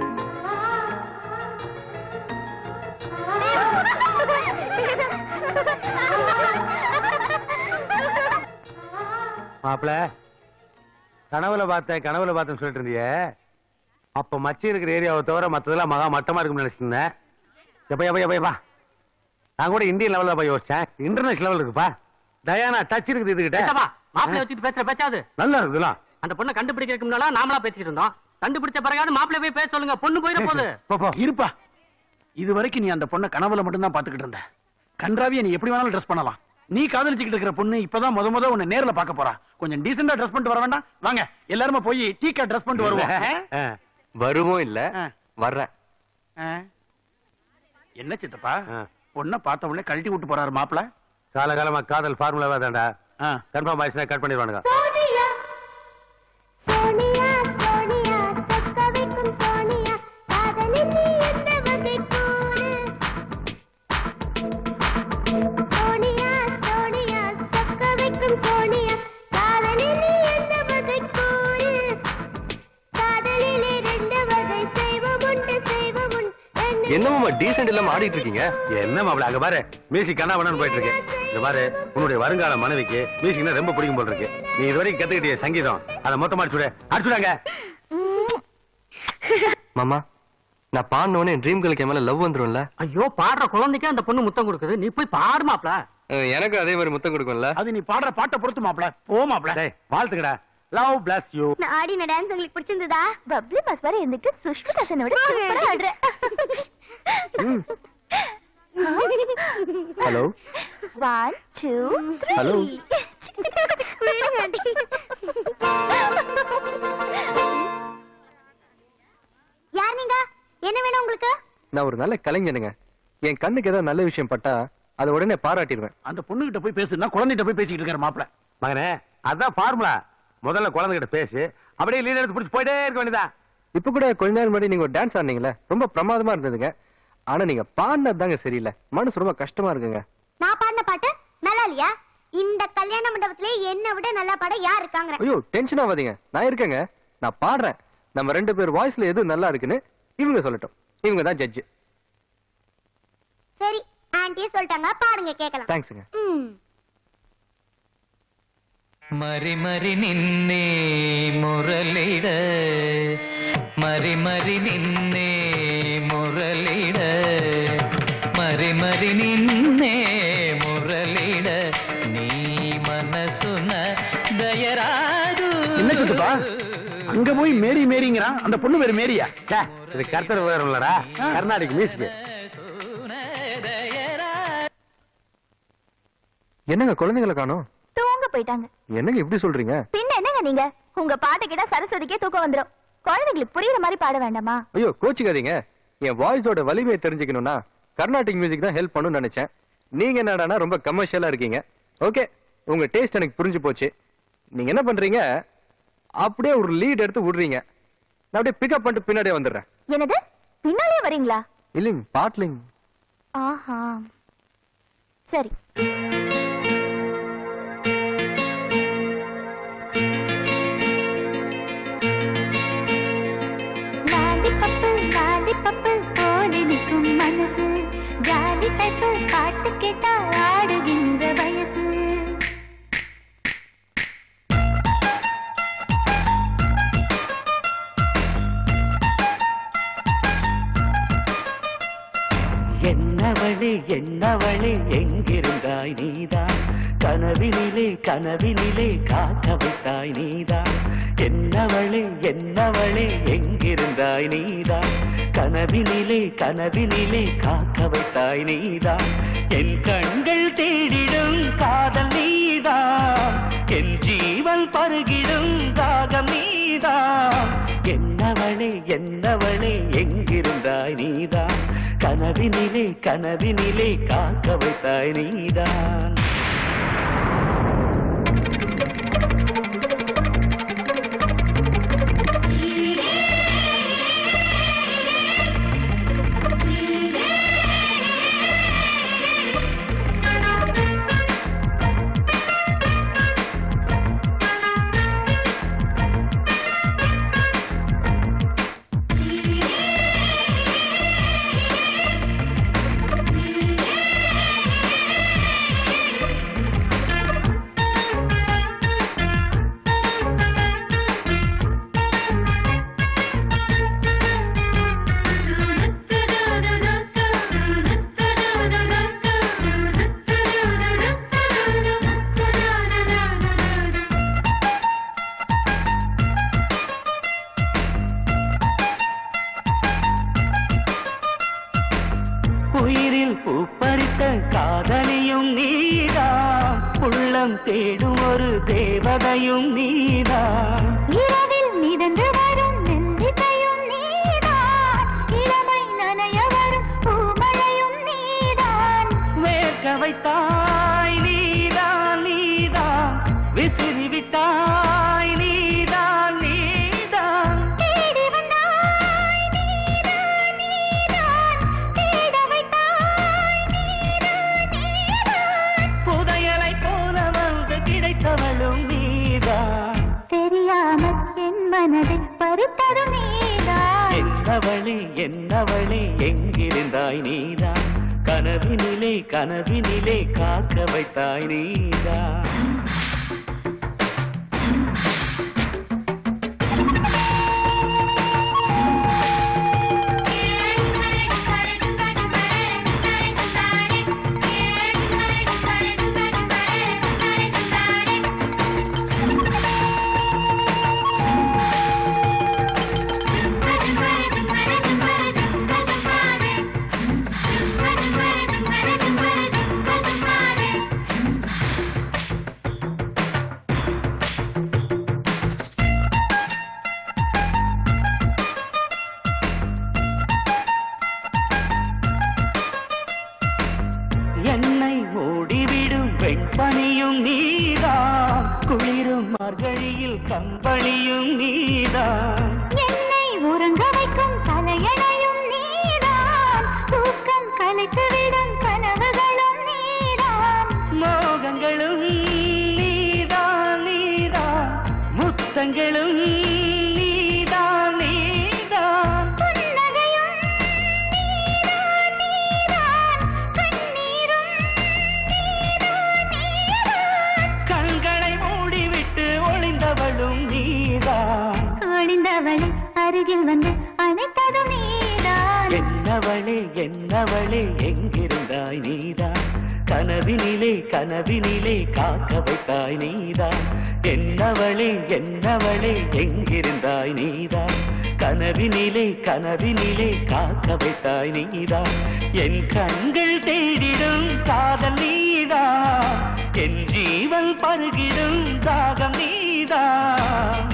மாப்ள கனவுல பார்த்தேன் கனவுல பார்த்தேன்னு சொல்லிட்டு இருந்தியே அப்ப மச்சி இருக்கிற ஏரியாவை தவிர மத்ததெல்லாம் மகா மட்டமா இருக்கும்னு நினைச்சிட்டு இருந்தேன் எப்பா எப்பா எப்பா எப்பா நான் கூட இந்தியன் லெவல்ல போய் யோசிச்சேன் இன்டர்நேஷனல் லெவல் இருக்குப்பா டயானா டச் இருக்குது இதுகிட்ட பேசவா மாப்பிள்ளை வச்சுட்டு பேசுற பேச்சாது நல்லா இருக்குதுல அந்த பொண்ணை கண்டுபிடிக்கிறதுக்கு முன்னால நாமளா பேசிக்கிட்டு இருந்தோம் கண்டுபிடிச்ச பிறகாவது மாப்பிள்ளை போய் பேச சொல்லுங்க பொண்ணு போயிட போகுது போ, போ. இருப்பா இது வரைக்கும் நீ அந்த பொண்ணை கனவுல மட்டும்தான் பாத்துக்கிட்டு இருந்த கன்றாவிய நீ எப்படி வேணாலும் ட்ரெஸ் பண்ணலாம் நீ காதலிச்சுக்கிட்டு இருக்கிற பொண்ணு இப்பதான் முத முத உன்னை நேர்ல பார்க்க போறா கொஞ்சம் டீசெண்டா ட்ரெஸ் பண்ணிட்டு வர வேண்டாம் வாங்க எல்லாருமே போய் டீக்கா ட்ரெஸ் பண்ணிட்டு வருவோம் ஆ. வருவோம் இல்ல ஆ. வர்றேன் ஆ. என்ன சித்தப்பா ஆ. பொண்ணை பார்த்த உடனே கழட்டி விட்டு போறாரு மாப்பிள காலகாலமா காதல் ஃபார்முலாவா தான்டா ஆ கன்ஃபார்ம் ஆயிடுச்சுன்னா கட் பண்ணிடுவானுங்க சோனியா சோனியா சோனியா சொக்க வைக்கும் சோனியா காதலில் நீ என்ன வகை கூறு சோனியா சோனியா சொக்க வைக்கும் சோனியா காதலில் நீ என்ன வகை கூறு காதலிலே ரெண்டு வகை செய்வம் உண்டு செய்வம் உண்டு ரெண்டு என்னமாமா டீசென்ட் இல்லாம ஆடிட்டு இருக்கீங்க என்ன மாப்பிள அங்க பாரு மியூசிக் கண்ணா பண்ணு போயிட்டு இருக்கு இந்த பாரு உன்னுடைய வருங்கால மனைவிக்கு மியூசிக்னா ரொம்ப பிடிக்கும் போல இருக்கு நீ இது வரைக்கும் கத்துக்கிட்டிய சங்கீதம் அதை மொத்தமா அடிச்சுடு அடிச்சுடாங்க மாமா நான் பாடினோடனே ட்ரீம் கேர்ளுக்கு என் மேல லவ் வந்துரும்ல ஐயோ பாடுற குழந்தைக்கு அந்த பொண்ணு முத்தம் கொடுக்குது நீ போய் பாடு மாப்பிள எனக்கு அதே மாதிரி முத்தம் கொடுக்கும்ல அது நீ பாடுற பாட்டை பொறுத்து மாப்பிள போ மாப்பிள டேய் வாழ்த்துக்கடா லவ் பிளஸ் யூ நான் ஆடின டான்ஸ் உங்களுக்கு பிடிச்சிருந்ததா பப்ளி பாஸ் வரை இருந்துட்டு சுஷ்மிதா சென்னோட சூப்பரா ஆடுற hello one two three Hello. யார் நீங்க என்ன வேணும் உங்களுக்கு நான் ஒரு நல்ல கலைஞனுங்க என் கண்ணுக்கு ஏதாவது நல்ல விஷயம் பட்டா அதை உடனே பாராட்டிடுவேன் அந்த பொண்ணுகிட்ட போய் பேசுனா குழந்தைகிட்ட போய் பேசிக்கிட்டு இருக்காரு மாப்பிள மகனே அதான் ஃபார்முலா முதல்ல குழந்தைகிட்ட பேசு அப்படியே லீடர் எடுத்து பிடிச்சி போயிட்டே இருக்க வேண்டியதான் இப்ப கூட கொஞ்ச நேரம் முன்னாடி நீங்க ஒரு டான்ஸ் ஆடுனீங்களே ரொம்ப பிரமாதமா இருந்ததுங்க ஆனா நீங்க பாடினது தாங்க சரியில்லை மனசு ரொம்ப கஷ்டமா இருக்குங்க நான் பாடின பாட்டு நல்லா இல்லையா இந்த கல்யாண மண்டபத்திலே என்ன விட நல்லா பாட யார் இருக்காங்க ஐயோ டென்ஷன் ஆகாதீங்க நான் இருக்கேங்க நான் பாடுறேன் நம்ம ரெண்டு பேர் வாய்ஸ்ல எது நல்லா இருக்குன்னு இவங்க சொல்லட்டும் இவங்க தான் ஜட்ஜ் சரி ஆன்ட்டியே சொல்லிட்டாங்க பாடுங்க கேட்கலாம் தேங்க்ஸுங்க ம் మరి మరి నిన్నే మురళిడ మరి మరి నిన్నే మురళిడ మరి మరి నిన్నే మురళిడ నీ మనసున దయరాదు என்ன சித்தப்பா அங்க போய் மேரி மேரிங்கிறான் அந்த பொண்ணு பேரு மேரியா ச்சே, இது கர்த்தர் வேற இல்லடா கர்நாடிக் மியூசிக் என்னங்க குழந்தைங்களை காணோம் தூங்க போயிட்டாங்க என்னங்க இப்படி சொல்றீங்க பின்ன என்னங்க நீங்க உங்க பாட்டு கேட்டா சரஸ்வதிக்கே தூக்கம் வந்துரும் குழந்தைங்களுக்கு புரியுற மாதிரி பாட வேண்டாமா ஐயோ கோச்சிக்காதீங்க என் வாய்ஸோட வலிமையை தெரிஞ்சுக்கணும்னா கர்நாடிக் மியூசிக் தான் ஹெல்ப் பண்ணும்னு நினைச்சேன் நீங்க என்னடானா ரொம்ப கமர்ஷியலா இருக்கீங்க ஓகே உங்க டேஸ்ட் எனக்கு புரிஞ்சு போச்சு நீங்க என்ன பண்றீங்க அப்படியே ஒரு லீட் எடுத்து விடுறீங்க நான் அப்படியே பிக்கப் பண்ணிட்டு பின்னாடியே வந்துடுறேன் என்னது பின்னாலே வரீங்களா இல்லைங்க பாட்லிங் ஆஹா சரி லாலிபப்பு லாலிபப்பு ஓடி நிற்கும் மனசு ஜாலி டைப்பு பாட்டு கேட்டா ஆடுகின்ற வயசு என்னவளே எங்கிருந்தாய் நீதான் கனவினிலே கனவினிலே காக்க வைத்தாய் நீதான் என்னவளே என்னவளே எங்கிருந்தாய் நீதான் கனவினிலே கனவினிலே காக்க வைத்தாய் நீதான் என் கண்கள் தேடிடும் காதல் நீதான் என் ஜீவன் பருகிடும் தாகம் நீதான் என்னவளே என்னவளே எங்கிருந்தாய் நீதான் கனவினிலே கனவினிலே காக்க வைத்தாய் நீதான் உயிரில் பூப்பறித்த காதலியும் நீதான் உள்ளம் தேடும் ஒரு தேவதையும் நீதான் இரவில் மிதந்து வரும் நெல்லிசையும் நீதான் இளமை நனைய வரும் பூமழையும் நீதான் வேர்க்க வைத்தாய் நீதான் நீதான் விசிறி விட்டாய் நீதான் நீதான் தேடி வந்தாய் நீதான் நீதான் தேட வைத்தாய் நீதான் நீதான் புதையலை போல வந்து கிடைத்தவளும் நீதான் தெரியாமல் என் மனதை பறித்தது நீதான் என்னவளே என்னவளே எங்கிருந்தாய் நீதான் கனவினிலே கனவினிலே காக்க வைத்தாய் நீதான் என்னை மூடிவிடும் வெண்பனியும் நீதான் குளிரும் மார்கழியில் கம்பளியும் நீதான் என்னை உறங்க வைக்கும் தலையணையும் நீதான் தூக்கம் கலைத்துவிடும் கனவுகளும் நீதான் மோகங்களும் நீதான் நீதான் முத்தங்களும் நீதான் நீதான் புன்னகையும் நீதான் நீதான் கண்ணீரும் நீதான் நீதான் கண்களை மூடிவிட்டு ஒளிந்தவளும் நீதான் ஒளிந்தவளை அருகில் வந்து அணைத்ததும் நீதான் என்னவளே என்னவளே எங்கிருந்தாய் நீதான் கனவினிலே கனவினிலே காக்க வைத்தாய் நீதான் என்னவளே என்னவளே எங்கிருந்தாய் நீதான் கனவினிலே கனவினிலே காக்க வைத்தாய் நீதான் என் கண்கள் தேடிடும் காதல் நீதான் என் ஜீவன் பருகிடும் தாகம் நீதான்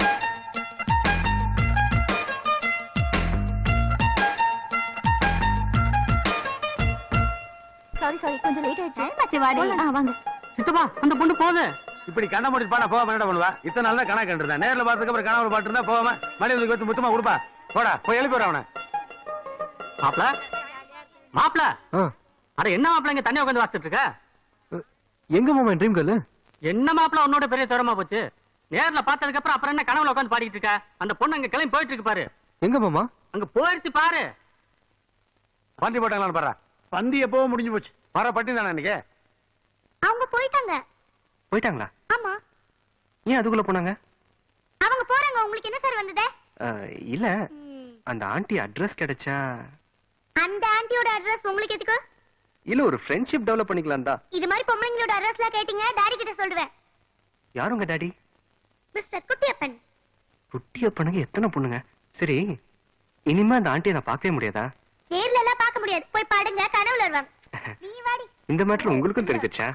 சாரி சாரி கொஞ்சம் லேட் ஆயிடுச்சு மச்சி வாடி ஆ வாங்க சித்தப்பா அந்த பொண்ணு போகுது இப்படி கண்ண மூடி பானா போகாம என்ன பண்ணுவா இத்தனை நாள் தான் கணக்கு கண்டிருந்தேன் நேர்ல பார்த்ததுக்கு அப்புறம் கனவுல பாட்டு இருந்தா போகாம மணி வந்து வச்சு முத்தமா கொடுப்பா போடா போய் எழுப்பி விடுற அவனை மாப்ள மாப்ள அட என்ன மாப்ள இங்க தண்ணி உட்காந்து வாசிட்டு இருக்க எங்க மாமா ட்ரீம் கேர்ள் என்ன மாப்ள உன்னோட பெரிய திறமா போச்சு நேர்ல பார்த்ததுக்கு அப்புறம் அப்புறம் என்ன கனவுல உட்காந்து பாடிட்டு இருக்க அந்த பொண்ணு அங்க கிளம்பி போயிட்டு இருக்கு பாரு எங்க மாமா அங்க போயிடுச்சு பாரு பந்தி போட்டாங்களான்னு பாரு பந்தி எப்போ முடிஞ்சு போச்சு வர பட்டி தானே இன்னைக்கு அவங்க போயிட்டாங்க போயிட்டாங்களா ஆமா ஏன் அதுக்குள்ள போனாங்க அவங்க போறாங்க உங்களுக்கு என்ன சார் வந்தது அஹ், இல்ல அந்த ஆண்டி அட்ரஸ் கிடைச்சா அந்த ஆன்ட்டியோட அட்ரஸ் உங்களுக்கு எதுக்கு இல்ல ஒரு ஃப்ரெண்ட்ஷிப் டெவலப் பண்ணிக்கலாம் தான் இது மாதிரி பொம்பளைங்களோட அட்ரஸ்லாம் கேட்டீங்க டாடி கிட்ட சொல்லுவேன் யாருங்க டாடி மிஸ்டர் குட்டியப்பன் குட்டியப்பனுக்கு எத்தனை பொண்ணுங்க சரி இனிமே அந்த ஆண்டியை நான் பார்க்கவே முடியாதா நேர்ல எல்லாம் பார்க்க முடியாது போய் பாடுங்க கனவுல வருவாங்க நீ வாடி இந்த மேட்டர் உங்களுக்கும் தெரிஞ்சிச்சா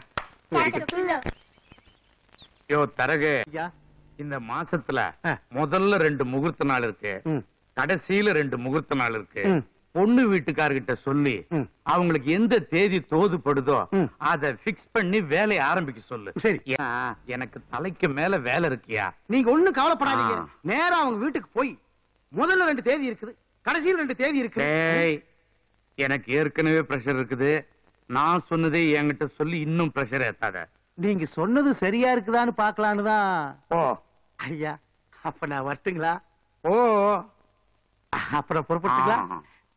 யோ தரகு இந்த மாசத்துல முதல்ல ரெண்டு முகூர்த்த நாள் இருக்கு கடைசியில ரெண்டு முகூர்த்த நாள் இருக்கு பொண்ணு வீட்டுக்காரர்கிட்ட சொல்லி அவங்களுக்கு எந்த தேதி தோதுபடுதோ அத பிக்ஸ் பண்ணி வேலையை ஆரம்பிக்க சொல்லு சரி. ஏன்னா, எனக்கு தலைக்கு மேல வேலை இருக்கியா நீங்க ஒண்ணும் கவலைப்படாதீங்க ஆ. நேரா அவங்க வீட்டுக்கு போய் முதல்ல ரெண்டு தேதி இருக்குது கடைசியில் ரெண்டு தேதி இருக்குது டேய் எனக்கு ஏற்கனவே பிரஷர் இருக்குது நான் சொன்னதே என்கிட்ட சொல்லி இன்னும் பிரஷர் ஏத்தாத நீங்க சொன்னது சரியா இருக்குதான்னு பாக்கலான்னு தான் ஓ ஐயா அப்ப நான் வரட்டுங்களா ஓ அப்புறம் புறப்பட்டுங்களா ஆ.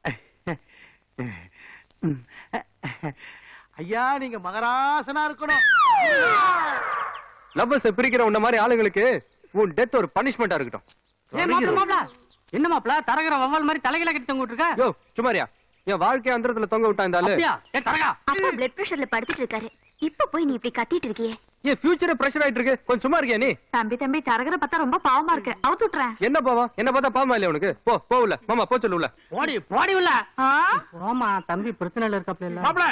ஐயா நீங்க மகராசனா இருக்கணும் லவ்வர்ஸை பிரிக்கிற உன்ன மாதிரி ஆளுங்களுக்கு உன் டெத் ஒரு பனிஷ்மெண்டா இருக்கட்டும் ஏய் மாப்பிள மாப்பிள என்ன மாப்பிள தரகர வவ்வால் மாதிரி தலையில கட்டி தொங்கிட்டு இருக்க யோ சுமாரியா என் வாழ்க்கை அந்தரத்துல தொங்க விட்டா இந்த ஆளு அப்படியா ஏ தரகா அப்பா பிளட் பிரஷர்ல படுத்துட்டு இருக்காரு இப்ப போய் நீ இப்படி கத்திட்டு இருக்கியே என் ஃபியூச்சரே பிரஷர் ஆயிட்டு இருக்கு கொஞ்சம் சும்மா இருக்கியா நீ தம்பி தம்பி தரகரை பார்த்தா ரொம்ப பாவமா இருக்கு அவுத்து விட்டுறேன் என்ன பாவம் என்ன பார்த்தா பாவமா இல்லையா உனக்கு போ போகல மாமா போ சொல்லு உள்ள போடி போடி உள்ள ஆ? ஆமா தம்பி பிரச்சனைல இருக்காப்ல இல்ல மாப்பிள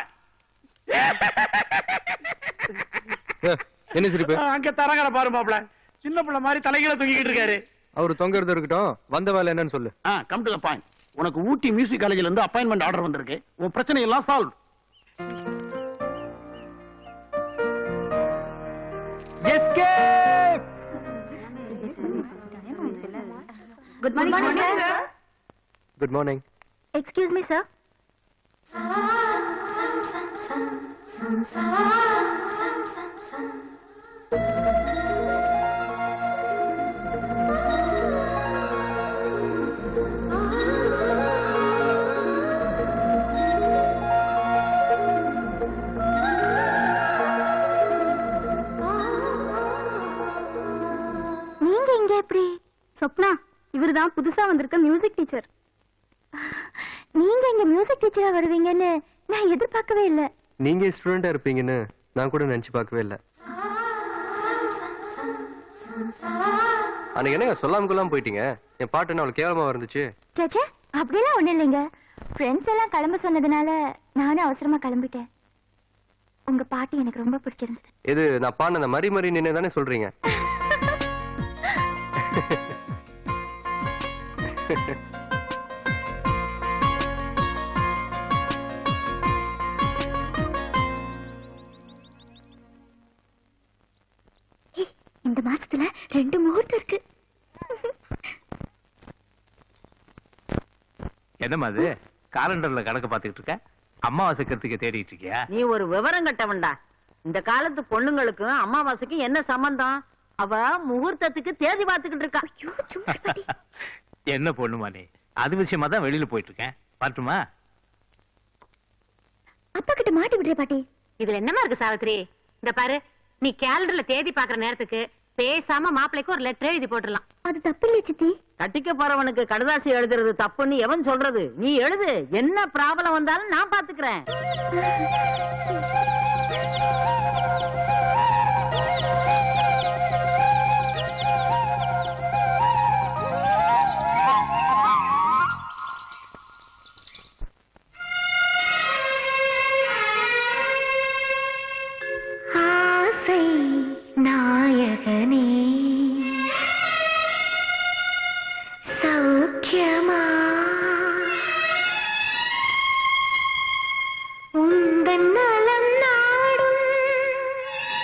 ஏ, என்ன சிரிப்பு அங்க தரகர பாரு மாப்பிள சின்ன பிள்ளை மாதிரி தலைகீழ தூங்கிட்டு இருக்காரு அவரு தொங்கறது இருக்கட்டும் வந்த வேலை என்னன்னு சொல்லு ஆ கம் டு த பாயிண்ட் உனக்கு ஊட்டி மியூசிக் காலேஜ்ல இருந்து அப்பாயின்மெண்ட் ஆர்டர் வந்திருக்கு உன் பிரச்சனை எல்லாம் solve escape good morning sir good morning excuse me sir நீங்க இங்க எப்படி சொப்னா இவர்தான் புதுசா வந்திருக்க மியூசிக் டீச்சர் நீங்க இங்க மியூசிக் டீச்சரா வருவீங்கன்னு நான் எதிர்பார்க்கவே இல்ல நீங்க ஸ்டூடெண்டா இருப்பீங்கன்னு நான் கூட நினைச்சு பார்க்கவே இல்ல அன்னைக்கு என்னங்க சொல்லாம கொள்ளாம போயிட்டீங்க என் பாட்டு என்ன அவ்வளவு கேவலமா இருந்துச்சு சேச்சே அப்படிலாம் ஒண்ணு இல்லைங்க ஃப்ரெண்ட்ஸ் எல்லாம் கிளம்ப சொன்னதுனால நானும் அவசரமா கிளம்பிட்டேன் உங்க பாட்டு எனக்கு ரொம்ப பிடிச்சிருந்தது இது நான் பாடின மறி மறி நின்னு தானே சொல்றீங்க ஏய், இந்த மாசத்துல ரெண்டு முகூர்த்தம் இருக்கு என்னம்மா அது காலண்டர்ல கணக்கு பாத்துக்கிட்டு இருக்க அம்மாவாசை கருத்துக்கு தேடிட்டு இருக்கியா நீ ஒரு விவரம் கட்டவன்டா இந்த காலத்து பொண்ணுங்களுக்கும் அமாவாசைக்கும் என்ன சம்பந்தம் அவ முகூர்த்தத்துக்கு தேதி பார்த்துக்கிட்டு இருக்கா ஐயோ சும்மா இரு பாட்டி. என்ன பொண்ணுமா நீ அது விஷயமா தான் வெளியில போயிட்டு இருக்கேன் வரட்டுமா அப்பா கிட்ட மாட்டி விடுறே பாட்டி இதுல என்னமா இருக்கு சாவித்ரி இந்த பாரு நீ கேலண்டர்ல தேதி பாக்குற நேரத்துக்கு பேசாம மாப்பிள்ளைக்கு ஒரு லெட்டர் எழுதி போட்டுடலாம் அது தப்பு இல்லையே சித்தி கட்டிக்க போறவனுக்கு கடுதாசி எழுதுறது தப்புன்னு எவன் சொல்றது நீ எழுது என்ன ப்ராப்ளம் வந்தாலும் நான் பாத்துக்கிறேன் ஆசை நாயகனே சௌக்கியமா உந்தன் நலம் நாடும்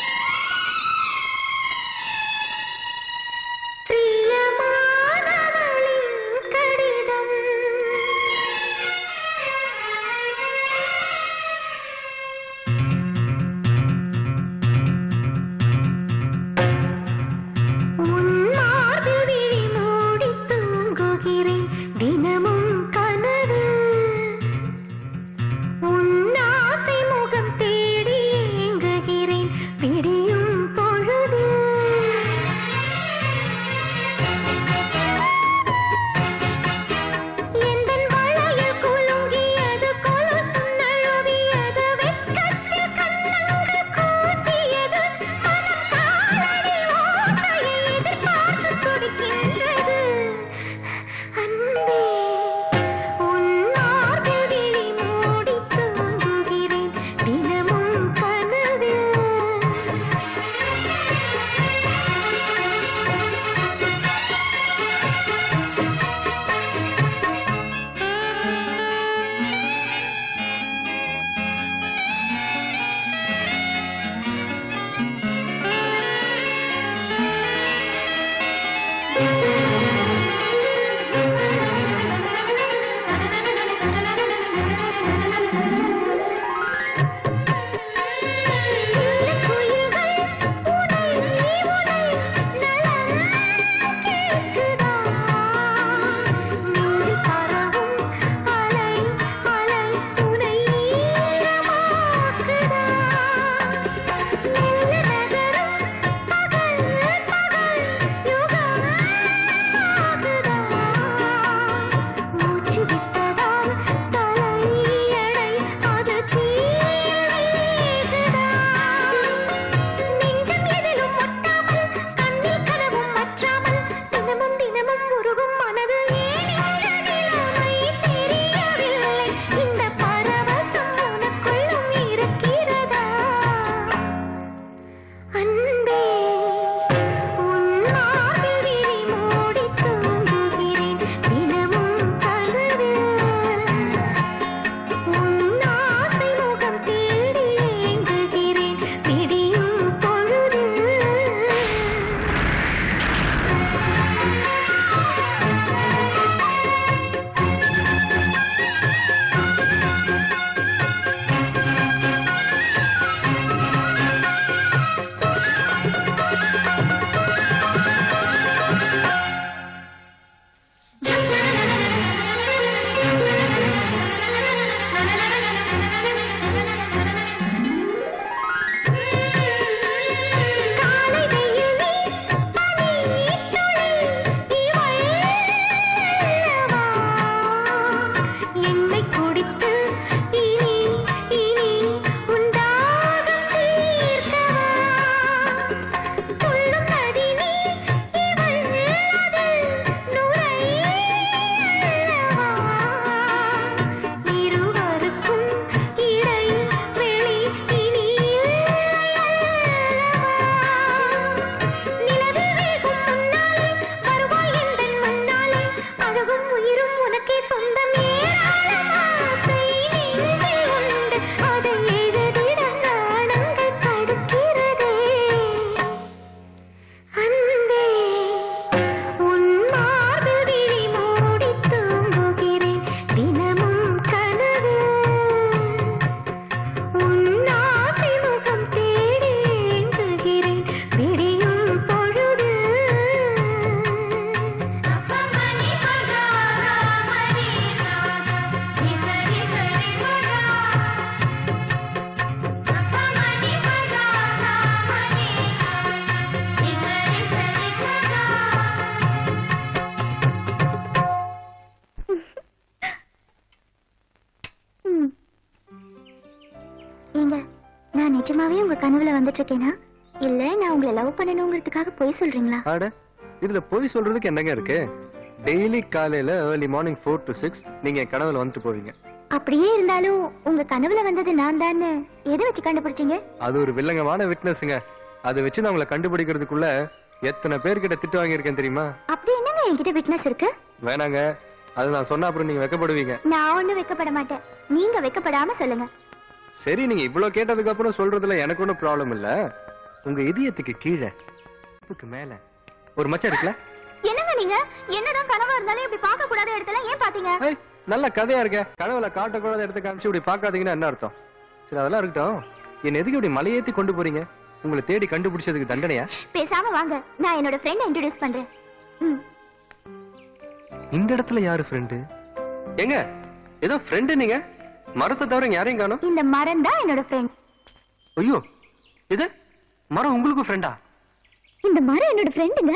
சொல்லுங்க நான் நிஜமாவே உங்க கனவுல வந்துட்டு இருக்கேனா இல்ல நான் உங்களை லவ் பண்ணணுங்கிறதுக்காக பொய் சொல்றீங்களா ஆட இதுல போய் சொல்றதுக்கு என்னங்க இருக்கு டெய்லி காலையில early morning four to six நீங்க என் கனவுல வந்துட்டு போவீங்க அப்படியே இருந்தாலும் உங்க கனவுல வந்தது நான் தானே எதை வச்சு கண்டுபிடிச்சீங்க அது ஒரு வில்லங்கமான விட்னஸ்ங்க அதை வச்சு நான் உங்களை கண்டுபிடிக்கிறதுக்குள்ள எத்தனை பேர்கிட்ட திட்டு வாங்கியிருக்கேன் தெரியுமா அப்படி என்னங்க என்கிட்ட விட்னஸ் இருக்கு வேணாங்க அது நான் சொன்னா அப்புறம் நீங்க வெக்கப்படுவீங்க நான் ஒண்ணும் வைக்கப்பட மாட்டேன் நீங்க வைக்கப்படாம சொல்லுங்க சரி நீங்க இவ்வளவு கேட்டதுக்கு அப்புறம் சொல்றதுல எனக்கு ஒன்றும் ப்ராப்ளம் இல்ல உங்க இதயத்துக்கு கீழே இடுப்புக்கு மேல ஒரு மச்சம் இருக்குல்ல என்னங்க நீங்க என்னதான் கனவா இருந்தாலும் இப்படி பார்க்க கூடாத இடத்துல ஏன் பாத்தீங்க ஏய், நல்ல கதையா இருக்க கனவுல காட்டக்கூடாத இடத்த காமிச்சு இப்படி பார்க்காதீங்கன்னா என்ன அர்த்தம் சரி அதெல்லாம் இருக்கட்டும் என்ன எதுக்கு இப்படி மலையேத்தி கொண்டு போறீங்க உங்களை தேடி கண்டுபிடிச்சதுக்கு தண்டனையா பேசாம வாங்க நான் என்னோட ஃப்ரெண்ட் இன்ட்ரோடியூஸ் பண்றேன் ம் இந்த இடத்துல யாரு ஃப்ரெண்டு எங்க ஏதோ ஃப்ரெண்டு நீங்க மரத்தை தவிர இங்க யாரையும் காணோம் இந்த மரம் தான் என்னோட ஃப்ரெண்ட் ஐயோ இது மரம் உங்களுக்கு ஃப்ரெண்டா இந்த மரம் என்னோட ஃப்ரெண்டுங்க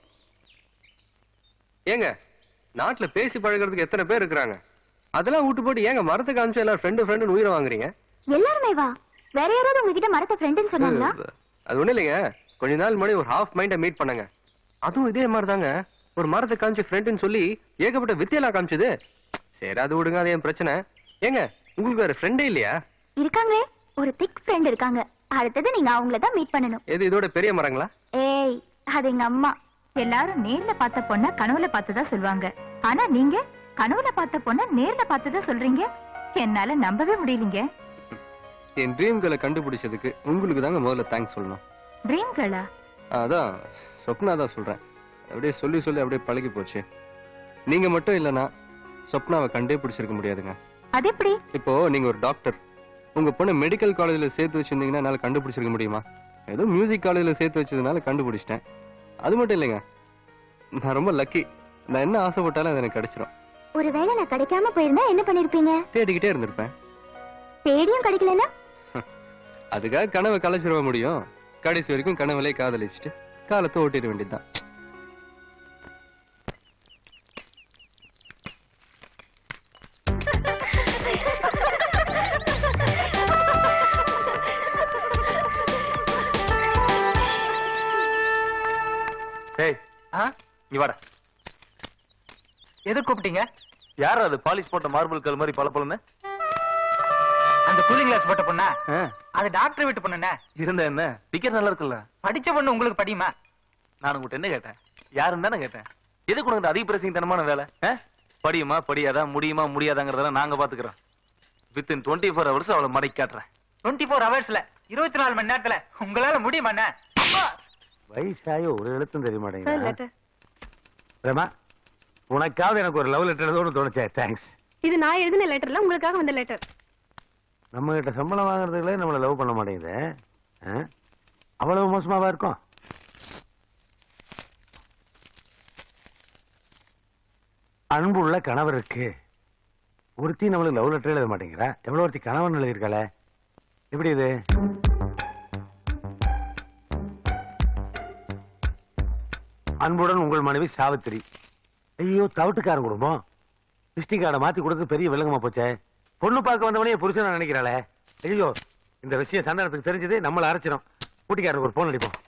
ஏங்க நாட்டுல பேசி பழகுறதுக்கு எத்தனை பேர் இருக்கிறாங்க அதெல்லாம் விட்டு போட்டு ஏங்க மரத்தை காமிச்சு எல்லாரும் ஃப்ரெண்டு ஃப்ரெண்டுன்னு உயிரை வாங்குறீங்க எல்லாருமே வா வேற யாராவது உங்ககிட்ட மரத்தை ஃப்ரெண்டுன்னு சொன்னாங்களா அது ஒண்ணு இல்லைங்க கொஞ்ச நாள் முன்னாடி ஒரு ஹாஃப் மைண்ட மீட் பண்ணங்க அதுவும் இதே மாதிரி தாங்க ஒரு மரத்தை காமிச்சு ஃப்ரெண்டுன்னு சொல்லி ஏகப்பட்ட வித்தியெல்லாம் காமிச்சது சரி அது விடுங்க அது என் பிரச்சனை ஏங்க உங்களுக்கு வேற ஃப்ரெண்டே இல்லையா இருக்காங்களே ஒரு திக் ஃப்ரெண்ட் இருக்காங்க அடுத்தது நீங்க அவங்கள தான் மீட் பண்ணணும் எது இதோட பெரிய மரங்களா ஏய் அது எங்க அம்மா எல்லாரும் நேர்ல பார்த்த பொண்ண கனவுல பார்த்ததா சொல்லுவாங்க ஆனா நீங்க கனவுல பார்த்த பொண்ண நேர்ல பார்த்ததா சொல்றீங்க என்னால நம்பவே முடியலங்க என் ட்ரீம்களை கண்டுபிடிச்சதுக்கு உங்களுக்கு தாங்க முதல்ல தேங்க்ஸ் சொல்லணும் ட்ரீம் கேர்ளா அதான் சொப்னா தான் சொல்றேன் அப்படியே சொல்லி சொல்லி அப்படியே பழகி போச்சு நீங்க மட்டும் இல்லைன்னா சொப்னாவை கண்டே பிடிச்சிருக்க முடியாதுங்க அது எப்படி இப்போ நீங்க ஒரு டாக்டர் உங்க பொண்ணு மெடிக்கல் காலேஜ்ல சேர்த்து வச்சிருந்தீங்கன்னா என்னால கண்டுபிடிச்சிருக்க முடியுமா ஏதோ மியூசிக் காலேஜ்ல சேர்த்து வச்சதுனால கண்டுபிடிச்சிட்டேன் அது மட்டும் இல்லைங்க நான் ரொம்ப லக்கி நான் என்ன ஆசைப்பட்டாலும் அது எனக்கு கிடைச்சிரும் ஒருவேளை நான் கிடைக்காம போயிருந்தா என்ன பண்ணிருப்பீங்க தேடிக்கிட்டே இருந்திருப்பேன் தேடியும் கிடைக்கலன்னா அதுக்காக கனவை கலைச்சிருவ முடியும் கடைசி வரைக்கும் கனவுலே காதலிச்சுட்டு காலத்தை ஓட்டிட வேண்டியதுதான் ஏய் நீ வாடா எது கூப்பிட்டீங்க யார் அது பாலிஷ் போட்ட மார்பிள் கல் மாதிரி பல பலன்னு அந்த கூலிங் கிளாஸ் போட்ட பொண்ணா அது டாக்டர் வீட்டு பொண்ணுண்ணே இருந்த என்ன டிக்கெட் நல்லா இருக்குல்ல படிச்ச பொண்ணு உங்களுக்கு படியுமா நான் உங்ககிட்ட என்ன கேட்டேன் யாருன்னு தானே கேட்டேன் எதுக்கு உனக்கு அதிக பிரசிங் தனமான வேலை ஆ? படியுமா படியாதா முடியுமா முடியாதாங்கிறதெல்லாம் நாங்க பாத்துக்கிறோம் வித்தின் டுவெண்ட்டி ஃபோர் ஹவர்ஸ் அவளை மடக்கி காட்டுறேன் டுவெண்ட்டி ஃபோர் ஹவர்ஸ்ல இருபத்தி நாலு மணி நேரத்துல உங்களால முடியுமாண்ணே வயசாய ஒரு எழுத்தும் தெரிய மாட்டேங்குது பிரேமா உனக்காவது எனக்கு ஒரு லவ் லெட்டர் எழுதணும்னு தோணுச்சே தேங்க்ஸ் இது நான் எழுதின லெட்டர்ல உங்களுக்காக வந்த லெட்டர் நம்ம கிட்ட சம்பளம் வாங்குறதுக்குள்ளே நம்மளை லவ் பண்ண மாட்டேங்குது ஆ? அவ்வளவு மோசமாவா இருக்கும் அன்புள்ள கணவருக்கு ஒருத்தி நம்மளுக்கு லவ் லெட்டர் எழுத மாட்டேங்கிறா எவ்வளவு ஒருத்தி கணவன் எழுதியிருக்காளே எப்படி இது அன்புடன் உங்கள் மனைவி சாவித்திரி ஐயோ தவிட்டுக்காரன் குடும்பம் விசிட்டிங் கார்டை மாத்தி கொடுத்து பெரிய விலங்கமா போச்சே பொண்ணு பார்க்க வந்தவனே புருஷன் நினைக்கிறாளே ஐயோ இந்த விஷயம் சந்தானத்துக்கு தெரிஞ்சது நம்மள அரைச்சிடும் கூட்டிக்காரனுக்கு ஒரு போன் அடிப்போம்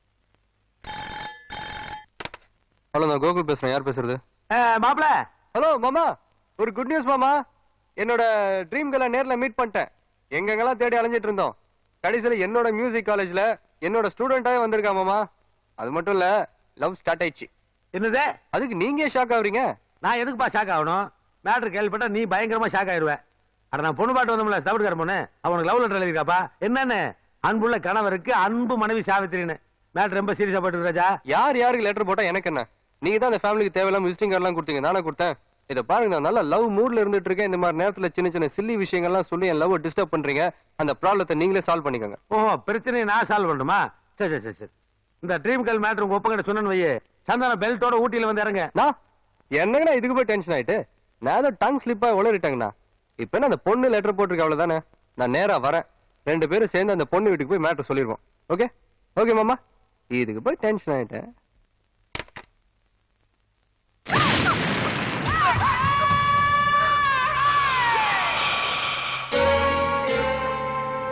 ஹலோ நான் கோகுல் பேசுறேன் யார் பேசுறது மாப்பிள ஹலோ மாமா ஒரு குட் நியூஸ் மாமா என்னோட ட்ரீம்களை நேர்ல மீட் பண்ணிட்டேன் எங்கெங்கெல்லாம் தேடி அலைஞ்சிட்டு இருந்தோம் கடைசியில என்னோட மியூசிக் காலேஜ்ல என்னோட ஸ்டூடெண்டாவே வந்திருக்கா மாமா அது மட்டும் இல்ல லவ் ஸ்டார்ட் ஆயிடுச்சு என்னது அதுக்கு நீங்க ஷாக் ஆகுறீங்க நான் எதுக்குப்பா ஷாக் ஆகணும் மேட்ரு கேள்விப்பட்டா நீ பயங்கரமா ஷாக் ஆயிருவ அட நான் பொண்ணு பாட்டு வந்தோம்ல தவிடுக்கார பொண்ணு அவனுக்கு லவ் லெட்டர் எழுதிருக்காப்பா என்னன்னு அன்புள்ள கணவருக்கு அன்பு மனைவி சாவித்திரின்னு மேட்ரு ரொம்ப சீரியஸா போட்டு ராஜா யார் யாருக்கு லெட்டர் போட்டா எனக்கு என்ன நீங்க தான் அந்த ஃபேமிலிக்கு தேவையில்லாம விசிட்டிங் கார்டெல்லாம் கொடுத்தீங்க நானே கொடுத்தேன் இதை பாருங்க நான் நல்லா லவ் மூட்ல இருந்துட்டு இருக்கேன் இந்த மாதிரி நேரத்துல சின்ன சின்ன சில்லி விஷயங்கள்லாம் சொல்லி என் லவ் டிஸ்டர்ப் பண்றீங்க அந்த ப்ராப்ளத்தை நீங்களே சால்வ் பண்ணிக்கோங்க ஓஹோ பிரச்சனையை நான் சால்வ் பண்ணணுமா சரி சரி சரி சரி இந்த ட்ரீம் கல் மேட்ரு உங்க ஒப்பங்கிட்ட சொன்னேன்னு வையே சந்தான பெல்ட்டோட ஊட்டியில வந்து இறங்க நான் என்னங்கண்ணா இதுக்கு போய் டென்ஷன் ஆயிட்டு நான் ஏதோ டங் ஸ்லிப்பா உளறிட்டேங்கண்ணா இப்ப என்ன அந்த பொண்ணு லெட்டர் போட்டிருக்க அவ்வளவுதானே நான் நேரா வரேன் ரெண்டு பேரும் சேர்ந்து அந்த பொண்ணு வீட்டுக்கு போய் மேட்ரு சொல்லிடுவோம் ஓகே ஓகே மாமா இதுக்கு போய் டென்ஷன் ஆயிட்டேன்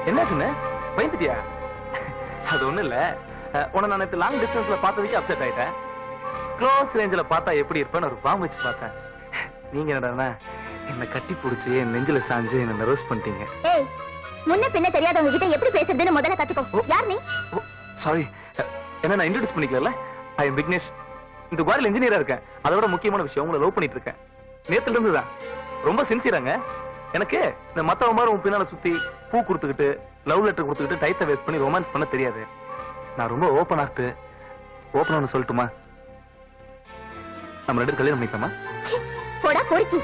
என்னாச்சுன்னு பயந்துட்டியா அது ஒண்ணும் இல்ல அஹ், உன்னை நான் நேத்து லாங் டிஸ்டன்ஸ்ல பார்த்ததுக்கு அப்செட் ஆயிட்டேன் க்ளோஸ் ரேஞ்சில் பார்த்தா எப்படி இருப்பேன்னு ஒரு பாம்பு வச்சு பார்த்தேன் நீங்க என்னடா என்னை கட்டி பிடிச்சி என் நெஞ்சில சாஞ்சு என்ன நர்வஸ் பண்ணிட்டீங்க ஏய் முன்ன பின்ன தெரியாதவங்க கிட்ட எப்படி பேசுறதுன்னு முதல்ல கத்துக்கோ யார் நீ சாரி என்ன நான் இன்ட்ரடியூஸ் பண்ணிக்கல ஐ எம் விக்னேஷ் இந்த குவாரில் இன்ஜினியரா இருக்கேன் அதை விட முக்கியமான விஷயம் உங்களை லவ் பண்ணிட்டு இருக்கேன் நேத்துல இருந்து தான் ரொம்ப சின்சியராங்க எனக்கு இந்த மத்தவங்க மாதிரி உன் பின்னால சுத்தி பூ கொடுத்துக்கிட்டு லவ் லெட்டர் கொடுத்துக்கிட்டு டைத்தை வேஸ்ட் பண்ணி ரொமான்ஸ் பண்ண தெரியாது நான் ரொம்ப ஓப்பன் ஆர்ட்டு ஓப்பன் ஒன்று சொல்லட்டுமா நம்ம ரெண்டு பேரும் கல்யாணம் பண்ணிக்கலாமா போடா பொறுக்கி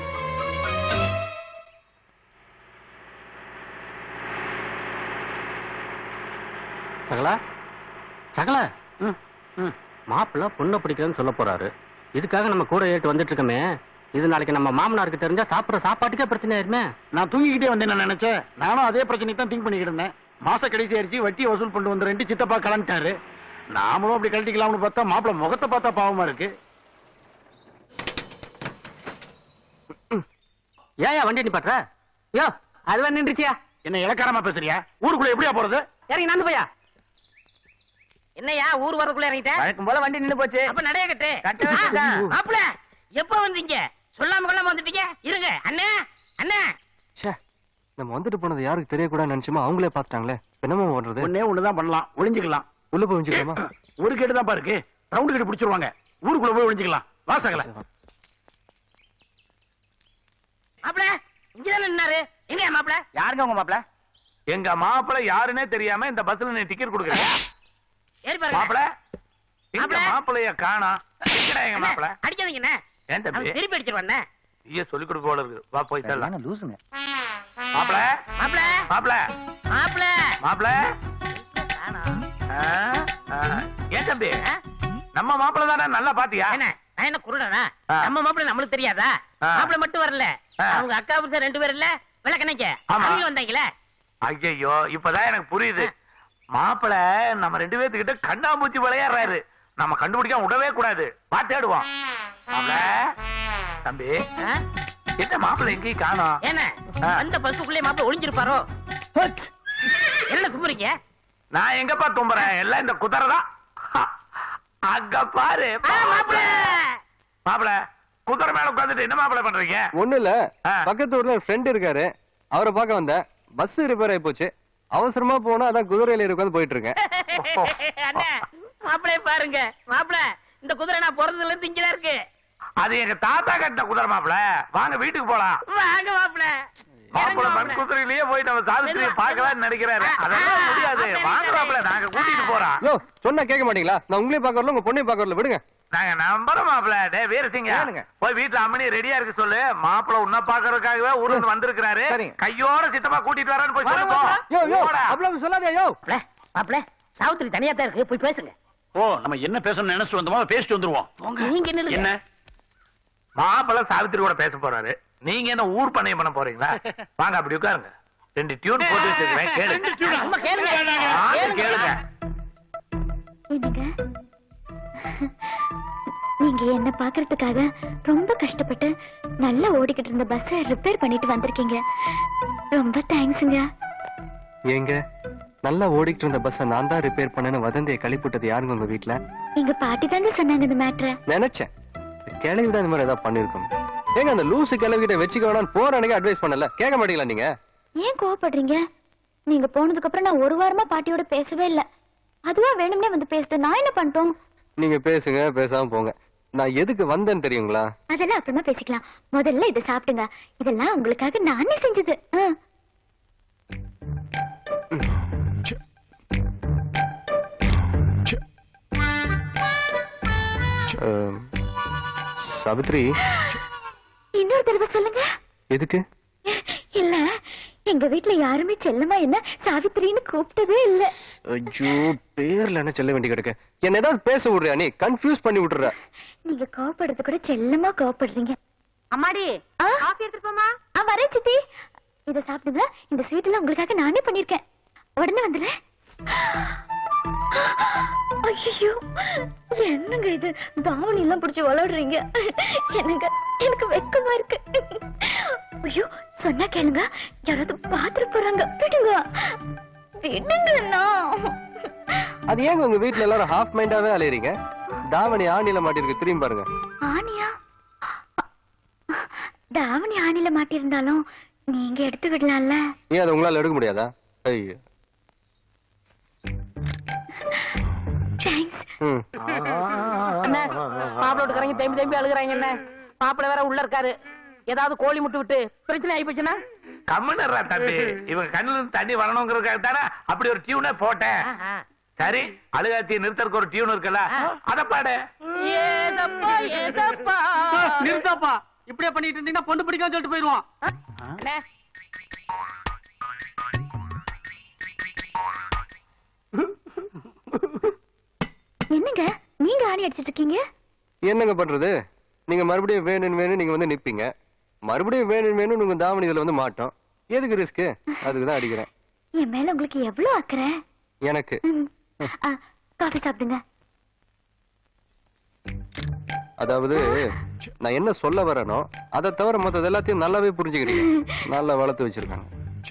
சகலா சகலா மாப்பிள்ள பொண்ணை பிடிக்கிறேன்னு சொல்ல போறாரு இதுக்காக நம்ம கூட ஏட்டு வந்துட்டு இருக்கோமே இது நாளைக்கு நம்ம மாமனாருக்கு தெரிஞ்சா சாப்பிடுற சாப்பாட்டுக்கே பிரச்சனை ஆயிருமே நான் தூங்கிக்கிட்டே வந்தேன் நான் நினைச்சேன் நானும் அதே பிரச்சனை தான் திங்க் பண்ணிக்கிட்டு இருந்தேன் மாச கடைசி ஆயிடுச்சு வட்டியை வசூல் பண்ணிட்டு வந்து ரெண்டு சித்தப்பா கலந்துட்டாரு நாமளும் அப்படி கழட்டிக்கலாம்னு பார்த்தா மாப்பிள முகத்தை பார்த்தா பாவமா இருக்கு ஏன் வண்டி நிப்பாட்டுற யோ அதுவா நின்றுச்சியா என்ன இலக்காரமா பேசுறியா ஊருக்குள்ள எப்படியா போறது இறங்கி நடந்து போயா என்னையா ஊர் வரக்குள்ள இறங்கிட்டேன் வழக்கம் போல வண்டி நின்னு போச்சு அப்ப நடைய கட்டு கட்ட வேண்டியதுதான். ஆ, மாப்பிள எப்ப வந்தீங்க சொல்லாம கொள்ளாம வந்துட்டீங்க இருங்க அண்ணே அண்ணே ச்சே நம்ம வந்துட்டு போனது யாருக்கு தெரியக்கூடாதுன்னு நினைச்சுமா அவங்களே பார்த்துட்டாங்களே என்னமா பண்றது ஒன்னே ஒண்ணுதான் பண்ணலாம் ஒளிஞ்சுக்கலாம் உள்ள போய் ஒளிஞ்சுக்கலாமா ஒரு கேட்டு தான் இருக்கு ரவுண்டு கேட்டு பிடிச்சிருவாங்க ஊருக்குள்ள போய் ஒளிஞ்சுக்கலாம் வாசகல மாப்பிள இங்கதானே நின்னாரு எங்கயா மாப்பிள யாருங்க உங்க மாப்பிள எங்க மாப்பிள யாருன்னே தெரியாம இந்த பஸ்ல நீ டிக்கெட் கொடுக்குறியா ஏறி பாருங்க மாப்பிள எங்க மாப்பிள. மாப்பிளைய காணோம் எங்கடா எங்க மாப்பிள அடிக்காதீங்க அண்ணே. ஏன் தம்பி அவன் திருப்பி அடிச்சிருவானே ஐயா சொல்லி கொடுக்க போல இருக்கு வா போய் தரலாம் லூசுங்க மாப்பிள மாப்பிள மாப்பிள மாப்பிள மாப்பிள காணோம். ஆ, ஆ. ஏன் தம்பி நம்ம மாப்பிள தானே நல்லா பாத்தியா என்ன நான் என்ன குருடனா ஆ. நம்ம மாப்பிள நம்மளுக்கு தெரியாதா ஆ. மாப்பிள மட்டும் வரல ஆ. அவங்க அக்கா புருஷன் ரெண்டு பேர் இல்ல விளக்கணைக்க ஆமா. அவங்க வந்தாங்களே ஐயோ இப்பதான் எனக்கு புரியுது மாப்பிள நம்ம ரெண்டு பேர்த்துக்கிட்ட கண்ணாமூச்சி விளையாடுறாரு நம்ம கண்டுபிடிக்காம விடவே கூடாது வா தேடுவோம் மாப்பிள தம்பி ஆ? என்ன மாப்பிள எங்கேயும் காணோம் என்ன ஆ. அந்த பஸ்ஸுக்குள்ளே மாப்பிள ஒளிஞ்சிருப்பாரோ என்ன கும்புறீங்க நான் எங்கப்பா தும்புறேன் எல்லாம் இந்த குதிரை தான் அங்க பாரு மாப்பிள மாப்பிள குதிரை மேல உட்காந்துட்டு என்ன மாப்பிள பண்றீங்க ஒண்ணு இல்ல ஆ. பக்கத்து ஊர்ல ஒரு ஃப்ரெண்ட் இருக்காரு அவரை பார்க்க வந்தேன் பஸ் ரிப்பேர் ஆயி போச்சு அவசரமா போனா அதான் குதிரையில உட்காந்து போயிட்டு இருக்கேன் அண்ணே மாப்பிளைய பாருங்க மாப்பிள இந்த குதிரை நான் பிறந்ததுல இருந்து இங்கதான் இருக்கு அது எங்க தாத்தா கட்டின குதிரை மாப்பிள வாங்க வீட்டுக்கு போலாம் வாங்க மாப்பிள மாப்பிள மண் குதிரையிலேயே போய் நம்ம சாவித்திரியை பார்க்கலாம்னு நினைக்கிறாரு அதெல்லாம் முடியாது வாங்க மாப்பிள நாங்க கூட்டிட்டு போறோம் யோ சொன்னா கேட்க மாட்டீங்களா நான் உங்களையும் பார்க்க வரல உங்க பொண்ணையும் பார்க்க வரல விடுங்க நாங்க நம்புறோம் மாப்பிள டே வீரசிங்க ஏனுங்க? போய் வீட்டுல அம்மனி ரெடியா இருக்கு சொல்லு மாப்பிள உன்ன பாக்குறதுக்காகவே ஊர்ல இருந்து வந்திருக்கிறாரு சரிங்க. கையோட சித்தமா கூட்டிட்டு வரேன்னு போய் வரோம், சொல்லுங்க வரோம். யோ யோ போடா. அவ்வளவு சொல்லாதே யோ மாப்பிள மாப்பிள சாவித்திரி தனியா தான் இருக்கு போய் பேசுங்க ஓ நம்ம என்ன பேசணும்னு நினைச்சிட்டு வந்தோமோ அதை பேசிட்டு வந்துருவோம் நீங்க என்ன என்ன மாப்பிள சாவித்திரி கூட பேச போறாரு நீங்க என்ன ஊர் பண்ணையம் பண்ண போறீங்களா வாங்க அப்படி உட்காருங்க ரெண்டு டியூன் போட்டு வச்சிருக்கேன் கேளுங்க சும்மா கேளுங்க ஆ, கேளுங்க. கேளுங்க என்னங்க நீங்க என்ன பாக்குறதுக்காக ரொம்ப கஷ்டப்பட்டு நல்லா ஓடிக்கிட்டு இருந்த பஸ்ஸை ரிப்பேர் பண்ணிட்டு வந்திருக்கீங்க ரொம்ப தேங்க்ஸுங்க ஏங்க நல்லா ஓடிட்டு இருந்த பஸ்ஸை நான் தான் ரிப்பேர் பண்ணேன்னு வதந்தியை கழிப்புட்டது யாருங்க உங்க வீட்ல எங்க பாட்டி தாங்க சொன்னாங்க இந்த மேட்ரை நினைச்சேன் கிளவி தான் இந்த மாதிரி ஏதாவது பண்ணிருக்கோம் ஏங்க அந்த லூசு கிளவிகிட்ட வச்சுக்க வேணாம்னு போற அன்னைக்கு அட்வைஸ் பண்ணல கேட்க மாட்டீங்களா நீங்க ஏன் கோவப்படுறீங்க நீங்க போனதுக்கு அப்புறம் நான் ஒரு வாரமா பாட்டியோட பேசவே இல்ல அதுவா வேணும்னே வந்து பேசுது நான் என்ன பண்ணிட்டோம் நீங்க பேசுங்க பேசாம போங்க நான் எதுக்கு வந்தேன்னு தெரியுங்களா அதெல்லாம் அப்புறமா பேசிக்கலாம் முதல்ல இதை சாப்பிடுங்க இதெல்லாம் உங்களுக்காக நானே செஞ்சது ஆ. அஹ், சாவித்ரி இன்னொரு தடவை சொல்லுங்க எதுக்கு இல்ல எங்க வீட்ல யாருமே செல்லமா என்ன சாவித்திரின்னு கூப்பிட்டதே இல்ல ஐயோ பேர்ல என்ன சொல்ல வேண்டி கிடக்கு என்ன ஏதாவது பேச விடுறியா நீ கன்ஃபியூஸ் பண்ணி விட்டுற நீங்க கோவப்படுறது கூட செல்லமா கோவப்படுறீங்க அம்மாடி ஆ? காஃபி எடுத்துட்டு போமா ஆ வரேன் சித்தி இத சாப்பிடுங்க இந்த ஸ்வீட் எல்லாம் உங்களுக்காக நானே பண்ணிருக்கேன் உடனே வந்துடுறேன் ஐயோ என்னங்க இது தாவணி எல்லாம் பிடிச்சு விளையாடுறீங்க என்னங்க எனக்கு வெக்கமா இருக்கு ஐயோ சொன்னா கேளுங்க யாராவது பாத்துட்டு போறாங்க விடுங்க விடுங்கண்ணா அது ஏங்க உங்க வீட்ல எல்லாரும் ஹாஃப் மைண்டாவே அலையறீங்க தாவணி ஆணில மாட்டிருக்கு திரும்பி பாருங்க ஆணியா தாவணி ஆணில மாட்டியிருந்தாலும் நீங்க எடுத்து விடலாம்ல ஏன் அதை உங்களால எடுக்க முடியாதா ஐயோ தேங்க்ஸ் ம் அண்ணே மாப்பிள்ள வீட்டுக்காரங்க தேம்பி தேம்பி அழுகுறாங்க என்ன மாப்பிள்ள வேற உள்ள இருக்காரு ஏதாவது கோழி முட்டு விட்டு பிரச்சனை ஆகி போச்சுன்னா கம்மனர்ரா தம்பி இவங்க கண்ணுல இருந்து தண்ணி வரணுங்கிறதுக்காக தானே அப்படி ஒரு டியூனே போட்டேன் சரி அழுகாத்தி நிறுத்தறதுக்கு ஒரு டியூன் இருக்குல்ல அத பாடு ஏசப்பா ஏசப்பா நிறுத்தப்பா இப்படியே பண்ணிட்டு இருந்தீங்கன்னா பொண்ணு பிடிக்காம சொல்லிட்டு போயிருவான் அண்ணே என்னங்க நீங்க ஆணி அடிச்சிட்டு இருக்கீங்க என்னங்க பண்றது நீங்க மறுபடியும் வேணும் வேணும் நீங்க வந்து நிப்பீங்க மறுபடியும் வேணும் வேணும் உங்க தாவணி இதுல வந்து மாட்டோம் எதுக்கு ரிஸ்க் அதுக்கு தான் அடிக்கிறேன் என் மேல உங்களுக்கு எவ்வளவு அக்கறை எனக்கு ம். ஆ, காஃபி சாப்பிடுங்க அதாவது நான் என்ன சொல்ல வரேனோ அதை தவிர மத்தது எல்லாத்தையும் நல்லாவே புரிஞ்சுக்கிறீங்க நல்லா வளர்த்து வச்சிருக்காங்க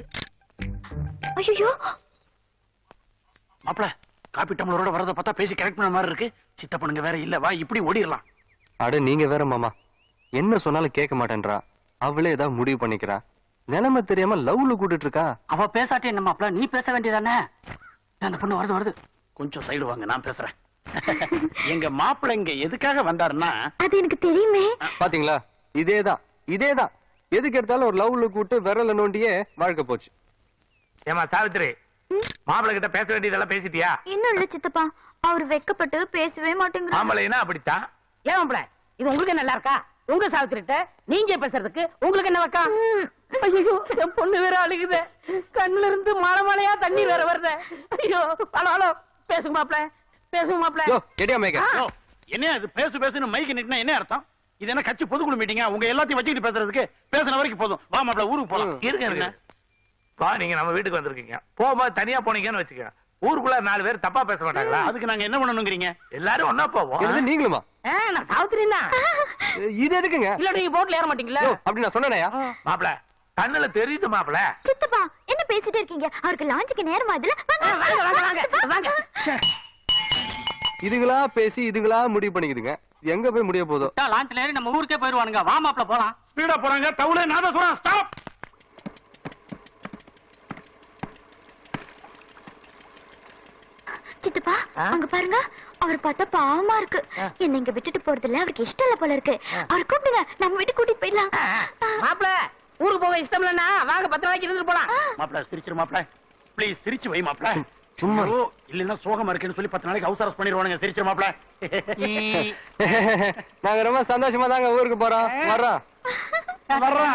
ஐயோ மாப்பிள காப்பி டம்ளரோட வரத பார்த்தா பேசி கரெக்ட் பண்ண மாதிரி இருக்கு சித்தப்பனுங்க வேற இல்ல வா இப்படி ஓடிடலாம் அட நீங்க வேற மாமா என்ன சொன்னாலும் கேட்க மாட்டேன்றா அவளே ஏதாவது முடிவு பண்ணிக்கிறா நிலைமை தெரியாம லவ்ல கூட்டிட்டு இருக்கா அவ பேசாட்டே என்ன மாப்பிள்ள நீ பேச வேண்டியதானே அந்த பொண்ணு வருது வருது கொஞ்சம் சைடு வாங்க நான் பேசுறேன் எங்க மாப்பிள இங்க எதுக்காக வந்தாருன்னா அது எனக்கு தெரியுமே பாத்தீங்களா இதேதான் இதேதான் எதுக்கு எடுத்தாலும் ஒரு லவ்ல கூட்டு விரல நோண்டியே வாழ்க்கை போச்சு ஏமா சாவித்திரி மாப்பிள்ளை கிட்ட பேச வேண்டியதெல்லாம் பேசிட்டியா இன்னும் இல்ல சித்தப்பா அவர் வெக்கப்பட்டு பேசவே மாட்டேங்கிறார் ஆம்பளைனா அப்படித்தான் ஏன் மாப்பிள்ள இது உங்களுக்கு நல்லா இருக்கா உங்க சாவித்திரிட்ட நீங்க பேசுறதுக்கு உங்களுக்கு என்ன வைக்கா ஐயோ என் பொண்ணு வேற அழுகுதே கண்ணுல இருந்து மழை மழையா தண்ணீர் வேற வருதே ஐயோ ஹலோ ஹலோ பேசுங்க மாப்பிள்ள பேசுங்க மாப்பிள்ள யோ எடியா மேய்க்க யோ, என்ன இது பேசு பேசுன்னு மைக்கு நிட்டுனா என்ன அர்த்தம் இது என்ன கட்சி பொதுக்குழு மீட்டிங்கா உங்க எல்லாத்தையும் வச்சுக்கிட்டு பேசுறதுக்கு பேசுன வரைக்கும் போதும் வா மாப்பிள ஊருக்கு போலாம் இருங்க இருங்க வா நீங்க நம்ம வீட்டுக்கு வந்திருக்கீங்க போகும்போது தனியா போனீங்கன்னு வச்சுக்க ஊருக்குள்ள நாலு பேர் தப்பா பேச மாட்டாங்களா அதுக்கு நாங்க என்ன பண்ணணுங்கிறீங்க எல்லாரும் ஒன்னா போவோம் என்னது நீங்களுமா ஆ, நான் சாவித்திரி தான் இது எதுக்குங்க இல்ல நீங்க போட்ல ஏற மாட்டீங்களா யோ, அப்படி நான் சொன்னேயா மாப்பிள கண்ணுல தெரியுது மாப்பிள சித்தப்பா என்ன பேசிட்டே இருக்கீங்க அவருக்கு லாஞ்சுக்கு நேரமா அதுல வாங்க வாங்க வாங்க வாங்க இதுங்களா பேசி இதுங்களா முடிவு பண்ணிக்குதுங்க எங்க போய் முடிய போதோ லான்ச்ல ஏறி நம்ம ஊருக்கே போயிருவானுங்க வா மாப்பிள்ள போலாம் ஸ்பீடா போறாங்க தவுளே நான் தான் சொல்றேன் ஸ்டாப் சித்தப்பா அங்க பாருங்க அவர் பார்த்தா பாவமா இருக்கு என்ன இங்க விட்டுட்டு போறதுல அவருக்கு இஷ்டம் இல்ல போல இருக்கு அவர் கூப்பிடுங்க நம்ம வீட்டுக்கு கூட்டிட்டு போயிடலாம் மாப்பிள்ள ஊருக்கு போக இஷ்டம் இல்லைன்னா வாங்க பத்து நாளைக்கு இருந்துட்டு போலாம் மாப்பிள சிரிச்சிரு மாப்பிள ப்ளீஸ் சிரிச்சு வை மாப்பிள சும்மா. ஐயோ, இல்லைன்னா சோகமா இருக்குன்னு சொல்லி பத்து நாளைக்கு ஹவுஸ் அரெஸ்ட் பண்ணிடுவானுங்க சிரிச்சிரு மாப்பிள நாங்க ரொம்ப சந்தோஷமா தாங்க ஊருக்கு போறோம் வர்றோம் வர்றோம்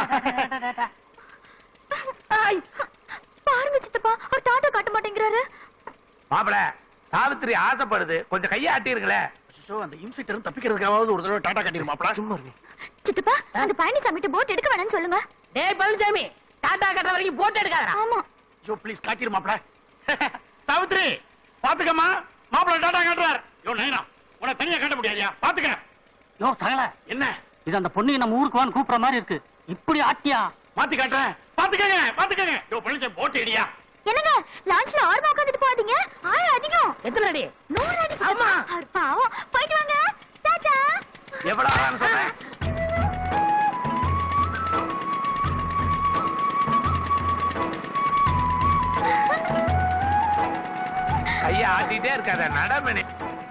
பாருங்க சித்தப்பா அவர் டாட்டா காட்ட மாட்டேங்கிறாரு மாப்பிள சாவித்திரி ஆசைப்படுது கொஞ்சம் கையை ஆட்டிருங்களேன் அச்சோ, அந்த இம்சிட்ட இருந்து தப்பிக்கிறதுக்காவது ஒரு தடவை டாடா காட்டிரு மாப்பிள சும்மா சித்தப்பா அந்த பழனிசாமிட்ட போட் எடுக்க வேணாம்னு சொல்லுங்க டேய் பழனிசாமி டாடா கட்டுற வரைக்கும் போட்டு எடுக்காதடா ஆமா ஜோ ப்ளீஸ் காட்டிரு மாப்பிள சாவித்ரி பாத்துக்கம்மா மாப்பிள டாடா காட்டுறார் யோ நைனா உன தனியா காட்ட முடியாதியா பாத்துக்க யோ சகல என்ன இது அந்த பொண்ணு நம்ம ஊருக்கு வான்னு கூப்பிடுற மாதிரி இருக்கு இப்படி ஆட்டியா மாத்தி காட்டுறேன் பாத்துக்கங்க பாத்துக்கங்க யோ பழனிசாமி போட்டு இடியா என்னங்க லாஞ்ச்ல ஆர்மா உட்காந்துட்டு போகாதீங்க ஆழம் அதிகம் எத்தனை அடி நூறு அடி சித்தப்பா. அவர் பாவம் போயிட்டு வாங்க டாடா எவ்வளவு ஆறான்னு சொன்னேன் கையை ஆட்டிட்டே இருக்காத நடமணி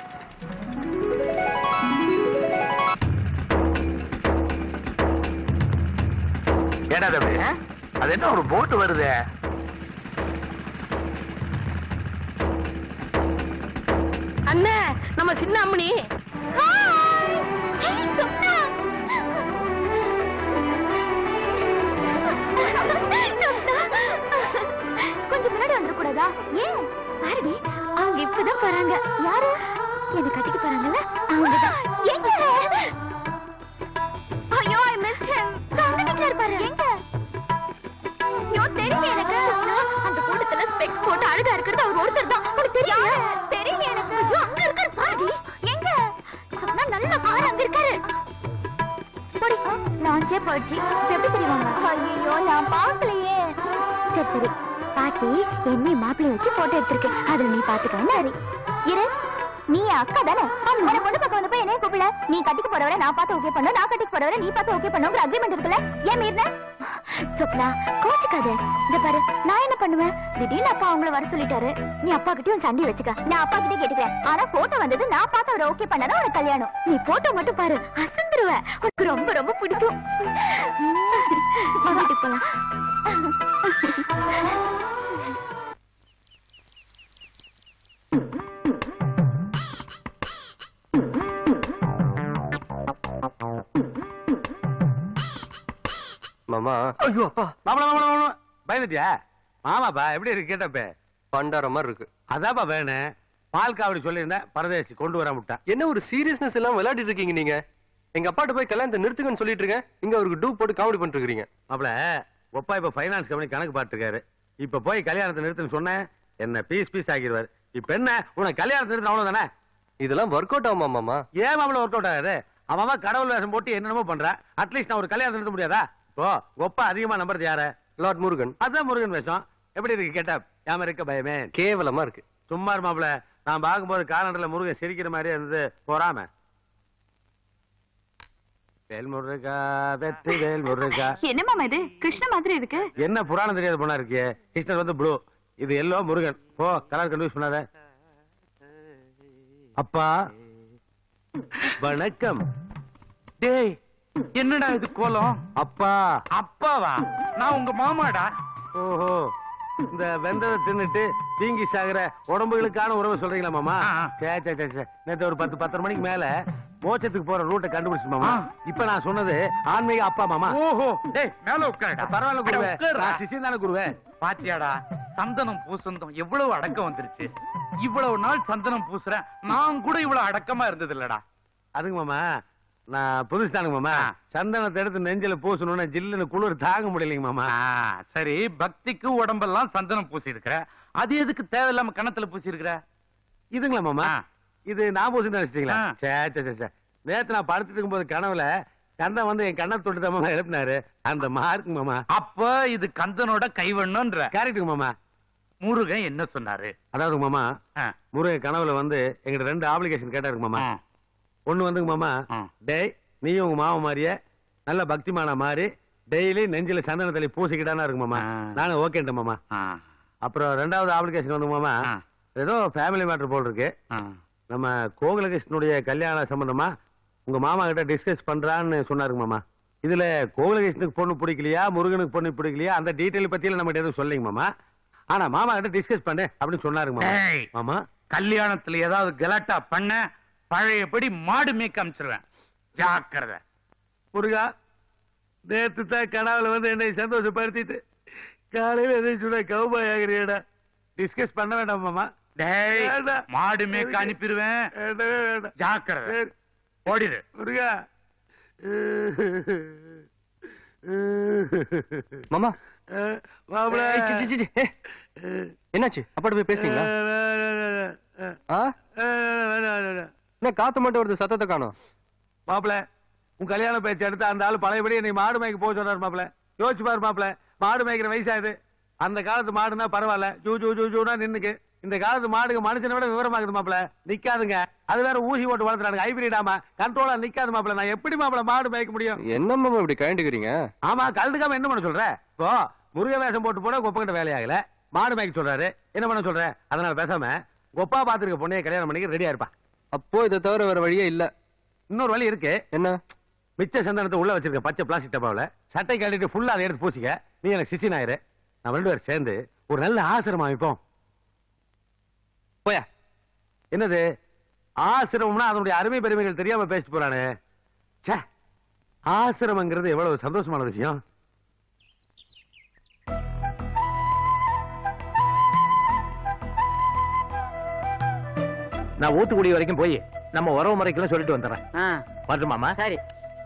ஏடா தம்பி அது என்ன ஒரு போட்டு வருது அண்ணே நம்ம சின்ன அம்மணி ஹாய் ஏய் சொப்னா சொப்னா கொஞ்சம் முன்னாடி வந்துட கூடாதா ஏன் பாருடி அவங்க இப்பதான் போறாங்க யாரு என்ன கட்டிக்க போறாங்கல்ல அவங்க தான் எங்க ஐயோ ஐ மிஸ்ட் ஹிம் கவனிக்கல இருப்பாரு எங்க ஐயோ தெரியல எனக்கு அந்த கூட்டத்துல ஸ்பெக்ஸ் போட்டு அழகா இருக்கிறது அவர் ஒருத்தர் தான் உனக்கு தெரியல தெரியல எனக்கு ஐயோ அங்க இருக்காரு பாருடி எங்க சொன்னா நல்ல பாரு அங்க இருக்காரு போடி லாஞ்சே போயிடுச்சு இப்ப எப்படி தெரியுவாங்க ஐயோ நான் பார்க்கலையே சரி சரி பாட்டி என்னை மாப்பிள்ளை வச்சு போட்டோ எடுத்திருக்கேன் அதுல நீ பாத்துக்க சரி இரு நீ என் அக்கா தானே உன பொண்ணு பக்கம் வந்து போய் என்னைய கூப்பிடல நீ கட்டிக்கு போறவரை நான் பார்த்து ஓகே பண்ணு நான் கட்டிக்கு போறவரை நீ பார்த்து ஓகே பண்ணுங்கிற அக்ரிமெண்ட் இருக்குல்ல ஏன் மீறின சுப்னா கோச்சுக்காத இந்த பாரு நான் என்ன பண்ணுவேன் திடீர்னு அப்பா அவங்கள வர சொல்லிட்டாரு நீ அப்பா கிட்டயும் சண்டை வச்சுக்க நான் அப்பா கிட்டே கேட்டுக்கிறேன் ஆனா போட்டோ வந்தது நான் பார்த்து அவரை ஓகே பண்ணாதான் உனக்கு கல்யாணம் நீ போட்டோ மட்டும் பாரு அசந்துருவேன் உனக்கு ரொம்ப ரொம்ப பிடிக்கும் வா, வீட்டுக்கு போலாம் மாமா ஐயோ அப்பா மாமல மாமல மாமல பயந்துட்டியா மாமாப்பா எப்படி இருக்கு கேட்டப்ப பண்டார மாதிரி இருக்கு அதாப்பா வேணும் பால் காவடி சொல்லியிருந்தேன் பரதேசி கொண்டு வர விட்டான் என்ன ஒரு சீரியஸ்னஸ் எல்லாம் விளையாடிட்டு இருக்கீங்க நீங்க எங்க அப்பாட்ட போய் கல்யாணத்தை நிறுத்துங்கன்னு சொல்லிட்டு இருக்கேன் இங்க அவருக்கு டூ போட்டு காமெடி பண்ணிட்டு இருக்கீங்க மாப்ள ஒப்பா இப்ப ஃபைனான்ஸ் கம்பெனி கணக்கு பார்த்துருக்காரு இப்ப போய் கல்யாணத்தை நிறுத்துன்னு சொன்னேன் என்ன பீஸ் பீஸ் ஆகிடுவார் இப்ப என்ன உனக்கு கல்யாணத்தை நிறுத்தம் அவ்வளவுதானே இதெல்லாம் ஒர்க் அவுட் ஆகுமா மாமா ஏன் மாப்பிள ஒர்க் அவுட் ஆகுது அவன் அவன் கடவுள் வேஷம் போட்டு என்னென்னமோ பண்றான் அட்லீஸ்ட் நான் ஒரு கல்யாணத்தை நிறுத்த முடியாதா இப்போ ஒப்பா அதிகமா நம்புறது யார லார்ட் முருகன் அதான் முருகன் வேஷம் எப்படி இருக்கு கேட்டா யாம இருக்க பயமே கேவலமா இருக்கு சும்மா மாப்பிள நான் பார்க்கும்போது காலண்டர்ல முருகன் சிரிக்கிற மாதிரியே இருந்தது போறாம வேல் முருகா வெற்றி வேல் முருகா என்ன மாமா இது கிருஷ்ண மாதிரி இருக்கு என்ன புராணம் தெரியாத பொண்ணா இருக்கு கிருஷ்ணர் வந்து ப்ளூ இது எல்லோ முருகன் போ கலர் கன்ஃபியூஸ் பண்ணாத அப்பா வணக்கம் டேய் என்னடா இது கோலம் அப்பா அப்பாவா நான் உங்க மாமாடா ஓஹோ இந்த வெந்ததை தின்னுட்டு வீங்கி சாகுற உடம்புகளுக்கான உறவு சொல்றீங்களா மாமா சே சே சே சே. நேத்து ஒரு பத்து பத்தரை மணிக்கு மேல மோட்சத்துக்கு போற ரூட்டை கண்டுபிடிச்சு மாமா இப்ப நான் சொன்னது ஆன்மீக அப்பா மாமா ஓஹோ டேய் மேல உட்காருடா பரவாயில்ல குருவே அட, உட்காருடா. நான் சிசியம் தானே குருவே பாத்தியாடா சந்தனம் பூசந்தம் எவ்வளவு அடக்கம் வந்துருச்சு இவ்வளவு நாள் சந்தனம் பூசுறேன் நான் கூட இவ்வளவு அடக்கமா இருந்தது இல்லடா அதுங்க மாமா நான் புதுசுதானுங்க மாமா சந்தனத்தை எடுத்து நெஞ்சில பூசணும்னா ஜில்லுன்னு குளிர் தாங்க முடியலைங்க மாமா சரி பக்திக்கு உடம்பெல்லாம் சந்தனம் பூசி இருக்கிற அது எதுக்கு தேவையில்லாம கணத்துல பூசி இருக்கிற இதுங்களா மாமா இது நான் பூசி நினைச்சிட்டீங்களா ஆ. சே சே சே, சே நேத்து நான் படுத்துட்டு இருக்கும்போது கனவுல கந்தன் வந்து என் கண்ணை தொட்டு தான் மாமா எழுப்பினாரு அந்த மார்க் மாமா அப்ப இது கந்தனோட கைவண்ணன்ற கரெக்டுங்க மாமா முருகன் என்ன சொன்னாரு அதாவது மாமா ஆ. முருகன் கனவுல வந்து எங்கிட்ட ரெண்டு ஆப்ளிகேஷன் கேட்டாருங்க மாமா ஒண்ணு வந்துங்க மாமா டேய் நீயும் உங்க மாமா மாதிரியே நல்ல பக்திமான மாதிரி டெய்லி நெஞ்சில சந்தன தள்ளி பூசிக்கிட்டானா இருக்கு மாமா நானும் ஓகேன்ட்ட மாமா அப்புறம் ரெண்டாவது ஆப்ளிகேஷன் வந்து மாமா ஏதோ ஃபேமிலி மேட்டர் போல் இருக்கு நம்ம கோகுலகிருஷ்ணனுடைய கல்யாண சம்பந்தமா உங்க மாமா கிட்ட டிஸ்கஸ் பண்றான்னு சொன்னாருங்க மாமா இதுல கோகுலகிருஷ்ணனுக்கு பொண்ணு பிடிக்கலையா முருகனுக்கு பொண்ணு பிடிக்கலையா அந்த டீட்டெயில் பத்தியில நம்ம எதுவும் சொல்லிங்க மாமா ஆனா மாமா கிட்ட டிஸ்கஸ் பண்ணு அப்படின்னு சொன்னாருங்க மாமா டேய். மாமா கல்யாணத்துல ஏதாவது கலாட்டா பண்ண பழையபடி மாடு மேய்க்க அமைச்சிருவேன் ஜாக்கிரதை முருகா நேத்து தான் கனவுல வந்து என்னை சந்தோஷப்படுத்திட்டு காலையில எதையும் சொன்ன கவுபாய் ஆகிறியடா டிஸ்கஸ் பண்ண வேண்டாம் மாமா டேய் வேண்டாம். மாடு மேய்க்க அனுப்பிடுவேன் வேண்டவே வேண்டாம் ஜாக்கிரதை சரி. ஓடிடு முருகா மாமா மாப்பிள ஏய், சி, சி, சி, சி. ஏ, என்னாச்சு அப்பாட்ட போய் பேசுனீங்களா ஆ என்ன காத்து மட்டும் வருது சத்தத்தை காணோம் மாப்பிள உன் கல்யாண பேச்சு எடுத்து அந்த ஆளு பழையபடி என்னை மாடு மேய்க்க போக சொன்னார் மாப்பிள யோசிச்சு பாரு மாப்பிள மாடு மேய்க்கிற வயசாகுது அந்த காலத்து மாடுனா பரவாயில்ல ஜூ ஜூ ஜூ ஜூனா நின்னுக்கு இந்த காலத்து மாடுங்க மனுஷனை விட விவரமாகுது மாப்பிள நிக்காதுங்க அது வேற ஊசி போட்டு வளர்த்துறாங்க ஹைபிரிடாம கண்ட்ரோலா நிக்காது மாப்பிள நான் எப்படி மாப்பிள மாடு மேய்க்க முடியும் என்ன மாமா இப்படி கழண்டுக்கிறீங்க ஆமா கழுதுக்காம என்ன பண்ண சொல்ற இப்போ முருக வேஷம் போட்டு போனா கொப்பகிட்ட வேலையாகல மாடு மேய்க்க சொல்றாரு என்ன பண்ண சொல்ற அதனால பேசாம கொப்பா பாத்துருக்க பொண்ணைய கல்யாணம் பண்ணிக்க ரெடியா இருப்பா அப்போ இதை தவிர வேற வழியே இல்ல இன்னொரு வழி இருக்கு என்ன மிச்ச சந்தனத்தை உள்ள வச்சிருக்க பச்சை பிளாஸ்டிக் டப்பாவில் சட்டை கட்டிட்டு ஃபுல்லா அதை எடுத்து பூசிக்க நீ எனக்கு சிசின் ஆயிரு நம்ம ரெண்டு பேரும் சேர்ந்து ஒரு நல்ல ஆசிரமம் அமைப்போம் போயா என்னது ஆசிரமம்னா அதனுடைய அருமை பெருமைகள் தெரியாம பேசிட்டு போறானே ச்சே ஆசிரமங்கிறது எவ்வளவு சந்தோஷமான விஷயம் நான் ஊத்துக்குடி வரைக்கும் போய் நம்ம உறவு முறைக்கெல்லாம் சொல்லிட்டு வந்துடுறேன் வரட்டுமாமா சரி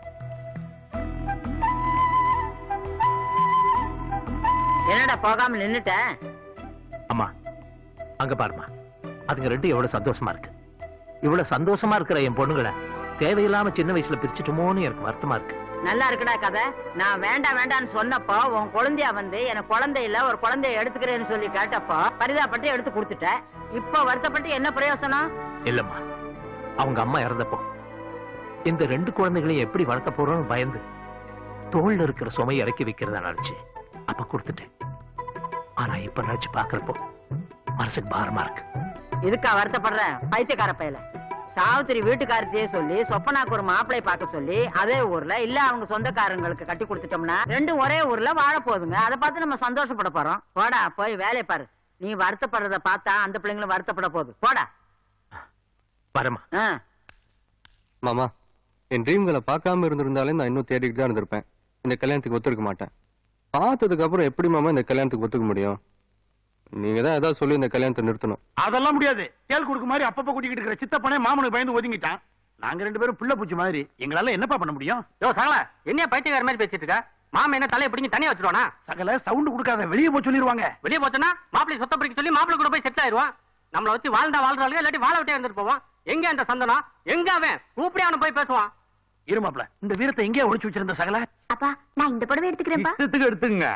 என்னடா போகாம நின்னுட்ட அம்மா அங்க பாருமா அதுங்க ரெண்டு எவ்வளவு சந்தோஷமா இருக்கு இவ்வளவு சந்தோஷமா இருக்கிற என் பொண்ணுங்களை தேவையில்லாம சின்ன வயசுல பிரிச்சுட்டோமோன்னு எனக்கு வருத்தமா இருக்கு நல்லா இருக்குடா கதை நான் வேண்டாம் வேண்டாம்னு சொன்னப்போ உன் குழந்தையா வந்து எனக்கு குழந்தை இல்ல ஒரு குழந்தைய எடுத்துக்கிறேன்னு சொல்லி கேட்டப்போ பரிதாப்பட்டு எடுத்து கொடுத்துட்ட இப்போ வருத்தப்பட்டு என்ன பிரயோசனம் இல்லம்மா அவங்க அம்மா இறந்தப்போ இந்த ரெண்டு குழந்தைகளையும் எப்படி வளர்க்க போறோம்னு பயந்து தோல்ல இருக்கிற சுமையை இறக்கி வைக்கிறதா நினைச்சு அப்ப கொடுத்துட்டேன் ஆனா இப்ப நினைச்சு பாக்குறப்போ மனசுக்கு பாரமா இருக்கு இதுக்கா வருத்தப்படுற பைத்தியக்கார பையல சாவித்திரி வீட்டுக்காரத்தையே சொல்லி சொப்பனாக்கு ஒரு மாப்பிளை பார்க்க சொல்லி அதே ஊர்ல இல்ல அவங்க சொந்தக்காரங்களுக்கு கட்டி கொடுத்துட்டோம்னா ரெண்டும் ஒரே ஊர்ல வாழ போகுதுங்க அதை பார்த்து நம்ம சந்தோஷப்பட போறோம் போடா போய் வேலையை பாரு நீ வருத்தப்படுறத பார்த்தா அந்த பிள்ளைங்களும் வருத்தப்பட போகுது போடா வரமா ஆ மாமா என் ட்ரீம்களை பார்க்காம இருந்திருந்தாலே நான் இன்னும் தேடிக்கிட்டு தான் இருந்திருப்பேன் இந்த கல்யாணத்துக்கு ஒத்துருக்க மாட்டேன் பார்த்ததுக்கு அப்புறம் எப்படி மாமா இந்த கல்யாணத்துக்கு ஒத்துக்க முடியும் நீங்க தான் ஏதாவது சொல்லி இந்த கல்யாணத்தை நிறுத்தணும் அதெல்லாம் முடியாது தேல் கொடுக்க மாதிரி அப்பப்ப கூட்டிக்கிட்டு இருக்கிற சித்தப்பனே மாமனுக்கு பயந்து ஒதுங்கிட்டான் நாங்க ரெண்டு பேரும் பிள்ளை பூச்சி மாதிரி எங்களால என்னப்பா பண்ண முடியும் யோ சகல என்ன பைத்தியக்கார மாதிரி பேசிட்டு இருக்க மாமா என்ன தலையை பிடிங்கி தனியா வச்சிருவானா சகல சவுண்ட் கொடுக்காத வெளியே போய் சொல்லிடுவாங்க வெளியே போச்சோன்னா மாப்பிள்ளை சொத்த பிடிக்க சொல்லி மாப்பிள்ளை கூட போய் செட்டில் ஆயிருவான் நம்மள வச்சு வாழ்ந்தா வாழ்றாளுங்க இல்லாட்டி வாழ விட்டே இருந்துட்டு போவான் எங்க அந்த சந்தனம் எங்க அவன் கூப்பிடி அவனை போய் பேசுவான் இருமாப்ல இந்த வீரத்தை எங்கேயே ஒளிச்சு வச்சிருந்த சகல அப்பா நான் இந்த புடவை எடுத்துக்கிறேன்ப்பா இஷ்டத்துக்கு எடுத்துங்க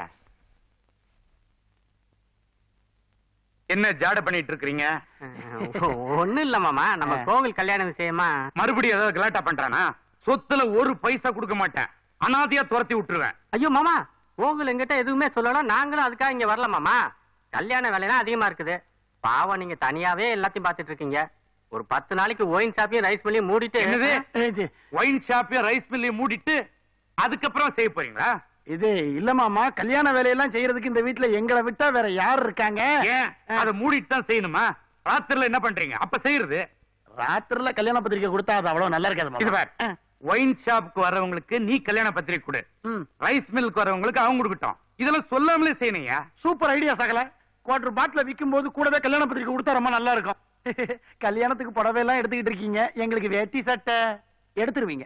என்ன ஜாட பண்ணிட்டு இருக்கீங்க ஒண்ணும் இல்ல மாமா நம்ம கோவில் கல்யாண விஷயமா மறுபடியும் ஏதாவது கலாட்டா பண்றானா சொத்துல ஒரு பைசா கொடுக்க மாட்டேன் அனாதையா துரத்தி விட்டுருவேன் ஐயோ மாமா கோவில் எங்கிட்ட எதுவுமே சொல்லலாம் நாங்களும் அதுக்காக இங்க வரல மாமா கல்யாண வேலைலாம் அதிகமா இருக்குது பாவம் நீங்க தனியாவே எல்லாத்தையும் பாத்துட்டு இருக்கீங்க ஒரு பத்து நாளைக்கு ஒயின் ஷாப்பையும் ரைஸ் மில்லையும் மூடிட்டு என்னது ஒயின் ஷாப்பையும் ரைஸ் மில்லையும் மூடிட்டு அதுக்கப்புறம் செய்ய போறீங்களா இது இல்லமாமா கல்யாண வேலையெல்லாம் செய்யறதுக்கு இந்த வீட்டுல எங்களை விட்டா வேற யார் இருக்காங்க ஏன் அதை மூடிட்டு தான் செய்யணுமா ராத்திரில என்ன பண்றீங்க அப்ப செய்யறது ராத்திரில கல்யாண பத்திரிக்கை கொடுத்தா அது அவ்வளவு நல்லா இருக்காது இது பார் ஒயின் ஷாப்புக்கு வரவங்களுக்கு நீ கல்யாண பத்திரிக்கை கொடு ரைஸ் மில்க்கு வரவங்களுக்கு அவங்க கொடுக்கட்டும் இதெல்லாம் சொல்லாமலே செய்யணுங்க சூப்பர் ஐடியா சகல குவார்டர் பாட்டில விற்கும் போது கூடவே கல்யாண பத்திரிக்கை கொடுத்தா ரொம்ப நல்லா இருக்கும் கல்யாணத்துக்கு புடவை எல்லாம் எடுத்துக்கிட்டு இருக்கீங்க எங்களுக்கு வேட்டி சட்டை எடுத்துருவீங்க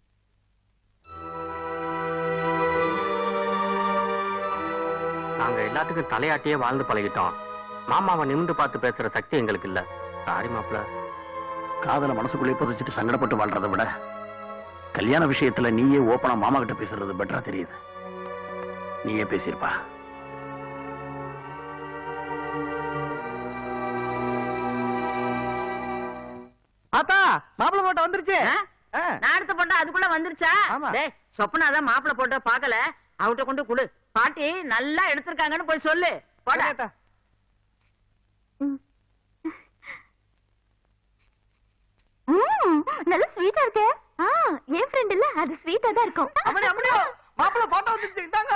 நாங்க எல்லாத்துக்கும் தலையாட்டியே வாழ்ந்து பழகிட்டோம் மாமாவை நிமிந்து பார்த்து பேசுற சக்தி எங்களுக்கு இல்ல சாரி மாப்பிள்ள காதல மனசுக்குள்ளே புதைச்சிட்டு சங்கடப்பட்டு வாழ்றதை விட கல்யாண விஷயத்துல நீயே ஓப்பனா மாமா கிட்ட பேசுறது பெட்டரா தெரியுது நீயே பேசியிருப்பா ஆத்தா மாப்பிள போட்டோ வந்துருச்சு நான் எடுத்த போட்டோ அதுக்குள்ள வந்துருச்சா டேய் சொப்பனா தான் மாப்பிள போட்டோ பார்க்கல அவட்ட கொண்டு குடு பாட்டி நல்லா எடுத்திருக்காங்கன்னு போய் சொல்லு போடா நல்ல ஸ்வீட்டா இருக்கே ஆ என் ஃப்ரெண்ட் இல்ல அது ஸ்வீட்டா தான் இருக்கும் அப்படி அப்படியே மாப்பிள போட்டோ வந்துருச்சு இந்தாங்க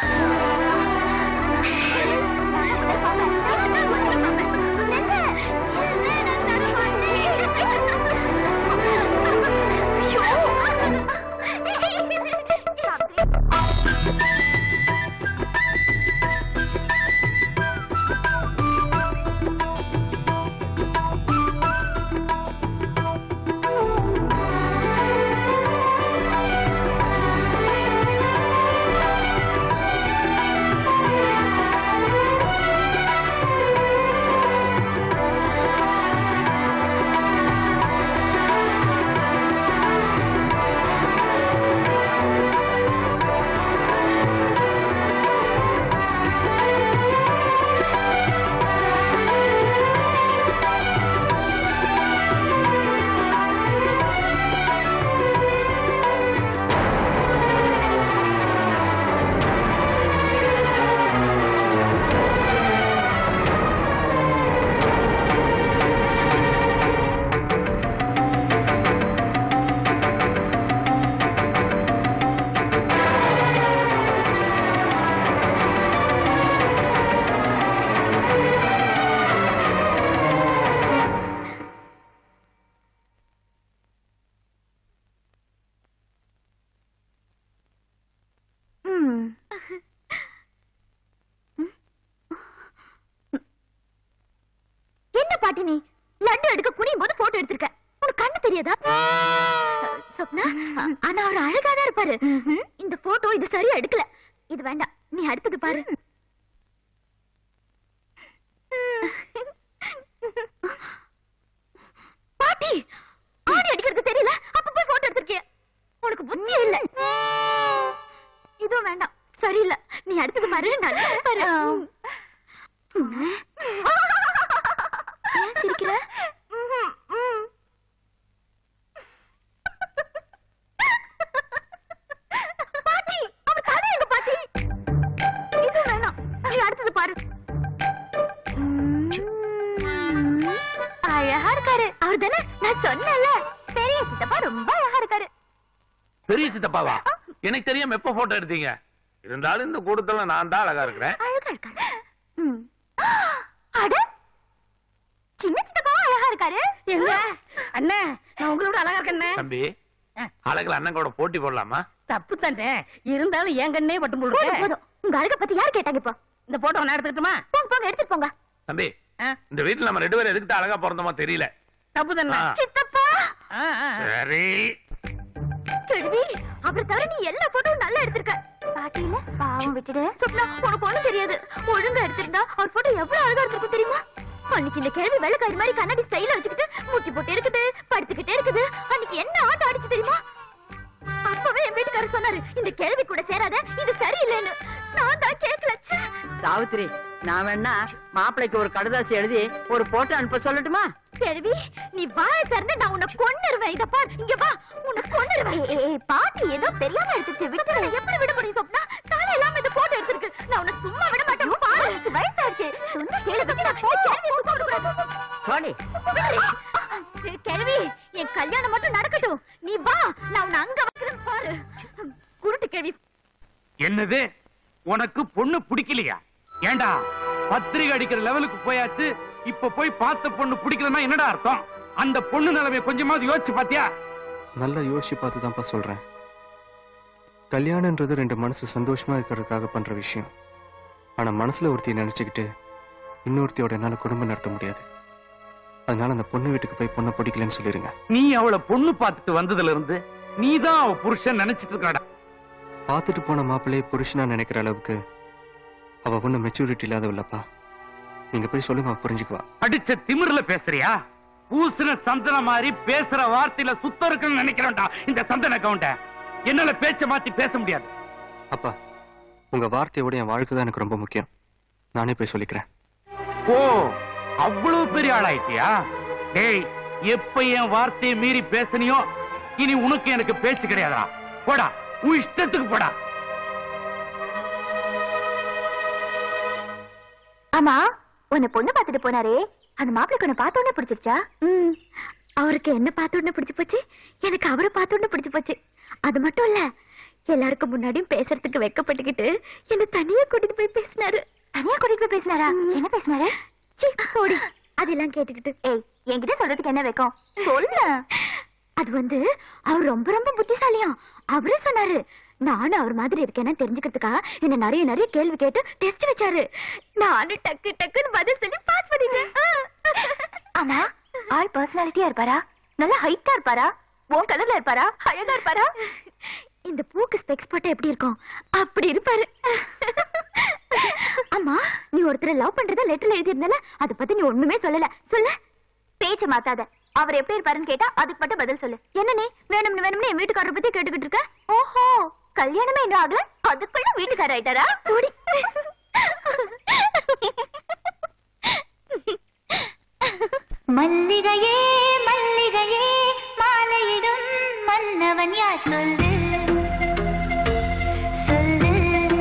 என்ன பாட்டி நீ லட்டு எடுக்க குனியும் போது போட்டோ எடுத்திருக்க உனக்கு கண்ணு தெரியாதா சொப்னா ஆனா அவர் அழகா தான் இருப்பாரு ம், இந்த போட்டோ இது சரியா எடுக்கல இது வேண்டாம் நீ அடுத்தது பாரு பாட்டி ஆடி அடிக்கிறது தெரியல அப்ப போய் அழகா இருக்காரு அவர் தானே நான் சொன்னேன்ல பெரிய சித்தப்பா ரொம்ப அழகா இருக்காரு பெரிய சித்தப்பாவா எனக்கு தெரியாம எப்ப போட்டோ எடுத்தீங்க இருந்தாலும் இந்த கூட்டத்துல நான் தான் அழகா இருக்கிறேன் அழகா இருக்காரு ம். அட சின்ன சித்தப்பாவும் அழகா இருக்காரு எங்க அண்ணே நான் உங்களோட அழகா இருக்கேன் தம்பி அழகுல அண்ணன் கூட போட்டி போடலாமா தப்பு தானே இருந்தாலும் என் கண்ணே பட்டும் போதும் போடுறேன் போதும் உங்க அழக பத்தி யார் கேட்டாங்க இப்போ இந்த போட்டோ நான் எடுத்துக்கிட்டுமா போங்க போங்க எடுத்துட்டு போங்க தம்பி இந்த வீட்டுல நம்ம ரெண்டு பேரும் எதுக்கு அழகா பிறந்தோமோ தெரியல தப்பு தானே ஆ. சித்தப்பா சரி கெடுவி அப்புறம் தவிர நீ எல்லா போட்டோவும் நல்லா எடுத்திருக்க பாட்டியில பாவம் விட்டுடு சொப்னா உனக்கு ஒண்ணும் தெரியாது ஒழுங்கா எடுத்திருந்தா அவர் போட்டோ எவ்வளவு அழகா எடுத்திருக்கும் தெரியுமா அன்னைக்கு இந்த கேள்வி வெள்ளக்காரி மாதிரி கண்ணாடி ஸ்டைல வச்சுக்கிட்டு முட்டி போட்டு இருக்குது படுத்துக்கிட்டே இருக்குது அன்னைக்கு என்ன ஆட்டம் ஆடிச்சு தெரியுமா அப்பவே என் வீட்டுக்காரர் சொன்னாரு இந்த கேள்வி கூட சேராத இது சரியில்லைன்னு நான் தான் கேட்கல ச்சே. சாவித்திரி நான் வேணா மாப்பிள்ளைக்கு ஒரு கடுதாசி எழுதி ஒரு போட்டோ அனுப்ப சொல்லட்டுமா கேள்வி நீ வாய திறந்து நான் உன்னை கொன்னுருவேன் இத பார் இங்க வா உன்னை கொன்னுருவேன் ஏய் பாட்டி ஏதோ தெரியாம எடுத்துச்சு விட்டு எப்படி விட முடியும் சொப்னா தானே இல்லாம இந்த போட்டோ எடுத்திருக்கு நான் உன்னை சும்மா விட மாட்டேன் பாரு எனக்கு வயசாச்சு சொன்ன கேளு சொப்னா கேள்வி சும்மா விட கூடாது சோனி கேள்வி என் கல்யாணம் மட்டும் நடக்கட்டும் நீ வா நான் உன்னை அங்க வைக்கிறேன் பாரு குருட்டு கேள்வி என்னது உனக்கு பொண்ணு பிடிக்கலையா ஏண்டா பத்திரிகை அடிக்கிற லெவலுக்கு போயாச்சு இப்ப போய் பார்த்த பொண்ணு பிடிக்கலன்னா என்னடா அர்த்தம் அந்த பொண்ணு நிலைமைய கொஞ்சமாவது யோசிச்சு பாத்தியா நல்லா யோசிச்சு பார்த்து தான்ப்பா சொல்றேன் கல்யாணன்றது ரெண்டு மனசு சந்தோஷமா இருக்கிறதுக்காக பண்ற விஷயம் ஆனா மனசுல ஒருத்தி நினைச்சுக்கிட்டு இன்னொருத்தியோட என்னால குடும்பம் நடத்த முடியாது அதனால அந்த பொண்ணு வீட்டுக்கு போய் பொண்ணை பிடிக்கலன்னு சொல்லிருங்க நீ அவளை பொண்ணு பார்த்துட்டு வந்ததுல இருந்து நீதான் அவ புருஷன் நினைச்சிட்டு இருக்கடா பார்த்துட்டு போன மாப்பிள்ளையே புருஷனா நினைக்கிற அளவுக்கு அவ ஒன்றும் மெச்சூரிட்டி இல்லாதவல்லப்பா நீங்க போய் சொல்லுங்க அவ புரிஞ்சுக்குவா அடிச்ச திமிர்ல பேசுறியா பூசின சந்தன மாதிரி பேசுற வார்த்தையில சுத்தம் இருக்குன்னு நினைக்கிறேன்டா இந்த சந்தன கவுண்ட என்னால பேச்ச மாத்தி பேச முடியாது அப்பா உங்க வார்த்தையோட என் வாழ்க்கை தான் எனக்கு ரொம்ப முக்கியம் நானே போய் சொல்லிக்கிறேன் ஓ அவ்வளவு பெரிய ஆளாயிட்டியா டேய் எப்ப என் வார்த்தையை மீறி பேசுனியோ இனி உனக்கு எனக்கு பேச்சு கிடையாதா போடா உன் இஷ்டத்துக்கு போடா ஆமா உன்னை பொண்ணு பார்த்துட்டு போனாரே அந்த மாப்பிளைக்கு உன்னை பார்த்த உடனே பிடிச்சிருச்சா ம் அவருக்கு என்ன பார்த்த உடனே பிடிச்சு போச்சு எனக்கு அவரை பார்த்த உடனே பிடிச்சு போச்சு அது மட்டும் இல்ல எல்லாருக்கும் முன்னாடியும் பேசுறதுக்கு வெக்கப்பட்டுக்கிட்டு என்ன தனியா கூட்டிட்டு போய் பேசினாரு தனியா கூட்டிட்டு போய் பேசினாரா என்ன பேசினாரு சீ, போடி. அதெல்லாம் கேட்டுக்கிட்டு ஏய் என்கிட்ட சொல்றதுக்கு என்ன வைக்கும் சொல்லு அது வந்து அவர் ரொம்ப ரொம்ப புத்திசாலியாம் அவரே சொன்னாரு நானும் அவர் மாதிரி இருக்கேன்னு தெரிஞ்சுக்கிறதுக்கா என்ன நிறைய நிறைய கேள்வி கேட்டு டெஸ்ட் வச்சாரு நானும் டக்கு டக்குன்னு பதில் சொல்லி பாஸ் பண்ணிட்டேன் ஆமா ஆள் பர்சனாலிட்டியா இருப்பாரா நல்லா ஹைட்டா இருப்பாரா உன் கலர்ல இருப்பாரா அழகா இருப்பாரா இந்த பூக்கு ஸ்பெக்ஸ் போட்டா எப்படி இருக்கும் அப்படி இருப்பாரு ஆமா நீ ஒருத்தரை லவ் பண்றத லெட்டர்ல எழுதி இருந்தால அத பத்தி நீ ஒண்ணுமே சொல்லல சொல்ல பேச்ச மாத்தாத அவர் எப்படி இருப்பாருன்னு கேட்டா அதுக்கு மட்டும் பதில் சொல்லு என்ன நீ வேணும்னு வேணும்னு என் வீட்டுக்காரரை பத்தி கேட்டுக்கிட்டு இருக்க ஓஹோ கல்யாணமே இன்னும் ஆகல அதுக்குள்ள வீட்டுக்காரர் ஆயிட்டாரா ஓடி மல்லிகையே மல்லிகையே மாலையிடும் மன்னவன் யார் சொல்லு சொல்லு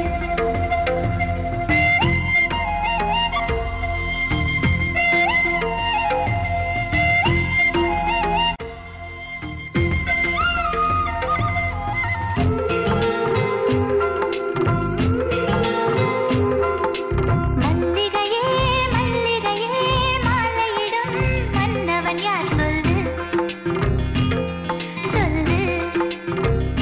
மல்லிகையே மல்லிகையே மாலையிடும் மன்னவன் யார் சொல்லு சொல்லு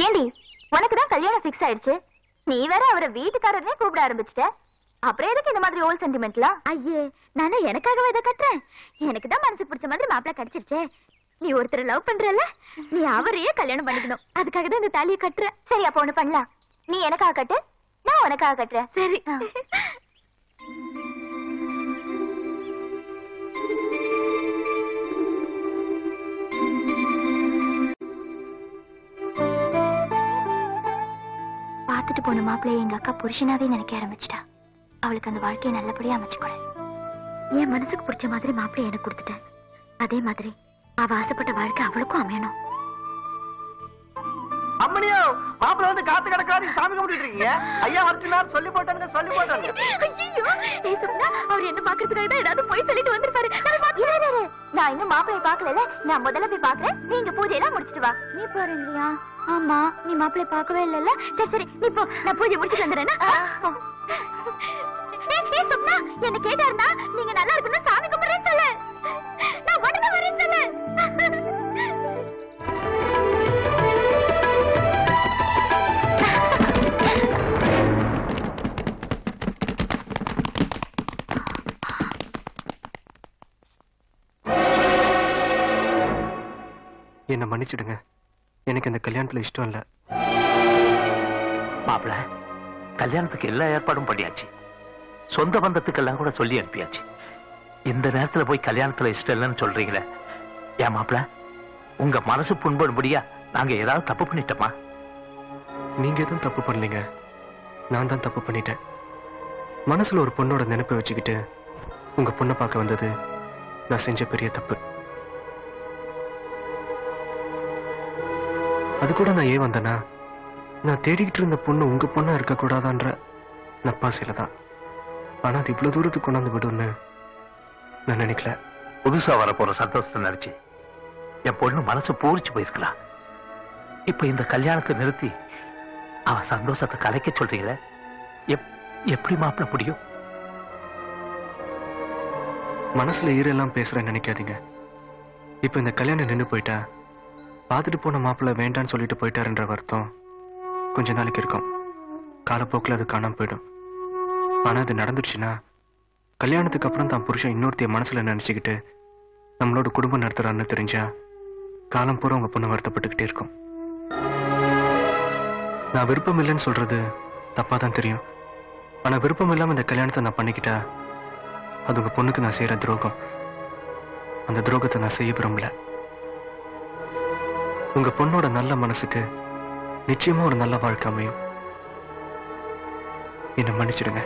ஏண்டி உனக்கு தான் கல்யாணம் ஃபிக்ஸ் ஆயிடுச்சு நீ வேற அவரை வீட்டுக்காரரே கூப்பிட ஆரம்பிச்சிட்ட அப்புறம் எதுக்கு இந்த மாதிரி ஓல்ட் சென்டிமெண்ட்லாம் ஐயே நானே எனக்காகவே இதை கட்டுறேன் எனக்கு தான் மனசுக்கு பிடிச்ச மாதிரி மாப்பிள்ள கிடைச்சிருச்சே நீ ஒருத்தரை லவ் பண்றல நீ அவரையே கல்யாணம் பண்ணிக்கணும் அதுக்காக தான் இந்த தாலியை கட்டுற சரி அப்ப ஒண்ணு பண்ணலாம் நீ எனக்காக கட்டு நான் உனக்காக கட்டுறேன் சரி பார்த்துட்டு போன மாப்பிள்ளைய எங்க அக்கா புருஷனாவே நினைக்க ஆரம்பிச்சிட்டா அவளுக்கு அந்த வாழ்க்கையை நல்லபடியா அமைச்சுக்கொடு என் மனசுக்கு பிடிச்ச மாதிரி மாப்பிள்ளை எனக்கு கொடுத்துட்டேன் அதே மாதிரி அவ ஆசைப்பட்ட வாழ்க்கை அவளுக்கும் அமையணும் அம்மனியோ மாப்பிள்ள வந்து காத்து கிடக்காது சாமி கும்பிட்டு இருக்கீங்க ஐயா வரச்சுனார் சொல்லி போட்டானுங்க சொல்லி போட்டானுங்க அவர் என்ன பாக்குறதுக்காக தான் ஏதாவது போய் சொல்லிட்டு வந்திருப்பாரு நான் இன்னும் மாப்பிள்ளைய பாக்கல நான் முதல்ல போய் பாக்குறேன் நீங்க பூஜையெல்லாம் முடிச்சிட்டு வா நீ போறீங்களா ஆமா நீ மாப்பிள்ளைய பார்க்கவே இல்லல்ல சரி சரி நீ போ நான் பூஜை முடிச்சிட்டு வந்துடுறேன் சுப்னா என்ன கேட்டாருன்னா நீங்க நல்லா இருக்கணும் சாமி கும்பிடுறேன்னு சொல்லு நான் உடனே வரேன்னு சொல்லு என்னை மன்னிச்சிடுங்க எனக்கு இந்த கல்யாணத்துல இஷ்டம் இல்லை மாப்பிள கல்யாணத்துக்கு எல்லா ஏற்பாடும் பண்ணியாச்சு சொந்த பந்தத்துக்கெல்லாம் கூட சொல்லி அனுப்பியாச்சு இந்த நேரத்துல போய் கல்யாணத்துல இஷ்டம் இல்லைன்னு சொல்றீங்களே ஏன் மாப்பிள உங்க மனசு புண்படும்படியா நாங்க ஏதாவது தப்பு பண்ணிட்டோமா நீங்க எதுவும் தப்பு பண்ணலீங்க நான் தான் தப்பு பண்ணிட்டேன் மனசுல ஒரு பொண்ணோட நினைப்பை வச்சுக்கிட்டு உங்க பொண்ணை பார்க்க வந்தது நான் செஞ்ச பெரிய தப்பு அது கூட நான் ஏன் வந்தேனா நான் தேடிக்கிட்டு இருந்த பொண்ணு உங்க பொண்ணா இருக்க கூடாதான்ற நப்பாசையில தான் ஆனா அது இவ்வளவு தூரத்துக்கு கொண்டாந்து விடும்னு நான் நினைக்கல புதுசா வர போற சந்தோஷத்தை நினைச்சு என் பொண்ணு மனசு பூரிச்சு போயிருக்கலாம் இப்ப இந்த கல்யாணத்தை நிறுத்தி அவ சந்தோஷத்தை கலைக்க சொல்றீங்களே எப்- எப்படி மாப்பிள முடியும் மனசுல ஈரெல்லாம் பேசுறேன்னு நினைக்காதீங்க இப்ப இந்த கல்யாணம் நின்னு போயிட்டா பார்த்துட்டு போன மாப்பிள்ளை வேண்டான்னு சொல்லிட்டு போயிட்டாருன்ற வருத்தம் கொஞ்ச நாளைக்கு இருக்கும் காலப்போக்கில் அது காணாம போயிடும் ஆனா அது நடந்துடுச்சுன்னா கல்யாணத்துக்கு அப்புறம் தான் புருஷன் இன்னொருத்தைய மனசுல நினைச்சுக்கிட்டு நம்மளோட குடும்பம் நடத்துறான்னு தெரிஞ்சா காலம் பூரா உங்க பொண்ணு வருத்தப்பட்டுக்கிட்டே இருக்கும் நான் விருப்பம் இல்லைன்னு சொல்றது தப்பா தான் தெரியும் ஆனா விருப்பம் இல்லாம இந்த கல்யாணத்தை நான் பண்ணிக்கிட்டா அது உங்க பொண்ணுக்கு நான் செய்யற துரோகம் அந்த துரோகத்தை நான் செய்ய விரும்பல உங்க பொண்ணோட நல்ல மனசுக்கு நிச்சயமா ஒரு நல்ல வாழ்க்கை அமையும் என்னை மன்னிச்சிடுங்க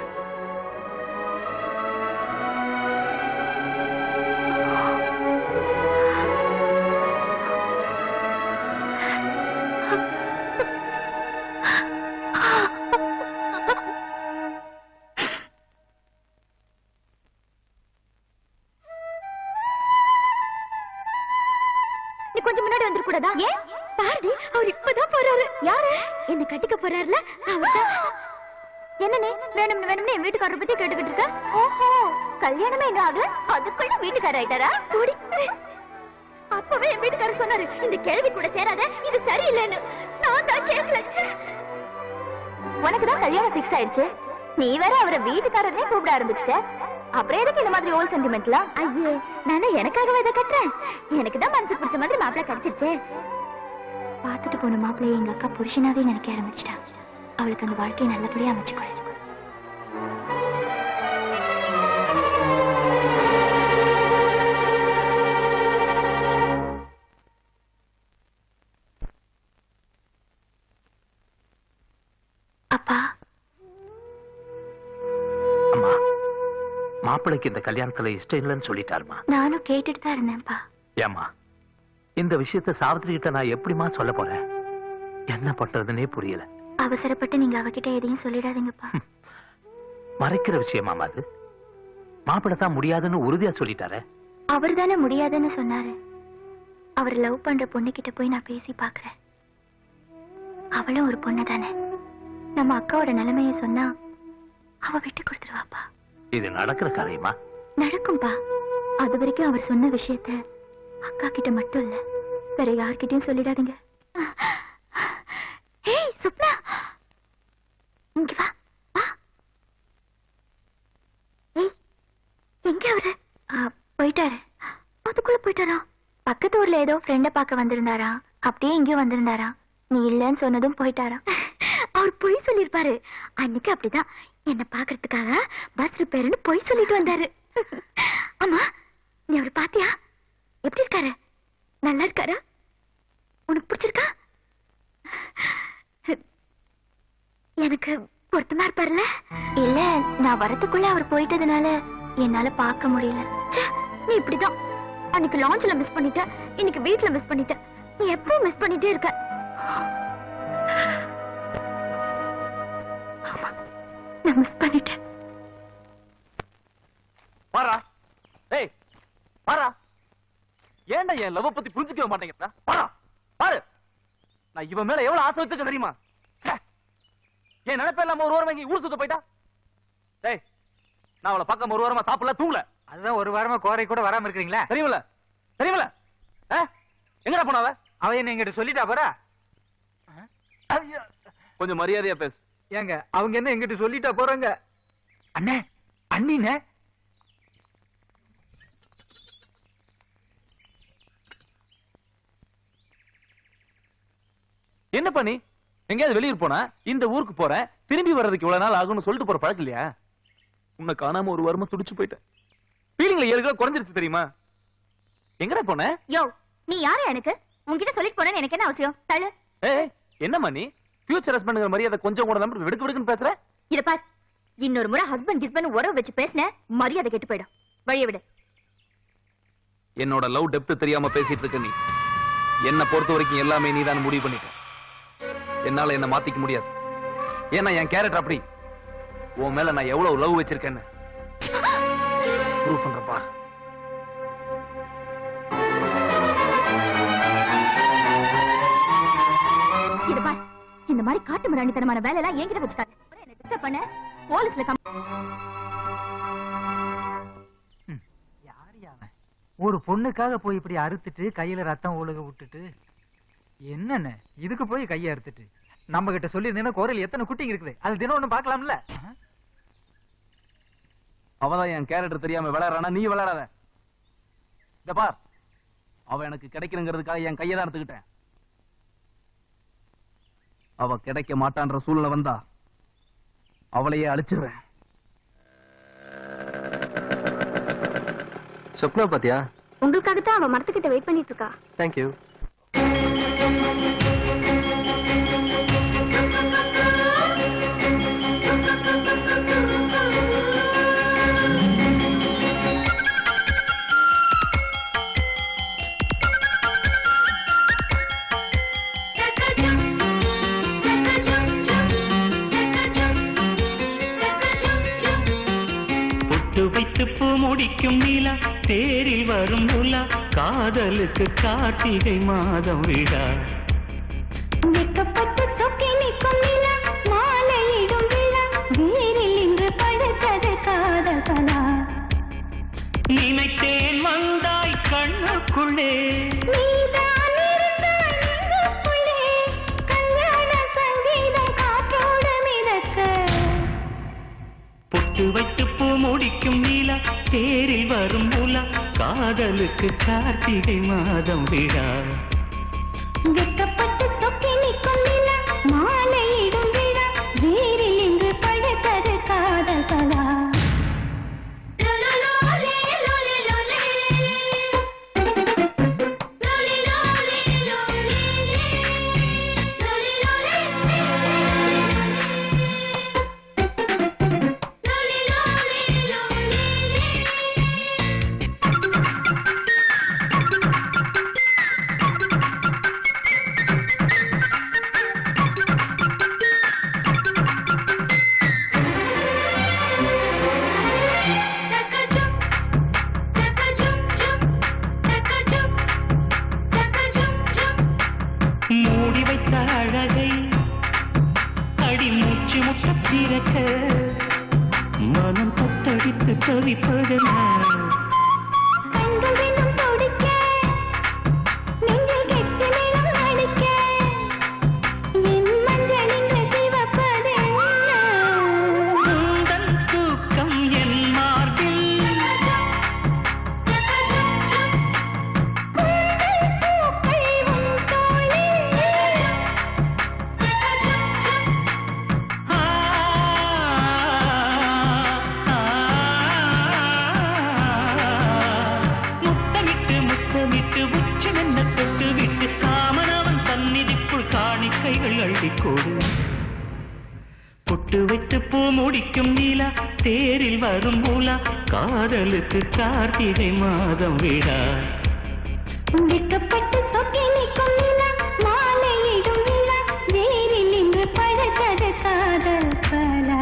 நீ கொஞ்சம் முன்னாடி வந்துட கூடாதா ஏன் பாருடி அவர் இப்பதான் போறாரு யாரு என்ன கட்டிக்க போறாருல அவர்தான் என்ன நீ வேணும்னு வேணும்னு என் வீட்டுக்காரரை பத்தி கேட்டுக்கிட்டு இருக்க ஓஹோ கல்யாணமே இன்னும் ஆகல அதுக்குள்ள வீட்டுக்காரர் ஆயிட்டாரா குடி அப்பவே என் வீட்டுக்காரர் சொன்னாரு இந்த கேள்வி கூட சேராத இது சரியில்லைன்னு நான் தான் கேட்கல உனக்கு தான் கல்யாணம் ஃபிக்ஸ் ஆயிடுச்சு நீ வேற அவரை வீட்டுக்காரரே கூப்பிட ஆரம்பிச்சிட்ட அப்புறம் எதுக்கு இந்த மாதிரி ஓல்ட் சென்டிமெண்ட்லாம் ஐயே நானே எனக்காகவே இதை கட்டுறேன் எனக்கு தான் மனசுக்கு பிடிச்ச மாதிரி மாப்பிள்ளை கிடைச்சிருச்சே பார்த்துட்டு போன மாப்பிள்ளைய எங்க அக்கா புருஷனாவே நினைக்க ஆரம்பிச்சிட்டா அவளுக்கு அந்த வாழ்க்கையை நல்லபடியா அமைச்சுக்கொடு அப்பா அம்மா மாப்பிள்ளைக்கு இந்த கல்யாணத்துல இஷ்டம் இல்லைன்னு சொல்லிட்டாருமா நானும் கேட்டுட்டு தான் இருந்தேன்ப்பா ஏம்மா இந்த விஷயத்த சாவித்திரி கிட்ட நான் எப்படிம்மா சொல்ல போறேன் என்ன பண்றதுன்னே புரியல அவசரப்பட்டு நீங்க அவகிட்ட எதையும் சொல்லிடாதீங்கப்பா மறைக்கிற விஷயமாமா அது மாப்பிள்ளை தான் முடியாதுன்னு உறுதியா சொல்லிட்டாரே அவர் தானே முடியாதுன்னு சொன்னாரு அவர் லவ் பண்ற பொண்ணுகிட்ட போய் நான் பேசி பார்க்கறேன் அவளும் ஒரு பொண்ணு தானே நம்ம அக்காவோட நிலைமைய சொன்னா அவ விட்டு கொடுத்துருவாப்பா இது நடக்கிற காரியமா நடக்கும்பா அது வரைக்கும் அவர் சொன்ன விஷயத்த அக்கா கிட்ட மட்டும் இல்ல வேற யார்கிட்டயும் சொல்லிடாதீங்க எங்க அவரு போயிட்டாரு அதுக்குள்ள போயிட்டாரா பக்கத்து ஊர்ல ஏதோ ஃப்ரெண்ட பார்க்க வந்திருந்தாரா அப்படியே இங்கேயும் வந்திருந்தாரா நீ இல்லைன்னு சொன்னதும் போயிட்டாரா அவர் பொய் சொல்லிருப்பாரு அன்னைக்கு அப்படிதான் என்ன பாக்குறதுக்காக பஸ் ரிப்பேர்னு பொய் சொல்லிட்டு வந்தாரு ஆமா நீ அவரை பாத்தியா எப்படி இருக்காரு நல்லா இருக்காரா உனக்கு பிடிச்சிருக்கா எனக்கு பொருத்தமா இருப்பார்ல இல்ல நான் வரதுக்குள்ள அவர் போயிட்டதுனால என்னால பார்க்க முடியல ச்சே, நீ இப்படிதான் அன்னைக்கு லான்ச்ல மிஸ் பண்ணிட்ட இன்னைக்கு வீட்ல மிஸ் பண்ணிட்ட நீ எப்பவும் மிஸ் பண்ணிட்டே இருக்க ஆமா நான் மிஸ் பண்ணிட்டேன் பாரா ஏய் பாரா ஏன்டா என் லவ் பத்தி புரிஞ்சுக்கவே மாட்டேங்கிறா பாரா பாரு நான் இவன் மேல எவ்வளவு ஆசை வச்சிருக்க தெரியுமா ச்சே. என் நினைப்ப இல்லாம ஒரு வாரம் வாங்கி ஊர் சுத்த போயிட்டா டேய் நான் அவளை பக்கம் ஒரு வாரமா சாப்பிடல தூங்கல அதுதான் ஒரு வாரமா கோரை கூட வராம இருக்கீங்களா தெரியுமில தெரியுமில ஆ? எங்கடா போனாவ அவ என்ன எங்கிட்ட சொல்லிட்டா போறா கொஞ்சம் மரியாதையா பேசு ஏங்க அவங்க என்ன எங்கிட்ட சொல்லிட்டா போறாங்க அண்ணே அண்ணினே என்ன பண்ணி எங்கேயாவது வெளியூர் போனா இந்த ஊருக்கு போறேன் திரும்பி வர்றதுக்கு இவ்வளவு நாள் ஆகும்னு சொல்லிட்டு போற பழக்கம் இல்லையா உன்னை காணாம ஒரு வாரமா துடிச்சு போயிட்டேன் ஃபீலிங்ல ஏழு கிலோ குறைஞ்சிருச்சு தெரியுமா எங்கடா போன யோ நீ யாரு எனக்கு உன்கிட்ட சொல்லிட்டு போனேன்னு எனக்கு என்ன அவசியம் தள்ளு ஏய் என்னம்மா நீ ஃபியூச்சர் ஹஸ்பண்டுங்கிற மரியாதை கொஞ்சம் கூட நம்ம வெடுக்கு வெடுக்குன்னு பேசுற இத பார் இன்னொரு முறை ஹஸ்பண்ட் கிஸ்பண்ட் உறவு வச்சு பேசின மரியாதை கெட்டு போயிடும் வழிய விடு என்னோட லவ் டெப்த் தெரியாம பேசிட்டு இருக்க நீ என்ன பொறுத்த வரைக்கும் எல்லாமே நீ தான் முடிவு பண்ணிட்ட என்னால என்ன மாத்திக்க முடியாது ஏன்னா என் கேரக்டர் அப்படி உன் மேல நான் எவ்வளவு லவ் வச்சிருக்கேன்னு ப்ரூவ் பண்றப்பா இத பார் இந்த மாதிரி காட்டு மிராண்டித்தனமான வேலை எல்லாம் என்கிட்ட வச்சுக்காத அப்புறம் என்ன டிஸ்டர்ப் பண்ண போலீஸ்ல கம் ஒரு பொண்ணுக்காக போய் இப்படி அறுத்துட்டு கையில ரத்தம் ஒழுக விட்டுட்டு என்னன்னு இதுக்கு போய் கையை அறுத்துட்டு நம்ம கிட்ட சொல்லியிருந்தீங்கன்னா கோரையில் எத்தனை குட்டிங்க இருக்குது அது தினம் ஒண்ணு பார்க்கலாம்ல அவதான் என் கேரக்டர் தெரியாம விளையாடுறானா நீ விளையாடாத இந்த பார் அவ எனக்கு கிடைக்கணுங்கிறதுக்காக என் கையை தான் எடுத்துக்கிட்டேன் அவ கிடைக்க மாட்டான்ற சூழ்நிலை வந்தா அவளையே அழிச்சிருவேன் சொப்னா பாத்தியா உங்களுக்காக தான் அவ மரத்துக்கிட்ட வெயிட் பண்ணிட்டு இருக்கா தேங்க்யூ பொட்டு வைத்து பூ முடிக்கும் நிலா தேரில் வரும் உலா காதலுக்கு கார்த்திகை மாதம் விழா வெக்கப்பட்டு சொக்கி நிற்கும் நிலா மாலையிடும் விழா வேரில் இன்று படுத்தது காதல் கலா நினைத்தேன் வந்தாய் கண்ணுக்குள்ளே நீதான் இருந்தாய் நெஞ்சுக்குள்ளே கல்யாண சங்கீதம் காற்றோடு மிதக்க பொட்டு வைத்து பூ முடிக்கும் நிலா தேரில் வரும் உலா காதலுக்கு கார்த்திகை மாதம் விழா வெக்கப்பட்டு சொக்கி நிற்கும் நிலா மாலையிடும் விழா வேரில் இன்று படுத்தது காதல் கலா மூடி வைத்த அழகை அடி மூச்சு முட்ட பிறக்க மனம் தத்தடித்து தவிப்பதனால் கண்கள் ரெண்டும் துடிக்க நெஞ்சில் கெட்டி நிலம் அடிக்க என் மஞ்சள் இன்று சிவப்பதென்ன உந்தன் தூக்கம் என் மார்பில் தேரில் வரும் உலா காதலுக்கு கார்த்திகை மாதம் விழா வெட்கப்பட்டு சொக்கி நிற்கும் நிலா மாலையிடும் நிலா வேரில் நின்று பழகத காதல் பலா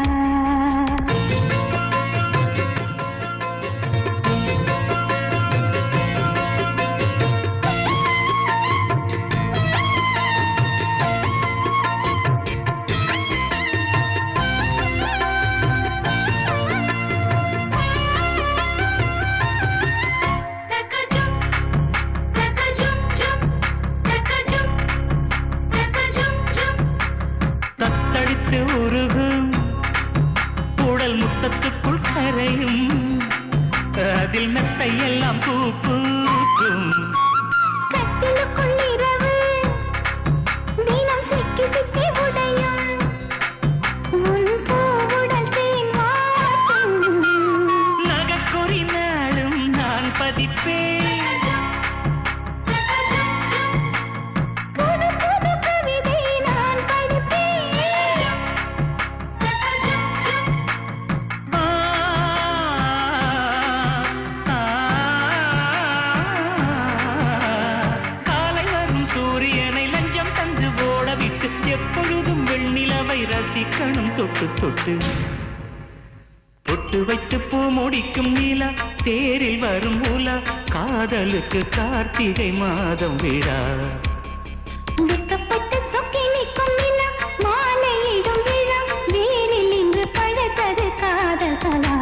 தத்தளித்து உருகும் உடல் முத்தத்துக்குள் கரையும் அதில் மெத்தை எல்லாம் பூ பூக்கும் கட்டிலுக்குள் இரவு வீணம் சிக்கி சிக்கி உடையும் உன் பூவுடல் தேன் வார்க்கும் நகக்கொறி நாளும் நான் பதிப்பேன் புது புது கவிதை நான் படிப்பேன் காலை வரும் சூரியனை லஞ்சம் தந்து ஓட விட்டு எப்பொழுதும் வெண்ணிலவை ரசிக்கணும் தொட்டு தொட்டு பொட்டு வைத்து பூ முடிக்கும் நிலா தேரில் வரும் உலா காதலுக்கு கார்த்திகை மாதம் விழா வெட்கப்பட்டு சொக்கி நிற்கும் நிலா மாலையிடும் விழா வேரில் நின்று பழகது காதல் கலா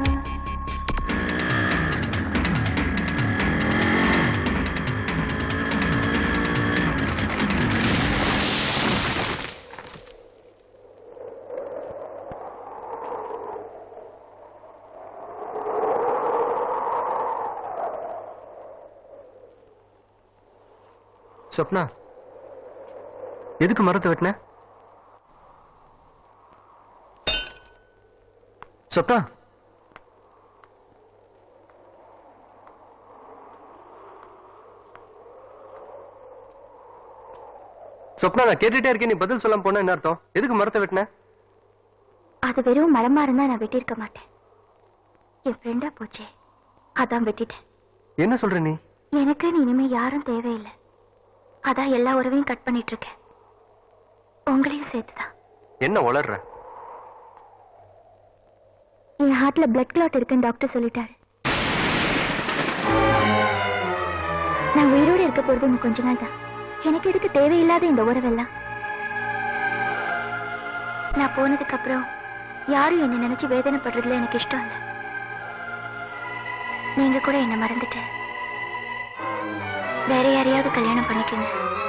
சொப்னா எதுக்கு மரத்தை வெட்டின சொப்னா சொப்னா நான் கேட்டுட்டே இருக்கேன் நீ பதில் சொல்லாம போனா என்ன அர்த்தம் எதுக்கு மரத்தை வெட்டின அது வெறும் மரமா இருந்தா நான் வெட்டியிருக்க மாட்டேன் என் ஃப்ரெண்டா போச்சே அதான் வெட்டிட்டேன் என்ன சொல்ற நீ எனக்கு நீ இனிமே யாரும் தேவையில்லை அதான் எல்லா உறவையும் கட் பண்ணிட்டு இருக்கேன் உங்களையும் சேர்த்துதான் என்ன வளர்ற என் ஹார்ட்ல பிளட் கிளாட் இருக்குன்னு டாக்டர் சொல்லிட்டாரு நான் உயிரோடு இருக்க போறது இன்னும் கொஞ்ச நாள் தான் எனக்கு எதுக்கு தேவையில்லாத இந்த உறவெல்லாம் நான் போனதுக்கு அப்புறம் யாரும் என்ன நினைச்சு வேதனைப்படுறதுல எனக்கு இஷ்டம் இல்லை நீங்க கூட என்ன மறந்துட்டு வேற யாரையாவது கல்யாணம் பண்ணிக்கங்க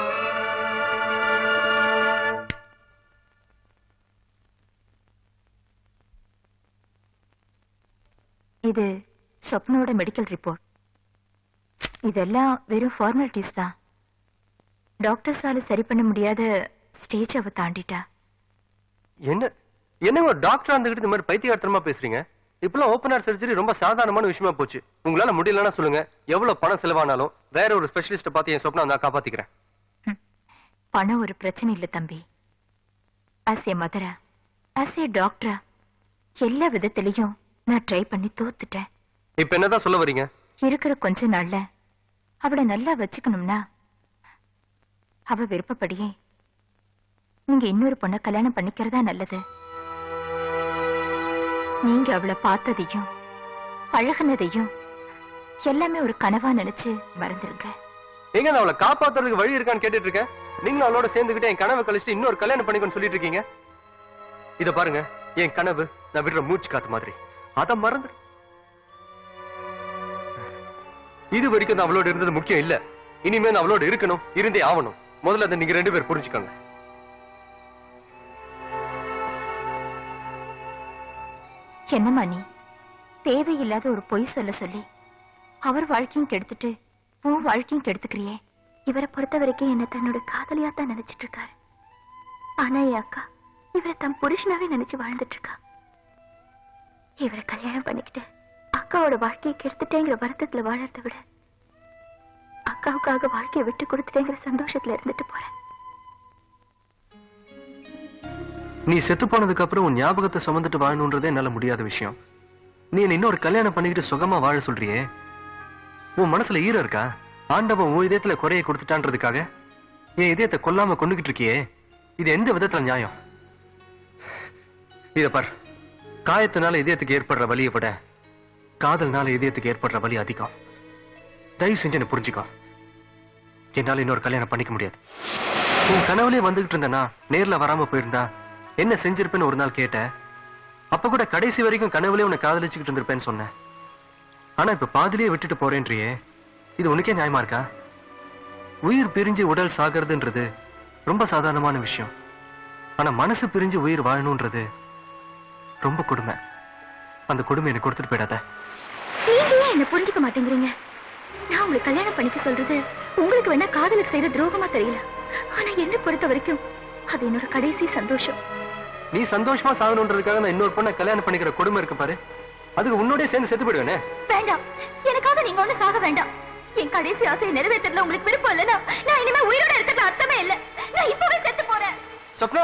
இது சொப்னோட மெடிக்கல் ரிப்போர்ட் இதெல்லாம் வெறும் ஃபார்மாலிட்டிஸ் தான் டாக்டர்ஸால சரி பண்ண முடியாத ஸ்டேஜ் அவ தாண்டிட்டா என்ன என்னங்க டாக்டர் இருந்துகிட்டு இந்த மாதிரி பைத்தியகாரத்தனமா பேசுறீங்க இப்பெல்லாம் ஓப்பன் ஹார்ட் சர்ஜரி ரொம்ப சாதாரணமான விஷயமா போச்சு உங்களால முடியலன்னா சொல்லுங்க எவ்வளவு பணம் செலவானாலும் வேற ஒரு ஸ்பெஷலிஸ்ட பார்த்து என் சொப்னா நான் காப்பாத்திக்கிறேன் பணம் ஒரு பிரச்சனை இல்லை தம்பி as a Mathura as a டாக்டரா எல்லா விதத்திலையும் நான் ட்ரை பண்ணி தோத்துட்டேன் இப்ப என்னதான் சொல்ல வரீங்க இருக்கிற கொஞ்ச நாள்ல அவளை நல்லா வச்சுக்கணும்னா அவ விருப்பப்படியே நீங்க இன்னொரு பொண்ணை கல்யாணம் பண்ணிக்கிறதா நல்லது நீங்க அவளை பார்த்ததையும் பழகுனதையும் எல்லாமே ஒரு கனவா நினைச்சு மறந்துருங்க எங்க நான் அவளை காப்பாத்துறதுக்கு வழி இருக்கான்னு கேட்டுட்டு இருக்கேன் நீங்களும் அவளோட சேர்ந்துகிட்டு என் கனவை கழிச்சுட்டு இன்னொரு கல்யாணம் பண்ணிக்கணும்னு சொல்லிட்டு இருக்கீங்க இத பாருங்க என் கனவு நான் விடுற மூச்சு காத்து மாதிரி அத மறந்து இது வரைக்கும் நான் அவளோட இருந்தது முக்கியம் இல்ல இனிமே நான் அவளோட இருக்கணும் இருந்தே ஆகணும் முதல்ல அதை நீங்க ரெண்டு பேர் புரிஞ்சுக்கோங்க என்னம்மா நீ தேவையில்லாத ஒரு பொய் சொல்ல சொல்லி அவர் வாழ்க்கையும் கெடுத்துட்டு உன் வாழ்க்கையும் கெடுத்துக்கிறியே இவரை பொறுத்த வரைக்கும் என்ன தன்னோட காதலியா தான் நினைச்சிட்டு இருக்காரு ஆனா என் அக்கா இவரை தன் புருஷனாவே நினைச்சு வாழ்ந்துட்டு இருக்கா இவரை கல்யாணம் பண்ணிக்கிட்டு அக்காவோட வாழ்க்கையை கெடுத்துட்டேங்கிற வருத்தத்துல வாழறதை விட அக்காவுக்காக வாழ்க்கையை விட்டு கொடுத்துட்டேங்கிற சந்தோஷத்துல இருந்துட்டு போறேன் நீ செத்து போனதுக்கு அப்புறம் உன் ஞாபகத்தை சுமந்துட்டு வாழணுன்றதே என்னால முடியாத விஷயம் நீ என்ன இன்னொரு கல்யாணம் பண்ணிக்கிட்டு சுகமா வாழ சொல்றியே உன் மனசுல ஈரம் இருக்கா ஆண்டவன் உன் இதயத்துல குறைய கொடுத்துட்டான்றதுக்காக என் இதயத்தை கொல்லாம கொண்டுகிட்டு இருக்கியே இது எந்த விதத்துல நியாயம் இத பார் காயத்தினால இதயத்துக்கு ஏற்படுற வலியை விட காதல்னால இதயத்துக்கு ஏற்படுற வலி அதிகம் தயவு செஞ்சு என்ன புரிஞ்சுக்கோ என்னால இன்னொரு கல்யாணம் பண்ணிக்க முடியாது உன் கனவுலயே வந்துகிட்டு இருந்தனா நேர்ல வராம போயிருந்தா என்ன செஞ்சிருப்பேன்னு ஒரு நாள் கேட்ட அப்ப கூட கடைசி வரைக்கும் கனவுலயே உன்னை காதலிச்சுக்கிட்டு இருந்திருப்பேன்னு சொன்னேன் ஆனா இப்ப பாதிலேயே விட்டுட்டு போறேன்றியே இது உனக்கே நியாயமா இருக்கா உயிர் பிரிஞ்சு உடல் சாகிறதுன்றது ரொம்ப சாதாரணமான விஷயம் ஆனா மனசு பிரிஞ்சு உயிர் வாழணும்ன்றது ரொம்ப கொடுமை அந்த கொடுமை எனக்கு கொடுத்துட்டு போயிடாத நீங்க ஏன் என்ன புரிஞ்சுக்க மாட்டேங்கிறீங்க நான் உங்களுக்கு கல்யாணம் பண்ணிக்க சொல்றது உங்களுக்கு வேணா காதலுக்கு செய்யற துரோகமா தெரியல ஆனா என்ன பொறுத்த வரைக்கும் அது என்னோட கடைசி சந்தோஷம் நீ சந்தோஷமா சாகணுன்றதுக்காக நான் இன்னொரு பொண்ணை கல்யாணம் பண்ணிக்கிற கொடுமை இருக்கு பாரு அதுக்கு உன்னோடய சேர்ந்து செத்து போயிடுவேனே வேண்டாம் எனக்காக நீங்க ஒண்ணு சாக வேண்டாம் என் கடைசி ஆசையை நிறைவேற்றல உங்களுக்கு விருப்பம் இல்லைன்னா நான் இனிமே உயிரோட இருக்கிறது அர்த்தமே இல்ல நான் இப்பவே செத்து போறேன் சொப்னா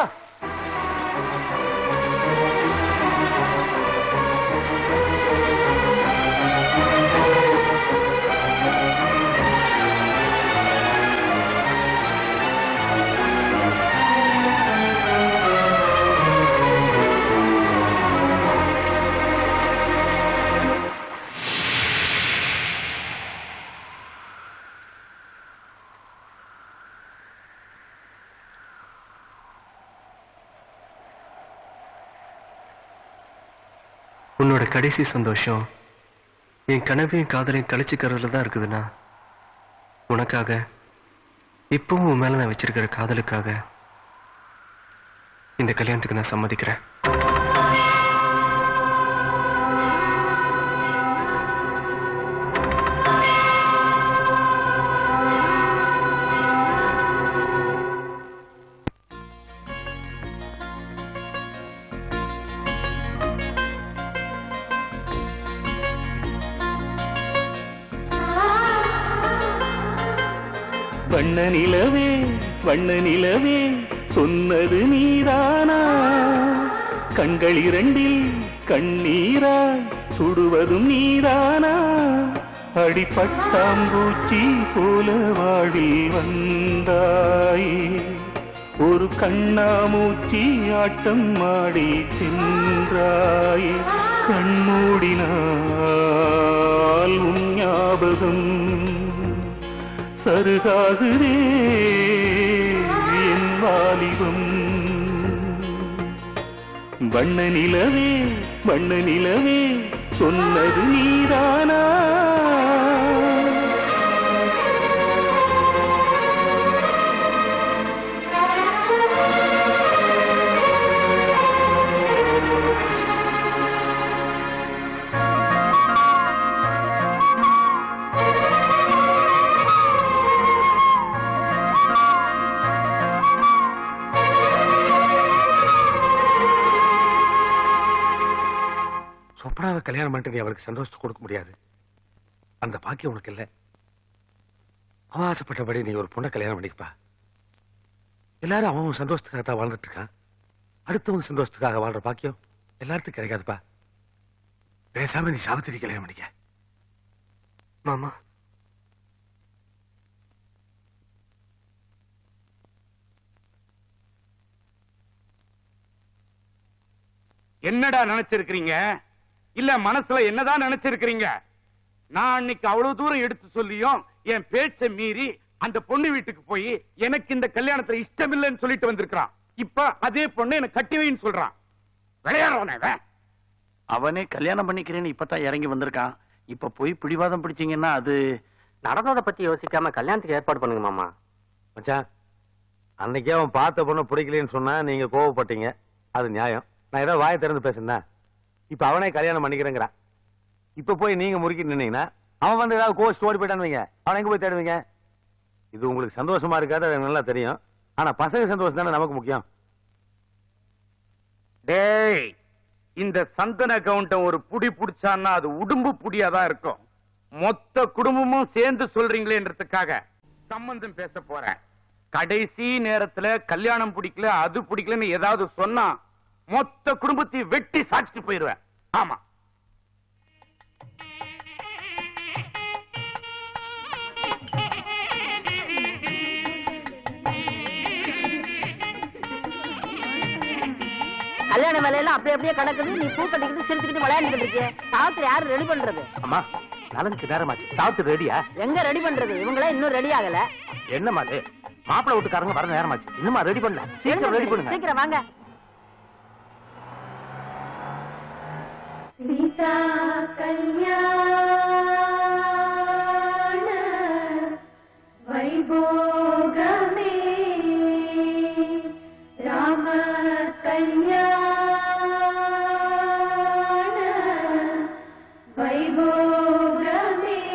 உன்னோட கடைசி சந்தோஷம் என் கனவையும் காதலையும் கழிச்சுக்கிறதுல தான் இருக்குதுண்ணா உனக்காக இப்பவும் உன் மேல நான் வச்சிருக்கிற காதலுக்காக இந்த கல்யாணத்துக்கு நான் சம்மதிக்கிறேன் வண்ண நிலவே வண்ண நிலவே சொன்னது நீதானா கண்கள் இரண்டில் கண்ணீராய் சுடுவதும் நீதானா அடிப்பட்டாம்பூச்சி போல வாழ்வில் வந்தாயே ஒரு கண்ணாமூச்சி ஆட்டம் ஆடி சென்றாயே கண்மூடினால் உன் ஞாபகம் சருகாகுதே என் வாலிபம் வண்ண நிலவே வண்ண நிலவே சொன்னது நீதானா சொப்னாவை கல்யாணம் பண்ணிட்டு நீ அவளுக்கு சந்தோஷத்தை கொடுக்க முடியாது அந்த பாக்கியம் உனக்கு இல்லை அவன் ஆசைப்பட்டபடி நீ ஒரு பொண்ணை கல்யாணம் பண்ணிக்கப்பா எல்லாரும் அவன் அவன் சந்தோஷத்துக்காக தான் வாழ்ந்துட்டு இருக்கான் அடுத்தவங்க சந்தோஷத்துக்காக வாழ்ற பாக்கியம் எல்லாத்துக்கும் கிடைக்காதுப்பா பேசாம நீ சாவித்திரி கல்யாணம் பண்ணிக்க மாமா என்னடா நினைச்சிருக்கிறீங்க இல்ல மனசுல என்னதான் நினைச்சிருக்கிறீங்க நான் அன்னைக்கு அவ்வளவு தூரம் எடுத்து சொல்லியும் என் பேச்ச மீறி அந்த பொண்ணு வீட்டுக்கு போய் எனக்கு இந்த கல்யாணத்துல இஷ்டம் இல்லைன்னு சொல்லிட்டு வந்திருக்கான் இப்ப அதே பொண்ணு எனக்கு கட்டி வைன்னு சொல்றான் விளையாடுறானே இவன். அவனே கல்யாணம் பண்ணிக்கிறேன்னு இப்பதான் இறங்கி வந்திருக்கான் இப்ப போய் பிடிவாதம் பிடிச்சீங்கன்னா அது நடந்ததை பத்தி யோசிக்காம கல்யாணத்துக்கு ஏற்பாடு பண்ணுங்க மாமா மச்சான் அன்னைக்கே அவன் பார்த்த பொண்ணு பிடிக்கலன்னு சொன்னா நீங்க கோவப்பட்டீங்க அது நியாயம் நான் ஏதோ வாயை திறந்து பேசுனேன் இப்ப அவனே கல்யாணம் பண்ணிக்கிறேங்கிறான் இப்ப போய் நீங்க முறுக்கி நின்னீங்கன்னா அவன் வந்து ஏதாவது கோஸ்ட் ஓடி போயிட்டான்னு வைங்க அவன் எங்க போய் தேடுவீங்க இது உங்களுக்கு சந்தோஷமா இருக்காது எனக்கு நல்லா தெரியும் ஆனா பசங்க சந்தோஷம் தானே நமக்கு முக்கியம் டேய் இந்த சந்தன கவுண்டம் ஒரு புடி புடிச்சான்னா அது உடும்பு புடியாதான் இருக்கும் மொத்த குடும்பமும் சேர்ந்து சொல்றீங்களேன்றதுக்காக சம்பந்தம் பேச போறேன் கடைசி நேரத்துல கல்யாணம் பிடிக்கல அது பிடிக்கலன்னு ஏதாவது சொன்னா மொத்த குடும்பத்தையும் வெட்டி சாச்சிட்டு போயிருவேன் ஆமா கல்யாண வேலையெல்லாம் அப்படியே அப்படியே கிடக்குது நீ பூ கட்டிக்கிட்டு சிரிச்சுக்கிட்டு விளையாண்டுட்டு இருக்கிய சாவித்திரி யாரு ரெடி பண்றது அம்மா நலனுக்கு நேரமாச்சு சாப்பிட்டு ரெடியா எங்க ரெடி பண்றது இவங்களே இன்னும் ரெடி ஆகல என்னம்மா அது மாப்பிள்ளை வீட்டுக்காரங்க வர நேரமாச்சு இன்னுமா ரெடி பண்ணல சீக்கிரம் ரெடி பண்ணுங்க சீக்கிரம் வாங்க சீதா கல்யாண வைபோகமே ராம கல்யாண வைபோகமே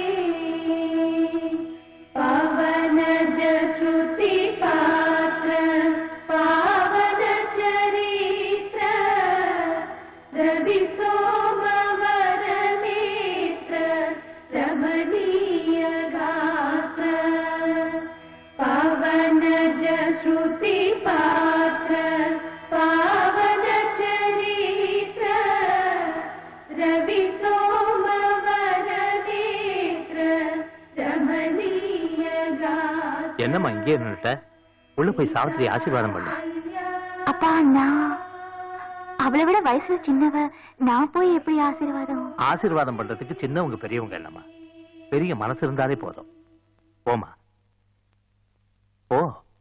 பவனஜ ஸ்ருதி பாத்திர பாவன சரித்திர ரவி சோமவர நேತ್ರ ரமணீய ಗಾತ್ರ ಪವನಜ ಶ್ರುತಿ ಪಾತ್ರ ಪಾವನ ಚರಿತ್ರ ರವಿ ಸೋಮವರ ನೇತ್ರ ರಮಣೀಯ ಗಾತ್ರ என்னம்மா இங்கே நின்னுட்ட உள்ள போய் சாவித்திரி ஆசீர்வாதம் பண்ணு அப்பா நான் அவளை விட வயசுல சின்னவ நான் போய் எப்படி ஆசீர்வாதம் ஆசீர்வாதம் பண்றதுக்கு சின்னவங்க பெரியவங்க இல்லம்மா பெரிய மனசு இருந்தாலே போதும் போமா ஓ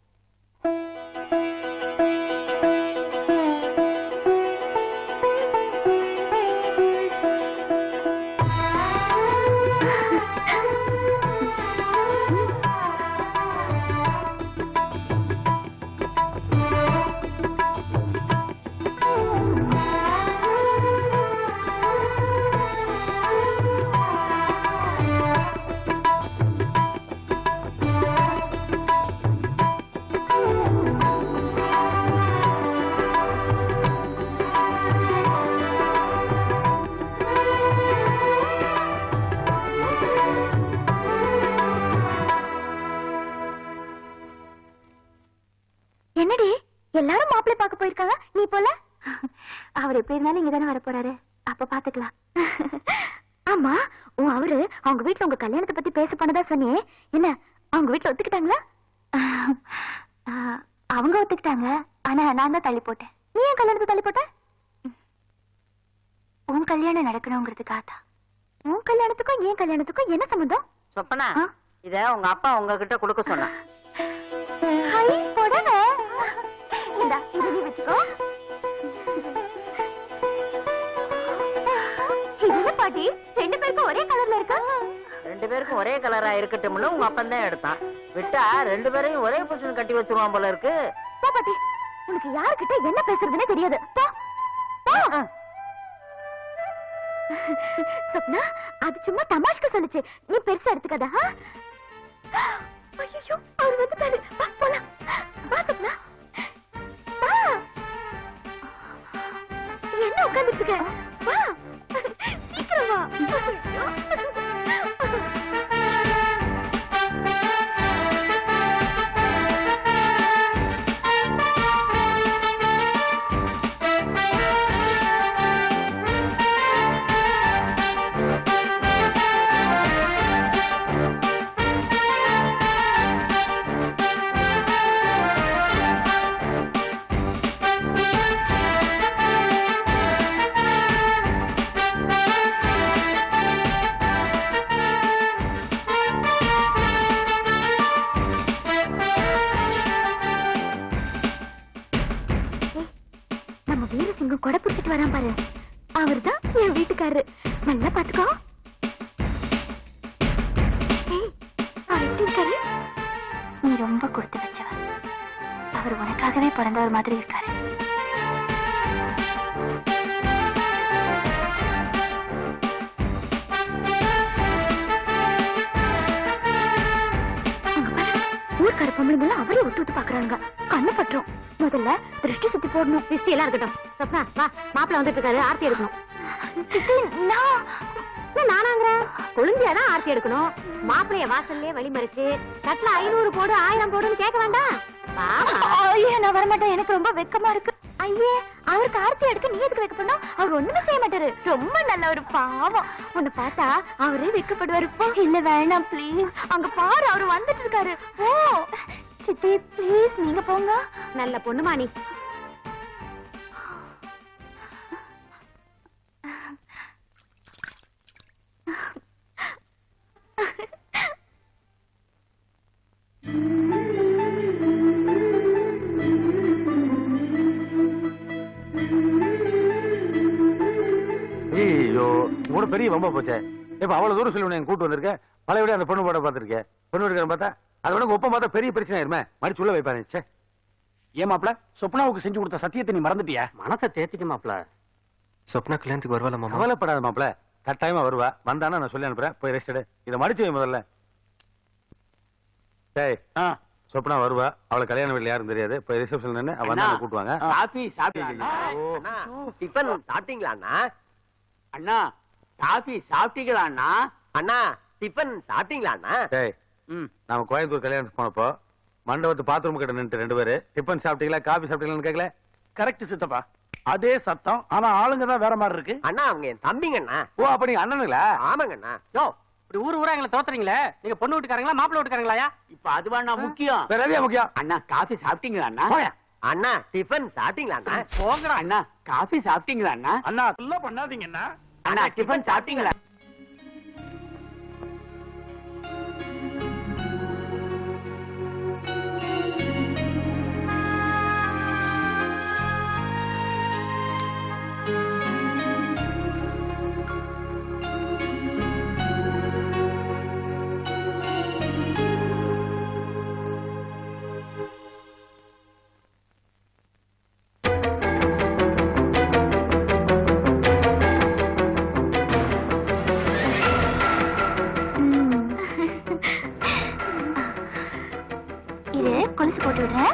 என்னடி எல்லாரும் மாப்பிள்ளை பார்க்க போயிருக்காங்க நீ போல அவர் எப்படி இருந்தாலும் இங்க தானே வர போறாரு அப்ப பாத்துக்கலாம் ஆமா உன் அவரு அவங்க வீட்ல உங்க கல்யாணத்தை பத்தி பேச போனதா சொன்னியே என்ன அவங்க வீட்ல ஒத்துக்கிட்டாங்களா ஆஹ், அவங்க ஒத்துக்கிட்டாங்க ஆனா நான் தான் தள்ளி போட்டேன் நீ ஏன் கல்யாணத்தை தள்ளி போட்ட உன் கல்யாணம் நடக்கணுங்கிறதுக்காக தான் உன் கல்யாணத்துக்கும் என் கல்யாணத்துக்கும் என்ன சம்மந்தம் சொப்பனா இத உங்க அப்பா உங்ககிட்ட கொடுக்க சொன்னான் ஹை புடவை இந்தா இது நீ வச்சுக்கோ இது என்ன பாட்டி ரெண்டு பேருக்கும் ஒரே கலர்ல இருக்கா ரெண்டு பேருக்கும் ஒரே கலரா இருக்கட்டும்னு உங்க அப்பன் தான் எடுத்தான் விட்டா ரெண்டு பேரையும் ஒரே புருஷன் கட்டி வச்சிருவான் போல இருக்கு போ பாட்டி உனக்கு யார்கிட்ட என்ன பேசுறதுனே தெரியாது போ போ சொப்னா அது சும்மா தமாஷ்க்கு சொல்லுச்சு நீ பெருசா எடுத்துக்காத ஆ? ஐயையோ, அவர் வந்துட்டாரு வா போலாம் வா சொப்னா வா என்ன உட்கார்ந்துட்டு இருக்க வா சீக்கிரம் வா ஐயோ. நம்ம வீரசிங்கம் கொடை பிடிச்சிட்டு வரான் பாரு அவர்தான் என் வீட்டுக்காரரு நல்லா பாத்துக்கோ ஏய், அவர் எப்படி இருக்காரு நீ ரொம்ப கொடுத்து வச்சவ அவர் உனக்காகவே பிறந்தவர் மாதிரி இருக்காரு அங்க பாரு, ஊர்க்கார பொம்பளைங்க அவரே ஒத்து ஒத்து பாக்குறாங்க கண்ணு பற்றும் முதல்ல திருஷ்டி சுத்தி போடணும் திருஷ்டி எல்லாம் இருக்கட்டும் சொப்னா வா மாப்பிள்ள வந்துட்டு இருக்காரு ஆர்த்தி எடுக்கணும் சித்தி, நான் என்ன நானாங்கிறேன் கொழுந்தியா தான் ஆர்த்தி எடுக்கணும் மாப்பிளைய வாசல்லே வழிமறிச்சு தட்டுல ஐநூறு போடு ஆயிரம் போடுன்னு கேட்க வேண்டாம் வாமா. ஐயோ நான் வரமாட்டேன் எனக்கு ரொம்ப வெக்கமா இருக்கு ஐ ஐயே அவருக்கு ஆர்த்தி எடுக்க நீ எதுக்கு வைக்க போனா அவர் ஒண்ணுமே செய்ய மாட்டாரு ரொம்ப நல்ல ஒரு பாவம் உன்னை பார்த்தா அவரே வைக்கப்படுவாரு போ இல்ல வேணாம் ப்ளீஸ் அங்க பாரு அவர் வந்துட்டு இருக்காரு ஓ சித்தி ப்ளீஸ் நீங்க போங்க நல்ல பொண்ணுமா நீ ஐயோ கூட பெரிய வம்பா போச்சே இப்ப அவ்வளவு தூரம் சொல்லி உன்னை கூட்டு வந்திருக்கேன் பழையபடி அந்த பொண்ணு போட பார்த்திருக்கேன் பொண்ணு எடுக்கிறேன் பார்த்தா அது உனக்கு ஒப்பம் பார்த்தா பெரிய பிரச்சனை ஆயிருமே மடிச்சு உள்ள வைப்பாரு ச்சே ஏமாப்ல சொப்னாவுக்கு செஞ்சு கொடுத்த சத்தியத்தை நீ மறந்துட்டியா மனசை தேத்திக்க மாப்ள சொப்னா கல்யாணத்துக்கு வருவாளா மாமா கவலைப்படாத மாப்ள கட்டாயமா வருவா வந்தானா நான் சொல்லி அனுப்புறேன் போய் ரெஸ்ட் எடு இதை மடிச்சு வை முதல்ல டேய் சொப்னா வருவா அவளை கல்யாண வீட்டுல யாரும் தெரியாது போய் ரிசப்ஷன் நின்று அவ வந்தா கூட்டுவாங்க காபி சாப்பிட்டீங்களா டிஃபன் சாப்பிட்டீங்களா அண்ணா அண்ணா காபி சாப்பிட்டீங்களா அண்ணா அண்ணா டிஃபன் சாப்பிட்டீங்களா அண்ணா டேய் நாம கோயம்புத்தூர் கல்யாணத்துக்கு போனப்போ மண்டபத்து பாத்ரூம் கிட்ட நின்று ரெண்டு பேரு டிஃபன் சாப்பிட்டீங்களா காபி சாப்பிட்டீங்களான்னு கேட்கல கரெக்ட் சித்தப்பா அதே சத்தம் ஆனா ஆளுங்க தான் வேற மாதிரி இருக்கு அண்ணா அவங்க என் தம்பிங்க அண்ணா ஓ அப்ப நீங்க அண்ணனுங்களா ஆமாங்க அண்ணா யோ இப்படி ஊர் ஊரா எங்களை தோத்துறீங்களே நீங்க பொண்ணு வீட்டுக்காரங்களா மாப்பிள்ளை வீட்டுக்காரங்களாயா இப்ப அதுவா அண்ணா முக்கியம் வேற எதையா முக்கியம் அண்ணா காபி சாப்பிட்டீங்களா அண்ணா அண்ணா டிஃபன் சாப்பிட்டீங்களா அண்ணா போங்கடா அண்ணா காபி சாப்பிட்டீங்களா அண்ணா அண்ணா அதெல்லாம் பண்ணாதீங்கண்ணா அண்ணா டிஃபன் சாப்பிட்டீங்களா இரு கொலுசு போட்டு விடுறேன்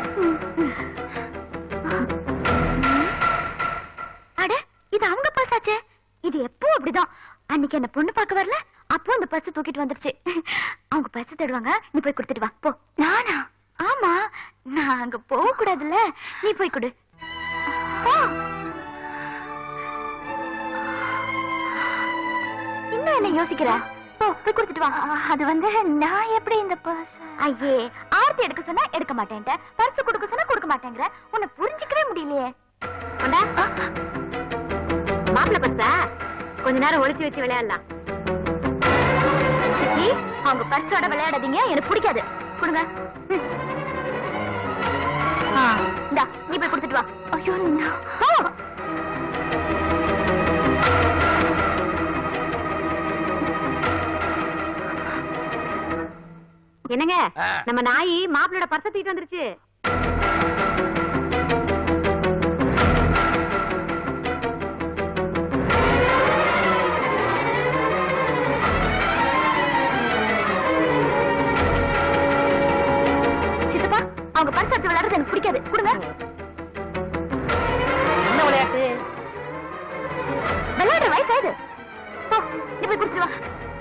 அட இது அவங்க பர்ஸ் ஆச்சே இது எப்போ அப்படிதான் அன்னைக்கு என்ன பொண்ணு பார்க்க வரல அப்போ அந்த பர்ஸ் தூக்கிட்டு வந்துருச்சு அவங்க பர்ஸ் தேடுவாங்க நீ போய் கொடுத்துட்டு வா போ நானா ஆமா நான் அங்க போக கூடாதுல்ல நீ போய் கொடு போ இன்னும் என்ன யோசிக்கிற போ போய் கொடுத்துட்டு வா அது வந்து நான் எப்படி இந்த பர்ஸ் ஐயே ஆர்த்தி எடுக்க சொன்னா எடுக்க மாட்டேன்ட்ட பர்ஸ் கொடுக்க சொன்னா கொடுக்க மாட்டேங்கிற உன்னை புரிஞ்சிக்கவே முடியலையே கொண்டா மாப்பிள்ள பத்தா கொஞ்ச நேரம் ஒளிச்சு வச்சு விளையாடலாம் சித்தி அவங்க பர்ஸோட விளையாடாதீங்க எனக்கு பிடிக்காது கொடுங்க ம். ஆ, இந்தா நீ போய் கொடுத்துட்டு வா ஐயோ நான்- போ. என்னங்க நம்ம நாயி மாப்பிளோட பர்ச தூக்கிட்டு வந்துருச்சு சித்தப்பா அவங்க பர்ஸ் எடுத்து விளையாடுறது எனக்கு பிடிக்காது கொடுங்க என்ன விளையாட்டு விளையாடுற வயசாயுது போ நீ போய் கொடுத்துட்டு வா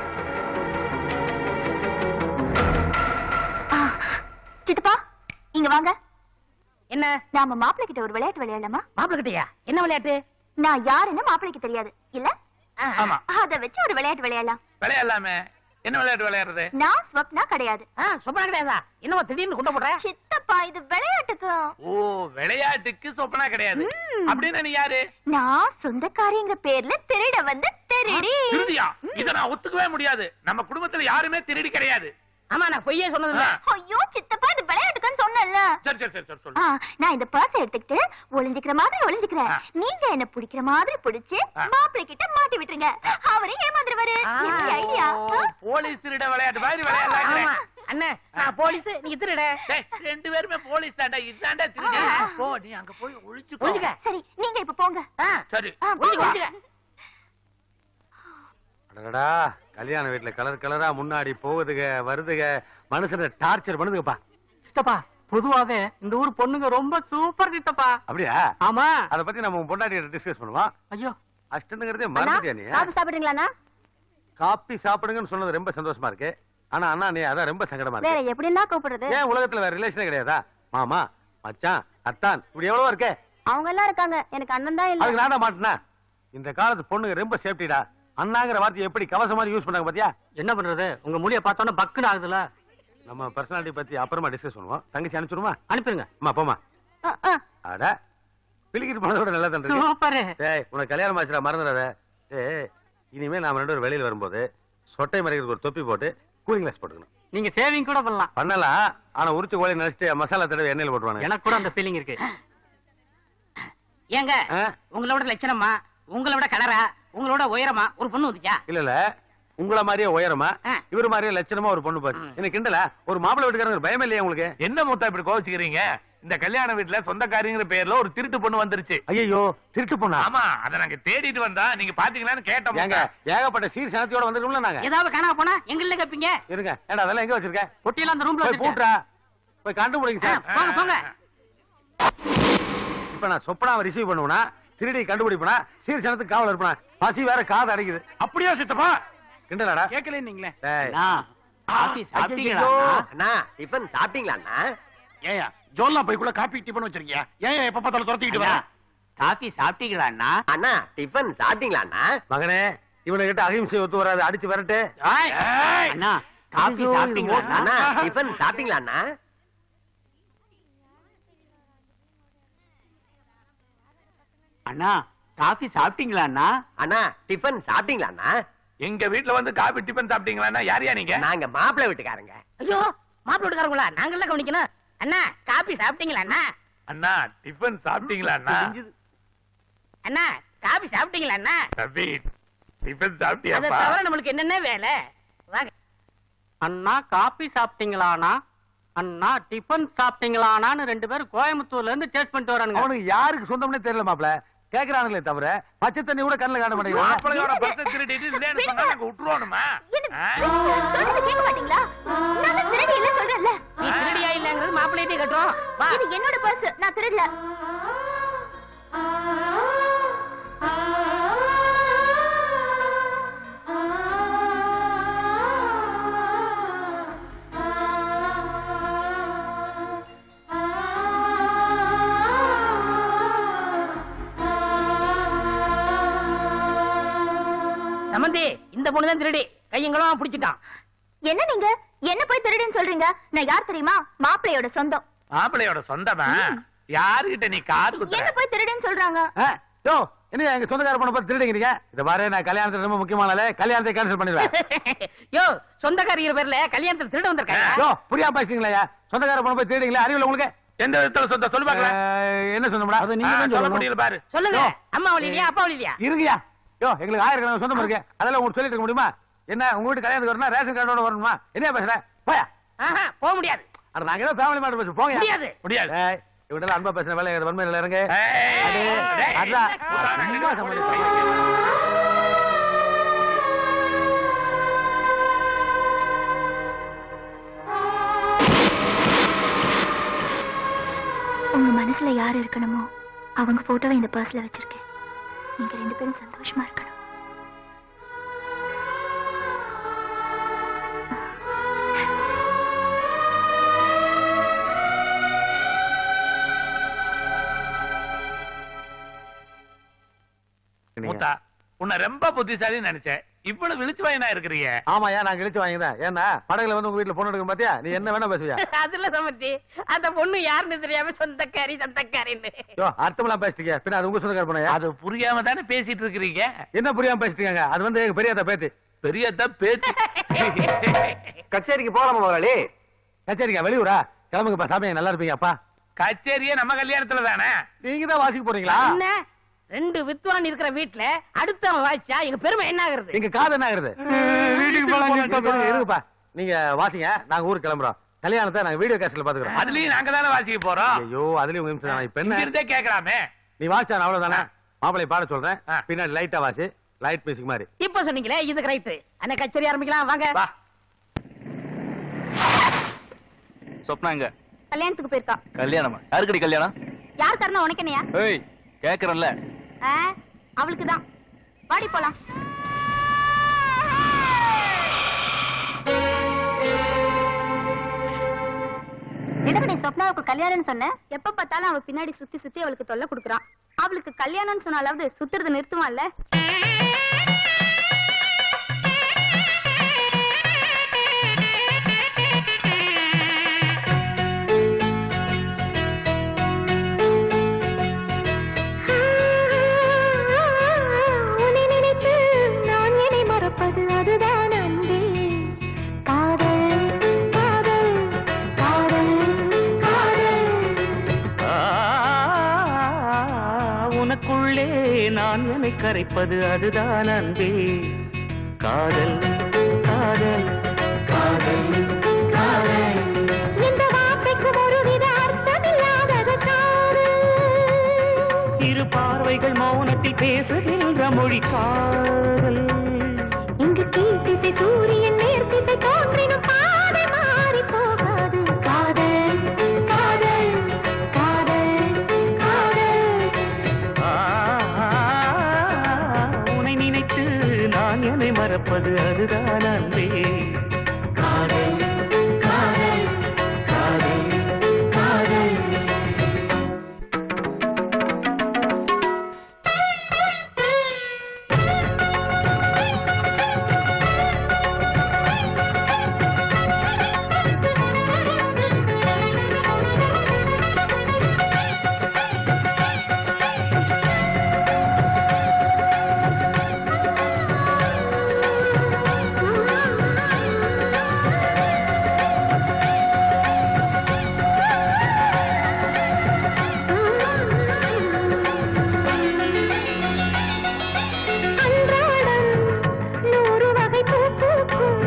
ஆ, சித்தப்பா இங்க வாங்க என்ன நாம மாப்பிள்ளை கிட்ட ஒரு விளையாட்டு விளையாடலாமா மாப்பிள்ள கிட்டயா என்ன விளையாட்டு நான் யாருன்னு மாப்பிள்ளைக்கு தெரியாது இல்ல ஆமா அத வச்சு ஒரு விளையாட்டு விளையாடலாம் விளையாடலாமே என்ன விளையாட்டு விளையாடுறது நான் ஸ்வப்னா கிடையாது சொப்பனா கிடையாதா என்னவோ திடீர்னு கொண்டு போடுற சித்தப்பா இது விளையாட்டுக்கு ஓ விளையாட்டுக்கு சொப்பனா கிடையாது அப்படின்னா நீ யாரு நான் சொந்தக்காரிங்கிற பேர்ல திருட வந்து திருடி திருடியா இத நான் ஒத்துக்கவே முடியாது நம்ம குடும்பத்துல யாருமே திருடி கிடையாது ஆமா நான் பொய்யே சொன்னது இல்ல ஐயோ சித்தப்பா இது விளையாட்டுக்குன்னு சொன்னல சரி சரி சரி சரி சொல்லு ஆ, நான் இந்த பர்ஸ் எடுத்துக்கிட்டு ஒளிஞ்சுக்கிற மாதிரி ஒளிஞ்சுக்கிறேன் நீங்க என்ன பிடிக்கிற மாதிரி பிடிச்சு மாப்பிள்ளை கிட்ட மாட்டி விட்டுருங்க அவரே ஏமாந்துருவாரு ஐடியா போலீஸ் திருட விளையாட்டு மாதிரி ஆமா. விளையாடலாம் அண்ணே நான் போலீஸ் நீங்க திருட ரெண்டு பேருமே போலீஸ் தாண்டா இதுதாண்டா திருடி போ நீ அங்க போய் ஒளிச்சுக்கோ ஒளிஞ்சுக்க. சரி நீங்க இப்ப போங்க சரி ஆ, ஒளிஞ்சுக்க, போங்க. ஒளிஞ்சுக்க. அடடா கல்யாண வீட்டுல கலர் கலரா முன்னாடி போகுதுக வருதுக மனுஷனை டார்ச்சர் பண்ணுதுங்கப்பா சித்தப்பா பொதுவாவே இந்த ஊர் பொண்ணுங்க ரொம்ப சூப்பர் சித்தப்பா அப்படியா ஆமா அத பத்தி நம்ம உன் பொண்டாட்டிய டிஸ்கஸ் பண்ணுவோம் ஐயோ அஷ்டங்கிறதே மறந்துட்டியா நீ காபி சாப்பிடுறீங்களாண்ணா காப்பி சாப்பிடுங்கன்னு சொன்னது ரொம்ப சந்தோஷமா இருக்கு ஆனா அண்ணா நீ அதான் ரொம்ப சங்கடமா வேற இருக்கு எப்படின்னா கூப்பிடுறது ஏன் உலகத்துல வேற ரிலேஷனே கிடையாதா மாமா மச்சான் அத்தான் இப்படி எவ்வளவோ இருக்கே அவங்க எல்லாம் இருக்காங்க எனக்கு அண்ணன் தான் அதுக்கு நான் தான் மாட்டினா இந்த காலத்து பொண்ணுங்க ரொம்ப சேஃப்டிடா அண்ணாங்கிற வார்த்தையை எப்படி கவசம் மாதிரி யூஸ் பண்ணாங்க பாத்தியா என்ன பண்றது உங்க முடிய பார்த்தோன்னா பக்குன்னு ஆகுதுல நம்ம பர்சனாலிட்டி பத்தி அப்புறமா டிஸ்கஸ் பண்ணுவோம் தங்கச்சி அனுப்பிச்சுடுமா அனுப்பிடுங்க அம்மா போமா அட பிலிக்கிட்டு போனதோட நல்லா தான் சூப்பரு. ஏய் உனக்கு கல்யாணம் ஆச்சுடா மறந்துடாத ஏய் இனிமே நாம ரெண்டு பேரும் வெளியில வரும்போது சொட்டை மறைக்கிறதுக்கு ஒரு தொப்பி போட்டு கூலிங் கிளாஸ் போட்டுக்கணும் நீங்க சேவிங் கூட பண்ணலாம் பண்ணலாம் ஆனா உரிச்சு கோழி நினைச்சிட்டு மசாலா தடவை எண்ணெயில போட்டுவாங்க எனக்கு கூட அந்த ஃபீலிங் இருக்கு ஏங்க உங்களோட லட்சணமா உங்களை விட கலரா உங்களோட உயரமா ஒரு பொண்ணு வந்துச்சா இல்ல இல்ல உங்கள மாதிரியே உயரமா இவரு மாதிரியே லட்சணமா ஒரு பொண்ணு பாரு எனக்கு கிண்டல ஒரு மாப்பிள்ளை வீட்டுக்காரங்க பயமே இல்லையா உங்களுக்கு என்ன மூத்தா இப்படி கோவிச்சுக்கிறீங்க இந்த கல்யாண வீட்டுல சொந்தக்காரிங்கிற பேர்ல ஒரு திருட்டு பொண்ணு வந்துருச்சு ஐயோ திருட்டு பொண்ணா ஆமா அத நாங்க தேடிட்டு வந்தா நீங்க பாத்தீங்களான்னு கேட்டோம் ஏங்க ஏகப்பட்ட சீர் சனத்தியோட வந்துருக்கோம்ல நாங்க ஏதாவது காணா போனா எங்கள்ல கேப்பீங்க இருங்க ஏடா அதெல்லாம் எங்க வச்சிருக்க பொட்டியில அந்த ரூம்ல போய் பூட்டுறா போய் கண்டுபிடிங்க சார் போங்க போங்க இப்ப நான் சொப்பனாவை ரிசீவ் பண்ணுவேனா திருடி கண்டுபிடிப்பனா சீர் சனத்துக்கு காவல் இருப்பனா பசி வேற காது அடைக்குது அப்படியா சித்தப்பா கிண்டலாடா கேட்கல நீங்களே டேய். காபி சாப்பிட்டீங்களா அண்ணா டிஃபன் சாப்பிட்டீங்களா அண்ணா ஏயா ஜோல்லா பைக்குள்ள காபி டிபன் வச்சிருக்கியா ஏன் எப்ப பார்த்தாலும் துரத்திக்கிட்டு வர காபி சாப்பிட்டீங்களா அண்ணா அண்ணா டிஃபன் சாப்பிட்டீங்களா அண்ணா மகனே இவனை கிட்ட அகிம்சை ஒத்து வராது அடிச்சு விரட்டு அண்ணா காபி சாப்பிட்டீங்களா அண்ணா டிஃபன் சாப்பிட்டீங்களா அண்ணா அண்ணா காஃபி சாப்பிட்டீங்களா அண்ணா அண்ணா டிஃபன் சாப்பிட்டீங்களா அண்ணா எங்க வீட்டுல வந்து காபி டிபன் சாப்பிட்டீங்களா யாரையா நீங்க நாங்க மாப்பிள்ளை வீட்டுக்காரங்க ஐயோ மாப்பிள்ளை வீட்டுக்காரங்களா நாங்கள்லாம் கவனிக்கணும் அண்ணா காபி சாப்பிட்டீங்களா அண்ணா அண்ணா டிபன் சாப்பிட்டீங்களா அண்ணா அண்ணா காபி சாப்பிட்டீங்களா அண்ணா தம்பி டிபன் அதை சாப்பிட்டியாப்பா தவிர நம்மளுக்கு என்னென்ன வேலை வாங்க அண்ணா காபி சாப்பிட்டீங்களாண்ணா அண்ணா டிஃபன் சாப்பிட்டீங்களாண்ணான்னு ரெண்டு பேரும் கோயம்புத்தூர்ல இருந்து டேஸ்ட் பண்ணிட்டு வரானுங்க அவனுக்கு யாருக்கு சொந்தம்னே தெரியல மாப்ள கேக்குறானுங்களே தவிர பச்சை தண்ணி கூட கண்ணுல காட்ட மாப்பிள்ளையோட மாட்டேங்கிறாங்க பர்ஸ் திருடிட்டு இல்லைன்னு சொன்னா நாங்க விட்டுருவோணுமா சொல்றது கேட்க மாட்டீங்களா நான் தான் திருடி இல்ல சொல்றேன்ல நீ திருடியா இல்லங்கிறது மாப்பிள்ளையே கட்டுறோம் வா இது என்னோட பர்ஸ் நான் திருடல சமந்தி இந்த பொண்ணு தான் திருடி கையங்களும் பிடிச்சிட்டான் என்ன நீங்க என்ன போய் திருடுன்னு சொல்றீங்க நான் யார் தெரியுமா மாப்பிள்ளையோட சொந்தம் மாப்பிள்ளையோட சொந்தமா யாருகிட்ட நீ காது குத்துற என்ன போய் திருடுன்னு சொல்றாங்க யோ என்ன எங்க சொந்தக்கார பொண்ணை பார்த்து திருடிங்கிறீங்க இத பாரு நான் கல்யாணத்துக்கு ரொம்ப முக்கியமான கல்யாணத்தை கேன்சல் பண்ணிடுவேன் யோ சொந்தக்காரிங்கிற பேர்ல கல்யாணத்துல திருட வந்திருக்காங்க யோ புரியாம பேசுறீங்களா சொந்தக்கார பொண்ணை போய் திருடிங்களா அறிவில்ல உங்களுக்கு எந்த விதத்துல சொந்த சொல்லு பார்க்கலாம் அஹ், என்ன சொந்தம்டா அதை நீங்க தான் சொல்ல முடியல பாரு சொல்லுங்க அம்மா வழியிலையா அப்பா வழியிலையா இருங்கயா யோ எங்களுக்கு ஆயிரம் சொந்தம் இருக்கு அதெல்லாம் உங்களுக்கு சொல்லிட்டு இருக்க முடியுமா என்ன உங்க வீட்டு கல்யாணத்துக்கு வரணும் ரேஷன் கார்டோட வரணுமா என்ன பேசுற போயா ஆஹா போக முடியாது அட நாங்க ஏதோ ஃபேமிலி மேட்டர் பேச போங்க முடியாது. முடியாது ஏய் இவங்க அன்பா பேசுற வேலை வன்மையில இறங்க ஏய், டேய். அதான் சும்மா சமாளிச்சு. உங்க மனசுல யார் இருக்கணுமோ அவங்க போட்டோவை இந்த பர்ஸ்ல வச்சிருக்கேன் நீங்க ரெண்டு பேரும் சந்தோஷமா இருக்கணும் மூத்தா உன்னை ரொம்ப புத்திசாலின்னு நினைச்சேன் இவ்வளவு விழிச்சு வாயினா இருக்கிறீங்க ஆமாயா நான் இழிச்சு வாங்கிதான் ஏன்னா படகுல வந்து உங்க வீட்டுல பொண்ணு எடுக்கும் பாத்தியா நீ என்ன வேணா பேசுவியா அதுல சமந்தி அந்த பொண்ணு யாருன்னு தெரியாம சொந்தக்காரி சொந்தக்காரின்னு யோ அர்த்தமெல்லாம் பேசிட்டீங்க பின்ன அது உங்க சொந்தக்கார பொண்ணா அது புரியாம தானே பேசிட்டு இருக்கிறீங்க என்ன புரியாம பேசிட்டீங்க அது வந்து எங்க பெரியாத்த பேத்து பெரியதா பேச்சு கச்சேரிக்கு போலாமா முதலாளி கச்சேரிக்கா வெளியூரா கிளம்புங்கப்பா சாமி நல்லா இருப்பீங்க அப்பா கச்சேரியே நம்ம கல்யாணத்துல தானே நீங்க தான் வாசிக்க போறீங்களா என்ன ரெண்டு வித்வான் இருக்கிற வீட்டுல அடுத்தவன் வாய்ச்சா எங்க பெருமை என்ன ஆகுறது எங்க காது என்ன ஆகுறது வீட்டுக்கு போலாம் இருங்க, இருங்கப்பா நீங்க வாசிங்க நாங்க ஊருக்கு கிளம்புறோம் கல்யாணத்தை நாங்க வீடியோ கேஸ்ட்ல பாத்துக்கிறோம் அதுலயும் நாங்க தானே வாசிக்க போறோம் ஐயோ அதுலயும் உங்க நிமிஷம் தான். இப்ப இங்க என்ன இருந்தே கேக்குறாமே நீ வாசிச்சா அவ்வளவுதானே மாப்பிளை பாட சொல்றேன் பின்னாடி லைட்டா வாசி லைட் மியூசிக் மாதிரி இப்ப சொன்னீங்களே இதுக்கு ரைட்டு அண்ணா கச்சேரி ஆரம்பிக்கலாம் வாங்க சொப்னா எங்க கல்யாணத்துக்கு போயிருக்கா கல்யாணமா யாருக்கடி கல்யாணம் யார் தரணும் உனக்கு என்னையா ஏய் கேக்குறேன்ல ஆ, அவளுக்கு தான் வாடி போலாம் என்ன பண்ணி சொப்னாவை அப்ப கல்யாணம்னு சொன்ன எப்ப பார்த்தாலும் அவ பின்னாடி சுத்தி சுத்தி அவளுக்கு தொல்லை கொடுக்குறான் அவளுக்கு கல்யாணம்னு சொன்னாலாவது சுத்துறது நிறுத்துவான்ல உன்னை நினைத்து நான் என்னை மறப்பது அதுதான் அன்பே காதல் காதல் காதல் காதல் ஆ, உனக்குள்ளே நான் என்னை கரைப்பது அதுதான் அன்பே காதல் காதல் காதல் காதல் இந்த வார்த்தைக்கும் ஒருவித அர்த்தமில்லாதது காதல் இரு பார்வைகள் மௌனத்தில் பேசுகின்ற மொழி காதல் இங்கு கீழ்த்திசை சூரியன் நேர்த்திசை தோன்றினும் பாதை மாறி போகாது காதல் காதல் காதல் காதல் ஆ, உன்னை நினைத்து நான் என்னை மறப்பது அதுதான் அன்பே காதல் காதல் காதல் காதல் அன்றாடம் நூறு வகை பூ பூக்கும்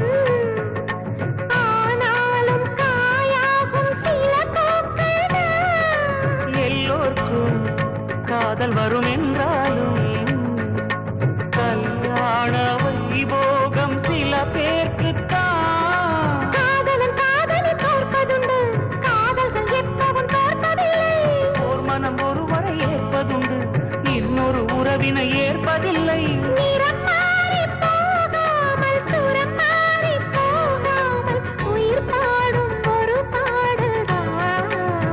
ஆனாலும் காயாகும் சில பூக்கள் எல்லோர்க்கும் காதல் வரும் என்றாலும் கல்யாண வைபோகம் சில பேர்க்குத்தான் காதலன் காதலி தோற்பதுண்டு காதல்கள் எப்பவும் தோற்பதில்லை ஓர் மனம் ஒருவரை ஏற்பதுண்டு இன்னொரு உறவினை ஏற்பதில்லை நிறம் மாறி போகாமல் சுரம் மாறி போகாமல் உயிர் பாடும் ஒரு பாடல்தான்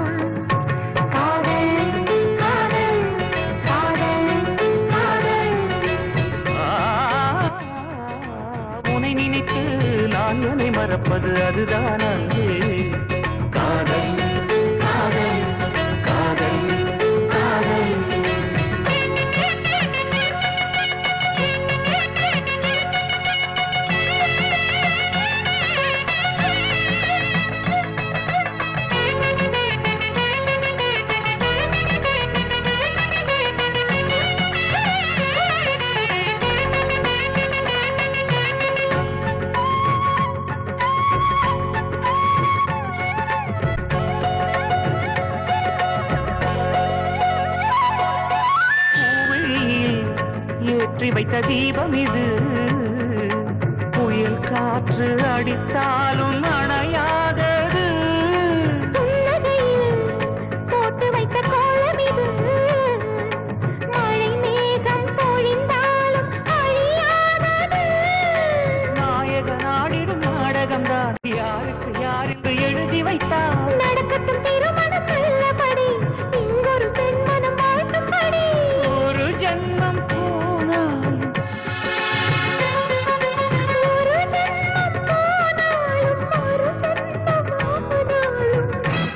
காதல் காதல் காதல் காதல் ஆ, உன்னை நினைத்து நான் என்னை மறப்பது அதுதான் அன்பே காதல் காதல் காதல் காதல் பூவெளியில் ஏற்றி வைத்த தீபம் இது புயல் காற்று அடித்தாலும் அணையாதது புன்னகையில் போட்டு வைத்த கோலம் இது மழை மேகம் பொழிந்தாலும் அழியாதது நாயக நாடிடும் நாடகம்தான் யாருக்கு யார் என்று எழுதி வைத்தார் நடக்கட்டும் திருமணம் நல்லபடி இங்கொரு பெண்மனம் வாழ்த்தும்படி ஒரு ஜென்மம் போனாலும் ஒரு ஜென்மம் போனாலும் ஒரு ஜென்மம் ஆனாலும்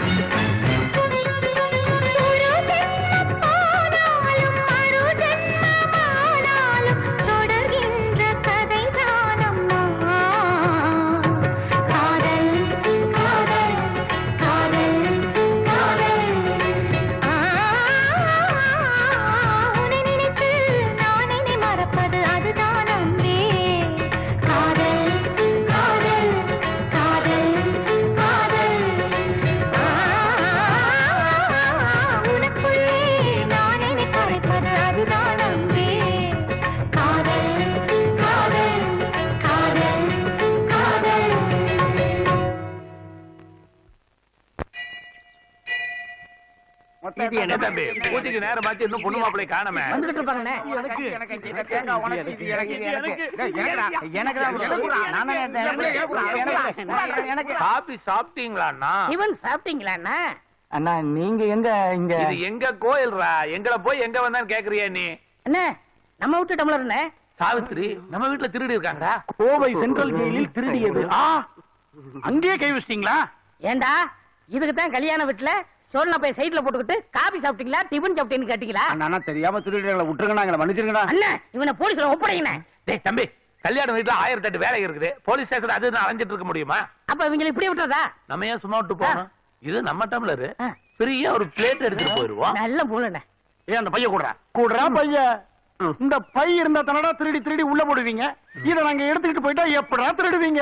ஒரு ஜென்மம் போனாலும் மறு ஜென்மம் ஆனாலும் தொடர்கின்ற கதை தானம்மா காதல் காதல் காதல் காதல் ஆ, உன்னை நினைத்து நான் என்னை மறப்பது அதுதான் அன்பே காதல் காதல் காதல் காதல் ஆ, உனக்குள்ளே நான் என்னை கரைப்பது அதுதான் அன்பே காதல் காதல் காதல் காதல் இது என்ன தம்பி பூஜைக்கு நேரம் பார்த்து இன்னும் பொண்ணு மாப்பிளை காணமே வந்துட்டு இருப்பாங்கண்ணே எனக்கு, எனக்கு, உனக்கு, இது எனக்கு, இது எனக்கு. எனக்கு காபி சாப்பிட்டீங்களா அண்ணா இவன் சாப்பிட்டீங்களா அண்ணா நீங்க எங்க இங்க இது எங்க கோயில்ரா எங்கள போய் எங்க வந்தான்னு கேக்குறியா நீ என்ன நம்ம விட்டு டம்ளர் என்ன சாவித்திரி நம்ம வீட்டுல திருடி இருக்காங்கடா கோவை சென்ட்ரல் ஜெயிலில் திருடியது ஆ அங்கேயே கை வச்சிட்டீங்களா ஏண்டா இதுக்கு தான் கல்யாண வீட்டுல சோழனை போய் சைட்ல போட்டுக்கிட்டு காபி சாப்பிட்டீங்களா டிபன் சாப்பிட்டீங்கன்னு கேட்டீங்களா அண்ணா தெரியாம திருடிகளை விட்டுருங்கண்ணா எங்களை மன்னிச்சிருங்கண்ணா அண்ணன் இவனை போலீஸ்ல ஒப்படைங்க டேய் தம்பி கல்யாண வீட்டுல ஆயிரத்தி எட்டு வேலை இருக்குது போலீஸ் ஸ்டேஷன் அது நான் அலைஞ்சிட்டு இருக்க முடியுமா அப்ப இவங்களை இப்படியே விட்டுறதா நம்ம ஏன் சும்மா விட்டு போகணும் இது நம்ம டம்ளர் ஃப்ரீயா ஒரு பிளேட் எடுத்துட்டு போயிருவோம் நல்ல மூலண்ணே ஏன் அந்த பைய கூடுறா கூடுறா பைய இந்த பை இருந்தா தானடா திருடி திருடி உள்ள போடுவீங்க இத நாங்க எடுத்துக்கிட்டு போயிட்டா எப்படா திருடுவீங்க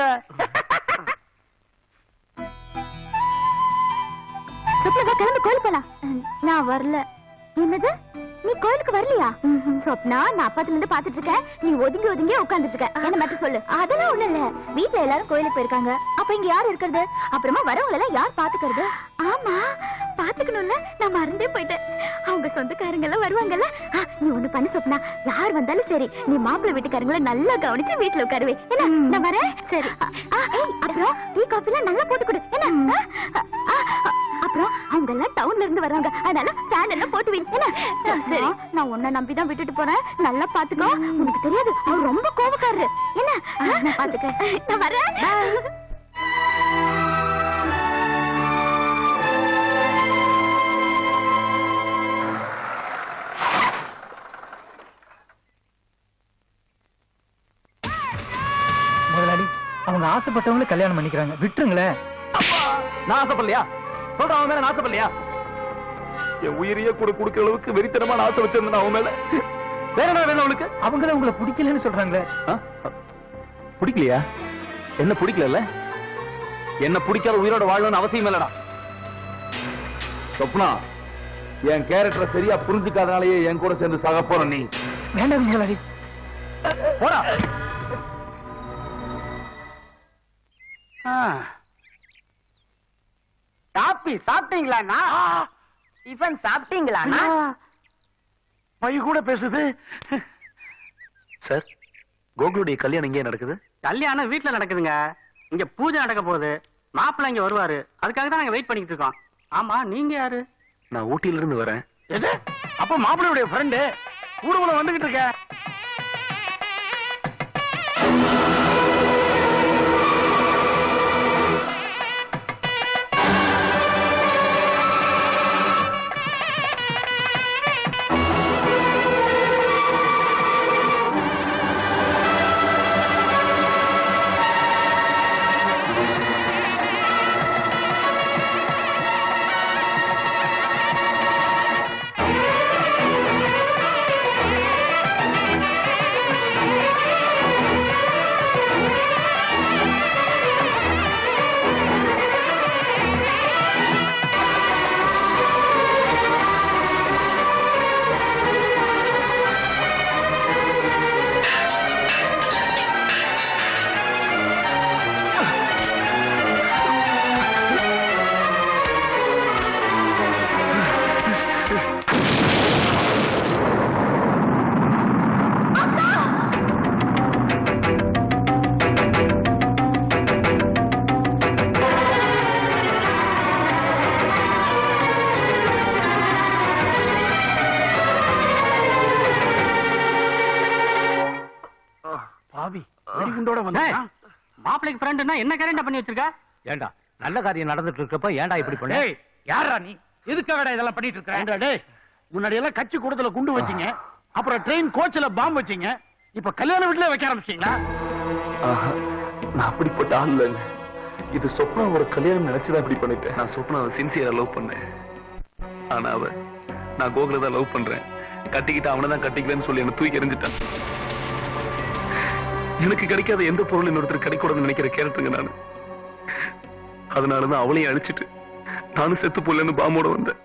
சொப்னா கிளம்பி கோயில் போலாம் நான் வரல என்னது நீ கோயிலுக்கு வரலையா சொப்னா நான் அப்பத்துல இருந்து பாத்துட்டு இருக்கேன் நீ ஒதுங்கி ஒதுங்கி உட்கார்ந்துட்டு இருக்க என்ன மட்டும் சொல்லு அதெல்லாம் ஒண்ணு இல்ல வீட்ல எல்லாரும் கோயிலுக்கு போயிருக்காங்க அப்ப இங்க யார் இருக்கிறது அப்புறமா வரவங்க எல்லாம் யார் பாத்துக்கிறது ஆமா பாத்துக்கணும்ல நான் மறந்தே போயிட்டேன் அவங்க சொந்தக்காரங்க எல்லாம் வருவாங்கல்ல ஆ, நீ ஒண்ணு பண்ணு சொப்னா யார் வந்தாலும் சரி நீ மாப்பிள்ளை வீட்டுக்காரங்களை நல்லா கவனிச்சு வீட்டுல உட்காருவே என்ன நான் வரேன் சரி ஆ, ஏய், அப்புறம் டீ காஃபி எல்லாம் நல்லா போட்டு கொடு என்ன ஆ, ஆ, ஆ, அப்புறம் அவங்க எல்லாம் டவுன்ல இருந்து வர்றாங்க அதனால ஃபேன் எல்லாம் போட்டு வை என்ன சரி நான் உன்னை நம்பி தான் விட்டுட்டு போறேன் நல்லா பாத்துக்கோ உனக்கு தெரியாது அவர் ரொம்ப கோபக்காரரு என்ன நான் பாத்துக்க நான் வரேன் முதலாளி அவங்க ஆசைப்பட்டவங்களே கல்யாணம் பண்ணிக்கிறாங்க விட்டுருங்களேன் நான் ஆசைப்படலையா சொல்றேன் அவன் மேல நான் ஆசைப்படலையா என் உயிரையே கூட கொடுக்கிற அளவுக்கு வெறித்தனமான ஆசை வச்சிருந்தேன் அவன் மேல வேற என்ன வேணும் அவளுக்கு அவங்க தான் உங்களை பிடிக்கலன்னு சொல்றாங்களே பிடிக்கலையா என்ன பிடிக்கல என்ன பிடிக்காத உயிரோட வாழணும்னு அவசியம் இல்லடா சொப்னா என் கேரக்டரை சரியா புரிஞ்சுக்காதனாலயே என் கூட சேர்ந்து சாக போற நீ வேண்டாம் முதலாளி போடா காப்பி சாப்பிட்டீங்களாண்ணா டிஃபன் சாப்பிட்டீங்களாண்ணா பை கூட பேசுது சார் கோகுலுடைய கல்யாணம் இங்கே நடக்குது கல்யாணம் வீட்டுல நடக்குதுங்க இங்க பூஜை நடக்க போகுது மாப்பிள்ளை இங்க வருவாரு அதுக்காக தான் நாங்க வெயிட் பண்ணிட்டு இருக்கோம் ஆமா நீங்க யாரு நான் ஊட்டியில இருந்து வரேன் எது அப்ப மாப்பிள்ளையுடைய ஃப்ரெண்டு ஊர்வலம் வந்துகிட்டு இருக்க பாவி வெடிகுண்டோட வந்தா மாப்பிள்ளைக்கு ஃப்ரெண்டுனா என்ன கேரண்டா பண்ணி வச்சிருக்க ஏண்டா நல்ல காரியம் நடந்துட்டு இருக்கப்ப ஏன்டா இப்படி பண்ண டேய் யாரா நீ எதுக்காகடா இதெல்லாம் பண்ணிட்டு இருக்க டேய் முன்னாடி எல்லாம் கட்சி கூடத்துல குண்டு வச்சீங்க அப்புறம் ட்ரெயின் கோச்ல பாம்பு வச்சீங்க இப்ப கல்யாண வீட்டுல வைக்க ஆரம்பிச்சீங்களா ஆஹா, நான் அப்படிப்பட்ட ஆள் இல்லைங்க இது சொப்னாவோட கல்யாணம் நினைச்சுதான் இப்படி பண்ணிட்டேன் நான் சொப்னாவை சின்சியரா லவ் பண்ணேன் ஆனா அவ நான் கோகுல தான் லவ் பண்றேன் கட்டிக்கிட்டு அவனை தான் கட்டிக்கிறேன்னு சொல்லி என்ன தூக்கி எறிஞ்சிட்டான் எனக்கு கிடைக்காத எந்த பொருள் இன்னொருத்தர் கிடைக்கூடாதுன்னு நினைக்கிற கேரக்டருங்க நான் அதனாலதான் அவளையும் அழிச்சிட்டு நானும் செத்து போலன்னு பாம்போட வந்தேன்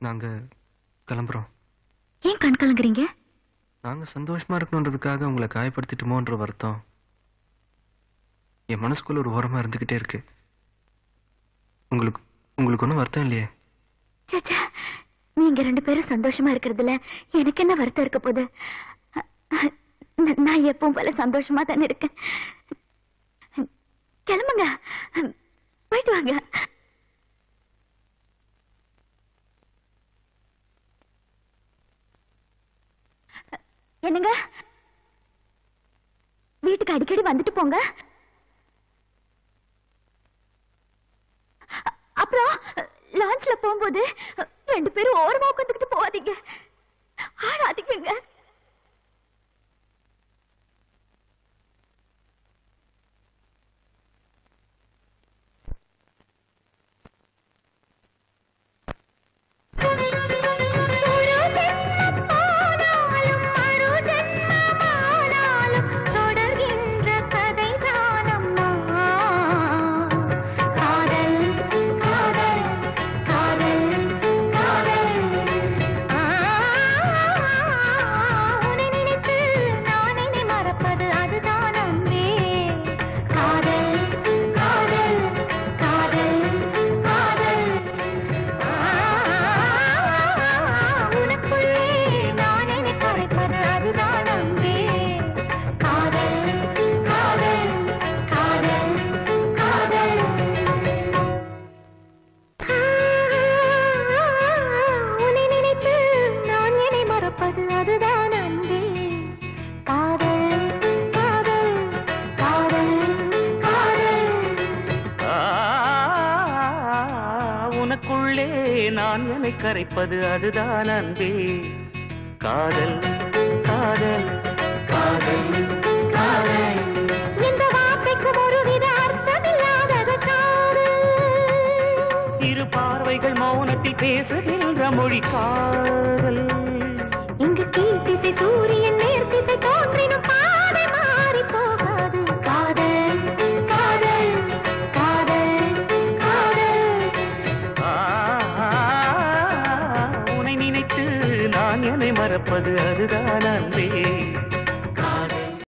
நாங்க கிளம்புறோம் ஏன் கண் கலங்குறீங்க நாங்க சந்தோஷமா இருக்கணுன்றதுக்காக உங்களை காயப்படுத்திட்டோமோன்ற வருத்தம் என் மனசுக்குள்ள ஒரு ஓரமா இருந்துகிட்டே இருக்கு உங்களுக்கு உங்களுக்கு ஒன்றும் வருத்தம் இல்லையே சச்சா நீங்க ரெண்டு பேரும் சந்தோஷமா இருக்கிறதுல எனக்கு என்ன வருத்தம் இருக்க போகுது ந- நான் எப்பவும் போல சந்தோஷமா தானே இருக்கேன் கிளம்புங்க போயிட்டு வாங்க என்னங்க வீட்டுக்கு அடிக்கடி வந்துட்டு போங்க அ- அப்புறம் லான்ச்ல போகும்போது ரெண்டு பேரும் ஓரமா உட்காந்துக்கிட்டு போவாதீங்க ஆடாதீங்க தொடர்கின்ற கதை தானம்மா காதல் காதல் காதல் காதல் உன்னை நினைத்து நான் என்னை மறப்பது அதுதான் அன்பே காதல் காதல் காதல் காதல் உனக்குள்ளே நான் என்னை கரைப்பது அதுதான் அன்பே காதல் காதல் காதல் காதல் உன்னை நினைத்து நான் என்னை மறப்பது அதுதான் அன்பே காதல் காதல் காதல் காதல் உனக்குள்ளே நான் என்னை கரைப்பது அதுதான் அன்பே காதல் காதல் காதல் காதல் இந்த வார்த்தைக்கு ஒருவித அர்த்தமில்லாதது காதல் இரு பார்வைகள் மௌனத்தில் பேசுகின்ற மொழி காதல் இங்கு கீழ்த்திசை சூரியன் நேர்த்திசை தோன்றினும் பாதை மாறி போகாது காதல் காதல் காதல் காதல் ஆ, உன்னை நினைத்து நான் என்னை மறப்பது அதுதான் அன்பே